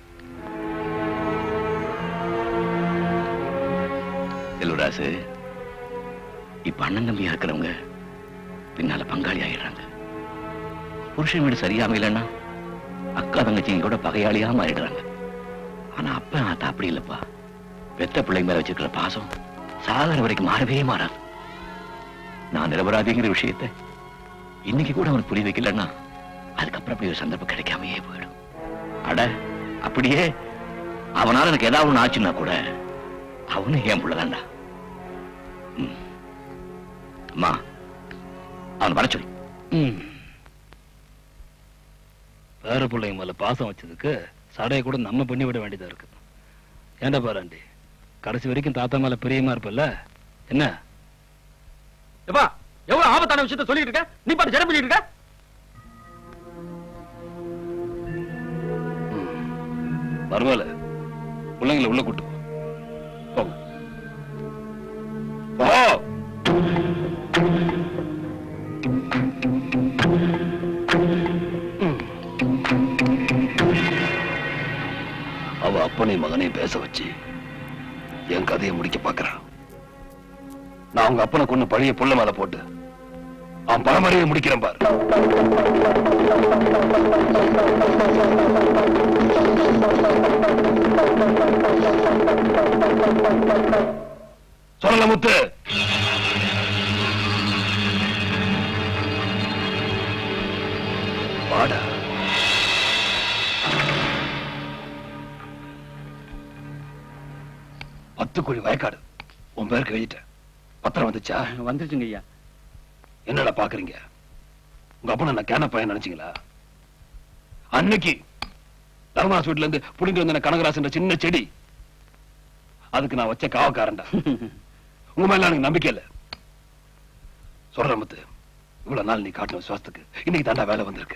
செல்வராசு இப்ப அண்ணன் தம்பியா இருக்கிறவங்க பின்னால பங்காளி ஆயிடுறாங்க புருஷன் வீடு சரியா அமையலன்னா அக்கா தங்கச்சிங்க கூட பகையாளியா மாறிடுறாங்க ஆனா அப்ப ஆத்தா அப்படி இல்லப்பா பெத்த பிள்ளை மேல வச்சிருக்கிற பாசம் சாகர வரைக்கும் மாறவே மாறாது நான் நிரபராதிங்கிற விஷயத்தை இன்னைக்கு கூட அவனுக்கு புரிய வைக்கலன்னா அதுக்கப்புறம் அப்படி ஒரு சந்தர்ப்பம் கிடைக்காமையே போயிடும் அட அப்படியே அவனால எனக்கு ஏதாவது ஒண்ணு ஆச்சுன்னா கூட அவனும் என் புள்ளதான்டா ம். அம்மா அவன் வர சொல்லு வேற பிள்ளைங்க மேல பாசம் வச்சதுக்கு சடையை கூட நம்ம பண்ணி விட வேண்டியதா இருக்கு ஏன்டா பாராண்டி கடைசி வரைக்கும் தாத்தா மேல பிரியமா இருப்பல்ல என்ன எப்பா எவ்வளவு ஆபத்தான விஷயத்த சொல்லிட்டு இருக்க நீ பாட்டு ஜடம் பண்ணிட்டு இருக்க பரவாயில்ல பிள்ளைங்களை உள்ள கூட்டு போ. போங்க போ அவ அப்பனையும் மகனையும் பேச வச்சு என் கதையை முடிக்க பாக்குறான் நான் அவங்க அப்பனை கொண்டு பழைய புள்ள மேல போட்டு அவன் பரம்பரையை முடிக்கிறேன் பாரு சொல்லல முத்து வாடா பத்து கோடி வயக்காடு உன் பேருக்கு எழுதிட்டேன் பத்திரம் வந்துச்சா வந்துருச்சுங்க ஐயா என்னடா பாக்குறீங்க உங்க அப்பனை நான் கேன பையன் நினைச்சீங்களா அன்னைக்கு தர்மராஜ் வீட்டுல இருந்து புடிங்க வந்த கனகராசன் சின்ன செடி அதுக்கு நான் வச்ச காவக்காரன்டா உங்க மேல எனக்கு நம்பிக்கை இல்ல சொல்ற முத்து இவ்வளவு நாள் நீ காட்டின விசுவாசத்துக்கு இன்னைக்கு தாண்டா வேலை வந்திருக்கு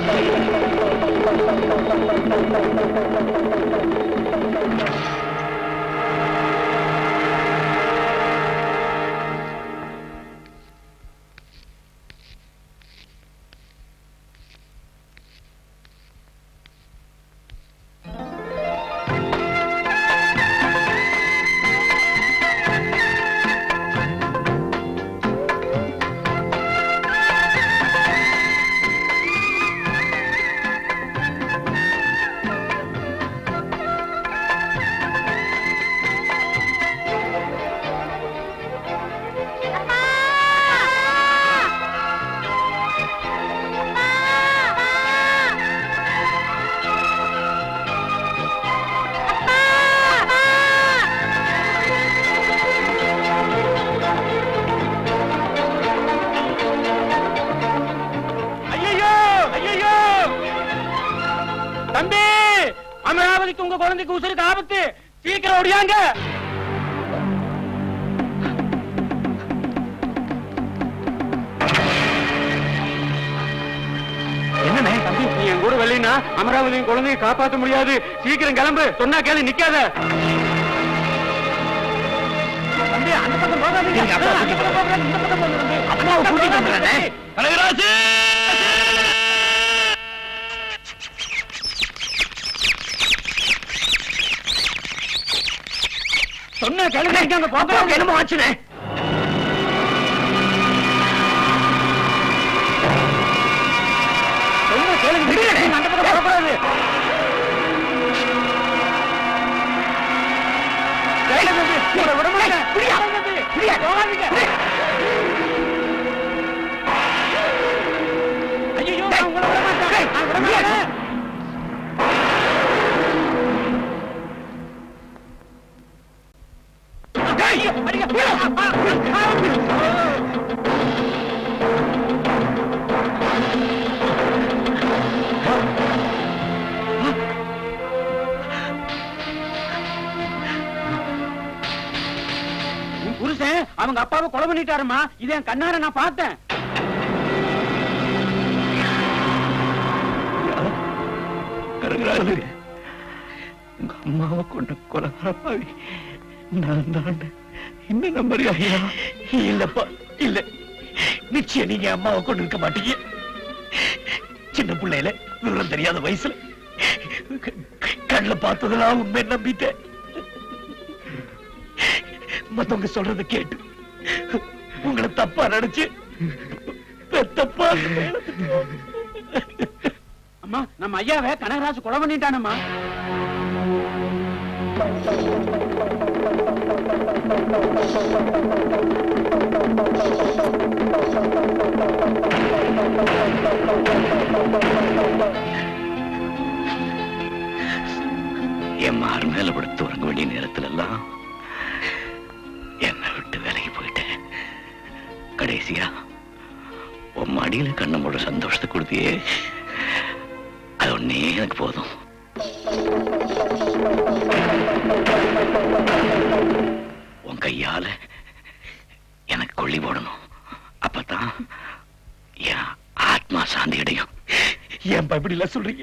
ஐயோ ஐயோ தம்பி அமராவதிக்கு உங்க குழந்தைக்கு உசுருக்கு ஆபத்து சீக்கிரம் ஓடியாங்க என்னண்ணே தம்பி நீ என் கூட வெளியினா அமராவதியின் குழந்தையை காப்பாத்த முடியாது சீக்கிரம் கிளம்பு சொன்னா கேளு நிக்காத தம்பி அந்த பக்கம் போகாதீங்க நீங்க அப்பா அந்த பக்கம் போகாதீங்க, இந்த பக்கம் போங்க தம்பி. அம்மாவை கூட்டிட்டு வந்துடுறேனே. கனகராஜு சொன்ன கேளுங்க இங்க அங்க போங்க என்னமோ ஆச்சுனே உங்களை விட மாட்டேன். போகாதீங்க. ஐயையோ, நான் உங்களை விட மாட்டேன். நான் விட மாட்டேன். ஐயோ, அடிங்க. உன் புருஷன் அவங்க அப்பாவை கொலை பண்ணிட்டாருமா இதை என் கண்ணார நான் பார்த்தேன் கருங்கராஜு உங்க அம்மாவை கொண்ட கொலகாரப்பாவி நான் தான் என்ன நம்பர் ஐயா இல்லப்பா இல்ல நிச்சயம் நீங்க அம்மாவை கொண்டு இருக்க மாட்டீங்க சின்ன பிள்ளையில விவரம் தெரியாத வயசுல கண்ணுல பார்த்ததெல்லாம் உண்மை நம்பிட்டேன் மத்தவங்க சொல்றத கேட்டு உங்களை தப்பா நினைச்சு பெத்தப்பா அம்மா நம்ம ஐயாவை கனகராஜ் கொலை பண்ணிட்டானம்மா என் மாறு மேல படுத்து உறங்க வேண்டிய நேரத்துல எல்லாம் என்னை விட்டு விலகி போயிட்டேன் கடைசியா உன் மடியில கண்ண மூட சந்தோஷத்தை கொடுத்தியே அது ஒன்னே எனக்கு போதும் உன் கையால எனக்கு கொள்ளி போடணும் அப்பதான் என் ஆத்மா சாந்தி அடையும் ஏன் இப்படி எல்லாம் சொல்றீங்க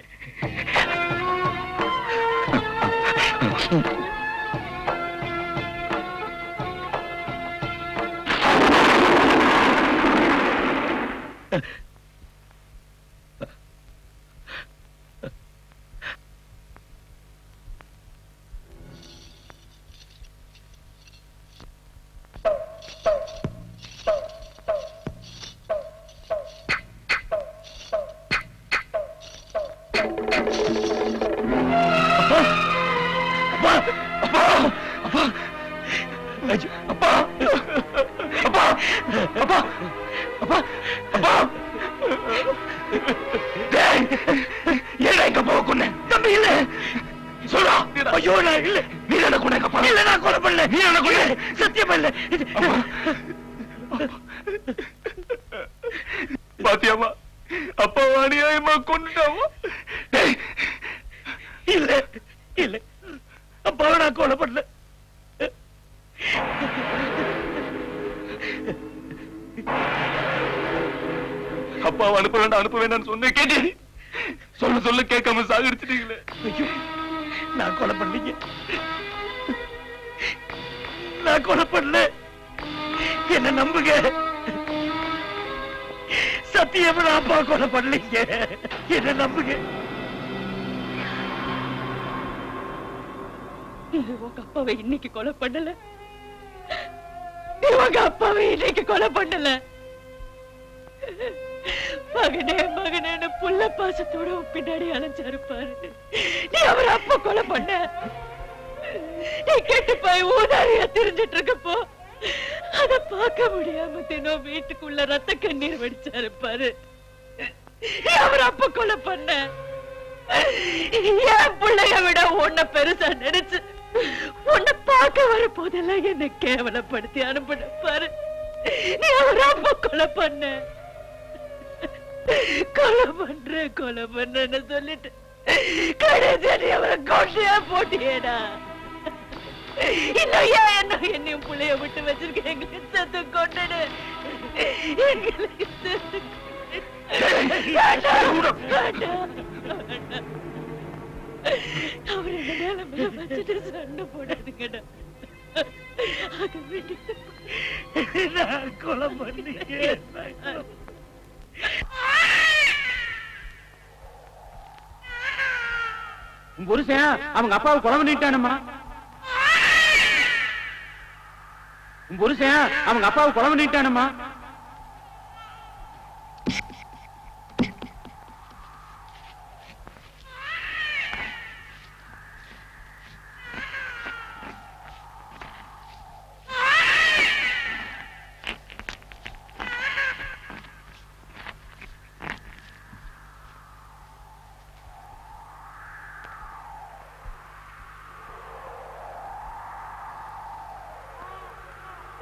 அப்பா அப்பா அப்பா ஐயோ, அப்பா அப்பா அப்பா அப்பா அப்பா டேய், ஏன்டா எங்க போக கொன்ன தம்பி இல்ல சொல்றா ஐயோ நான் இல்ல நீ என்ன கொன்ன அப்பா இல்ல நான் கொலை பண்ணல நீ என்ன கொன்ன சத்தியமா இல்ல பாத்தியாமா அப்பா அநியாயமா கொண்டுட்டாமா டேய், இல்ல இல்ல அப்பாவை நான் கொலை பண்ணல அப்பாவை அனுப்ப வேண்டாம் அனுப்ப வேண்டாம்னு சொன்னேன் கேட்டு சொல்ல சொல்ல கேட்காம சாகடிச்சிட்டீங்களே ஐயோ நான் கொலை பண்ணீங்க நான் கொலை பண்ணல என்ன நம்புங்க சத்தியமா நான் அப்பா கொலை பண்ணலீங்க என்ன நம்புங்க நீ உங்க அப்பாவை இன்னைக்கு கொலை பண்ணல நீ உங்க அப்பாவை இன்னைக்கு கொலை பண்ணல மகனே மகனேன்னு புள்ள பாசத்தோட உன் பின்னாடி அலைஞ்சாரு பாரு நீ அவர் அப்பா கொலை பண்ண நீ கெட்டு போய் ஊதாரியா தெரிஞ்சிட்டு இருக்கப்போ அத பார்க்க முடியாம தினம் வீட்டுக்குள்ள ரத்த கண்ணீர் வடிச்சாரு பாரு நீ அவர் அப்ப கொலை பண்ண என் பிள்ளைய விட உன்னை பெருசா நினைச்சு உன்னை பார்க்க வர போதெல்லாம் என்னை கேவலப்படுத்தி அனுப்பின பாரு நீ அவர் அப்ப கொலை பண்ண கொலை பண்ற கொலை பண்றேன்னு சொல்லிட்டு கடைசியா நீ அவரை கொண்டையா போட்டியேடா இன்னும் ஏன் என்ன என்னையும் புள்ளைய விட்டு வச்சிருக்க எங்களுக்கு செத்து கொண்டுடு எங்களுக்கு செத்து வேண்டாம், வேண்டாம், வேண்டாம். அவர் என்ன நிலைமையில வச்சுட்டு சண்டை போடாதுங்கடா அது விட்டுட்டு நான் கொலை பண்ணீங்க உன் புருஷன் அவங்க அப்பாவை கொலை பண்ணிட்டானுமா உன் புருஷன் அவங்க அப்பாவை கொலை பண்ணிட்டானுமா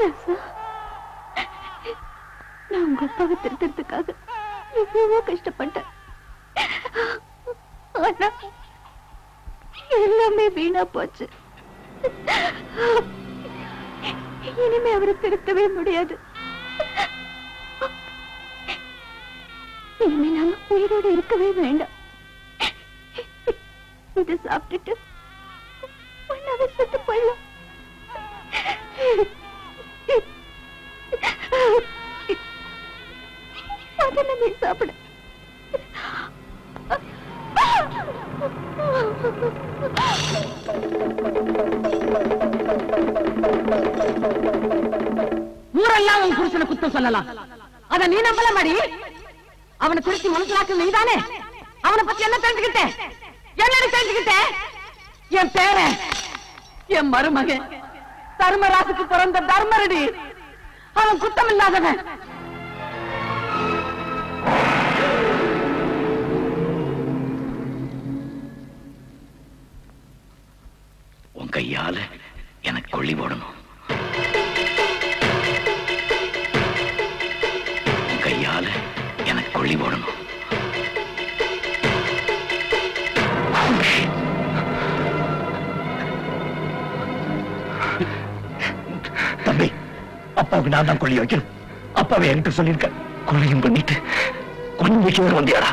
ராசா, நான் உங்க அப்பாவை திருத்தறதுக்காக எவ்வளவோ கஷ்டப்பட்டேன் ஆனா எல்லாமே வீணா போச்சு இனிமே அவரை திருத்தவே முடியாது இனிமே நாம உயிரோடு இருக்கவே வேண்டாம் இதை சாப்பிட்டுட்டு ஒன்னாவே செத்து போயிடலாம் முதல்ல நீ சாப்பிடு ஊரெல்லாம் உன் புருஷனை குத்தம் சொல்லலாம் அத நீ நம்பல மாடி அவனை திருத்தி மனசிலாக்கு நீதானே அவனை பத்தி என்ன தெரிஞ்சுக்கிட்ட என்னடி தெரிஞ்சுக்கிட்ட என் பேரன் என் மருமகன் தர்மராசுக்கு பிறந்த தர்மரடி அவன் குத்தம் இல்லாதவன் உன் கையால எனக்கு கொள்ளி போடணும் உன் கையால எனக்கு கொள்ளி போடணும் தம்பி அப்பாவுக்கு நான் தான் கொள்ளி வைக்கணும் அப்பாவை என்கிட்ட சொல்லியிருக்க கொள்ளையும் பண்ணிட்டு கொண்டு வைக்கவே வந்தியாடா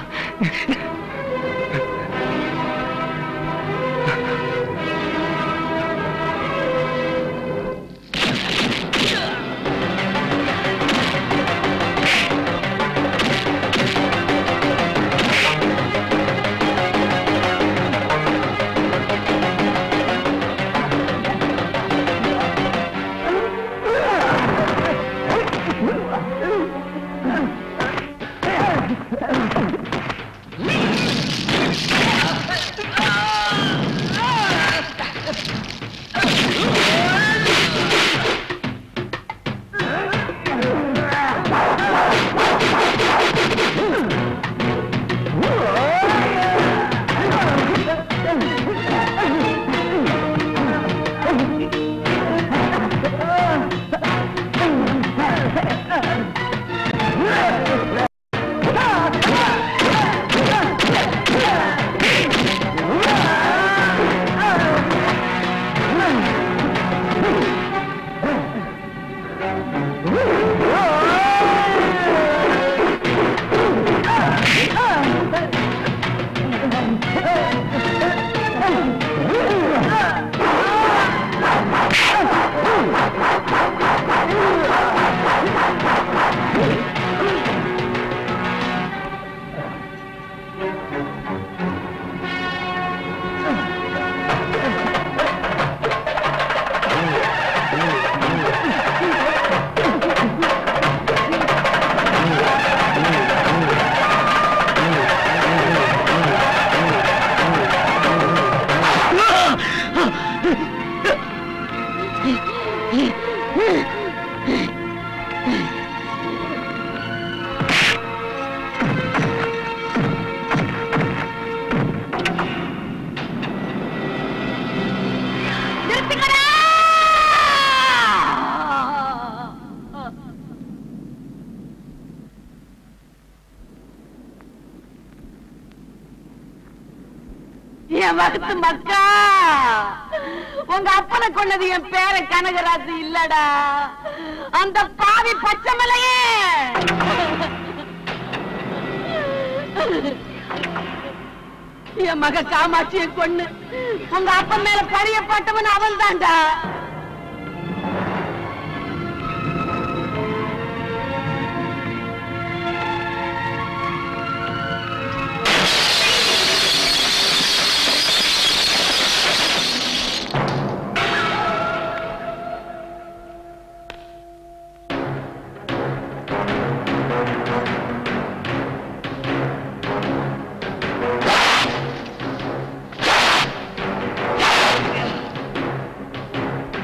என் வகுத்து மக்கா உங்க அப்பனை கொண்டது என் பேர கனகராசு இல்லடா அந்த பாவி பச்சைமலையே என் மக காமாட்சியை கொண்டு உங்க அப்பன் மேல பழியப்பட்டவன் அவன் தான்டா ஆ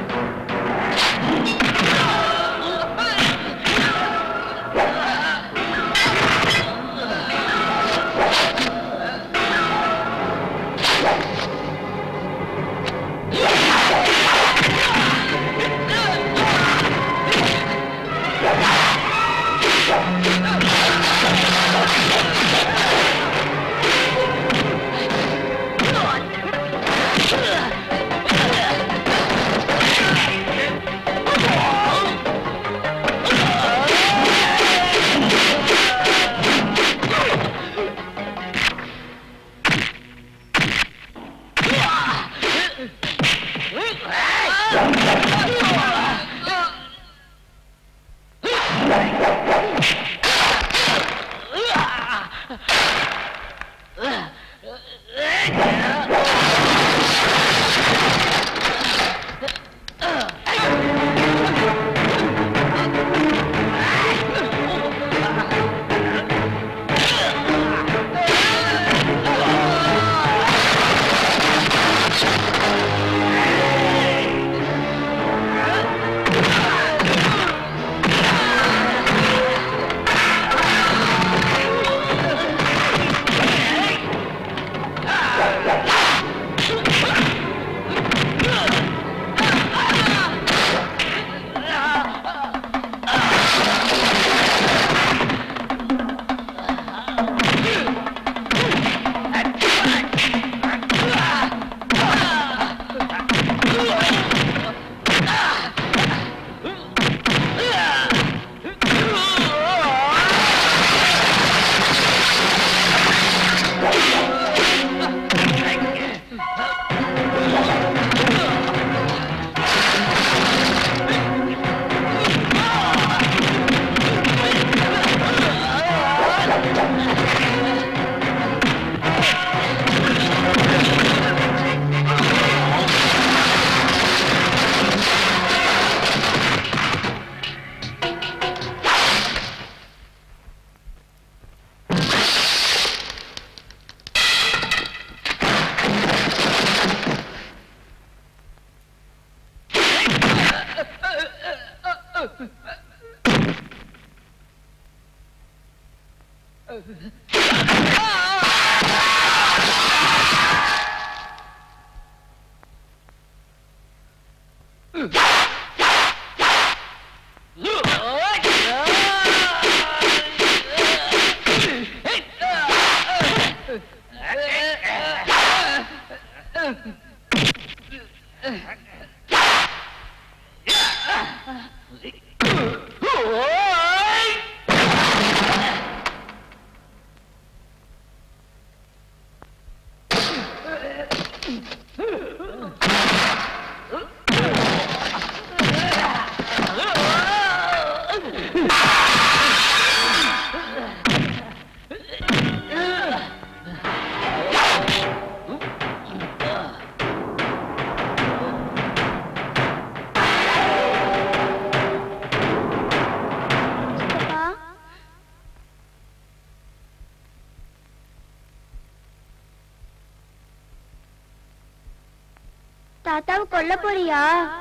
தாத்தாவை கொல்ல போறியா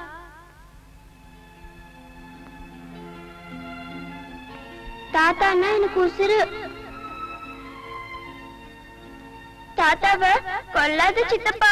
தாத்தான்னா எனக்கு உசுரு தாத்தாவை கொல்லாத சித்தப்பா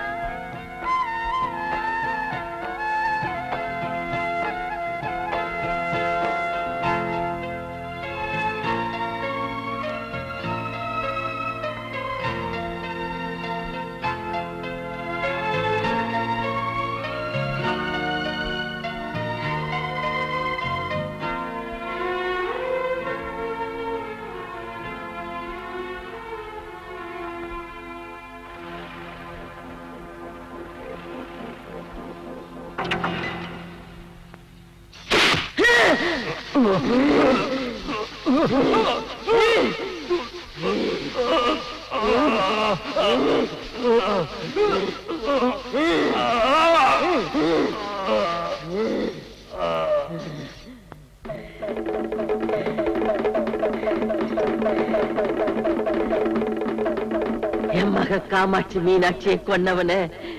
என் மக காமாட்சி மீனாட்சியை கொன்னவன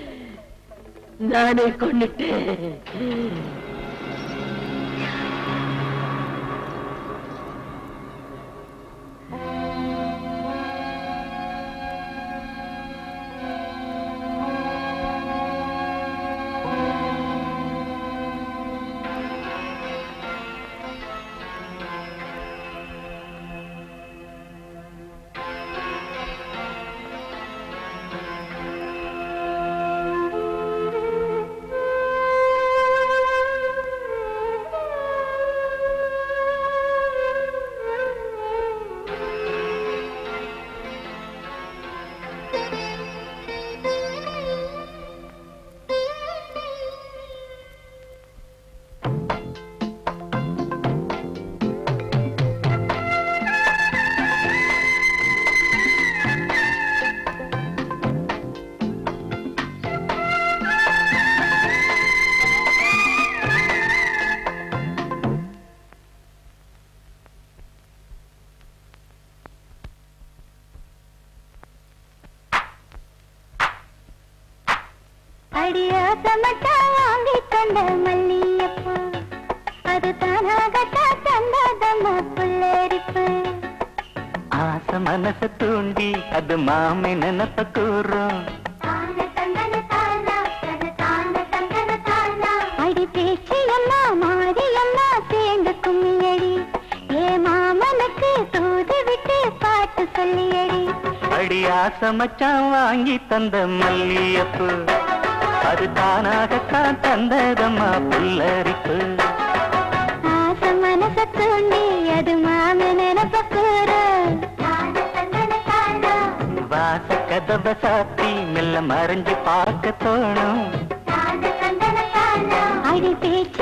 நானே கொன்னுட்டேன் அடியாசமட்டா வாங்கி தந்த மல்லியப்பூ அது தானாகட்டா தந்தாதம்மா புள்ளரிப்பு ஆசை மனச தூண்டி அது மாமை நினப்ப கூறும் அடி பேச்சு எல்லாம் மாறி எல்லாம் சேர்ந்து கும்மியடி ஏ மாமனுக்கு தூது விட்டு பாட்டு சொல்லியடி அடி ஆசை மச்சான் வாங்கி தந்த மல்லியப்பு அது தானாகத்தான் தந்ததம்மா புல்லரிப்பு ஆசை மனச தூண்டி அது மாம நினப்ப கூற வாச கதவ சாத்தி மெல்ல மறைஞ்சு பார்க்க தோணும் அடி பேச்சு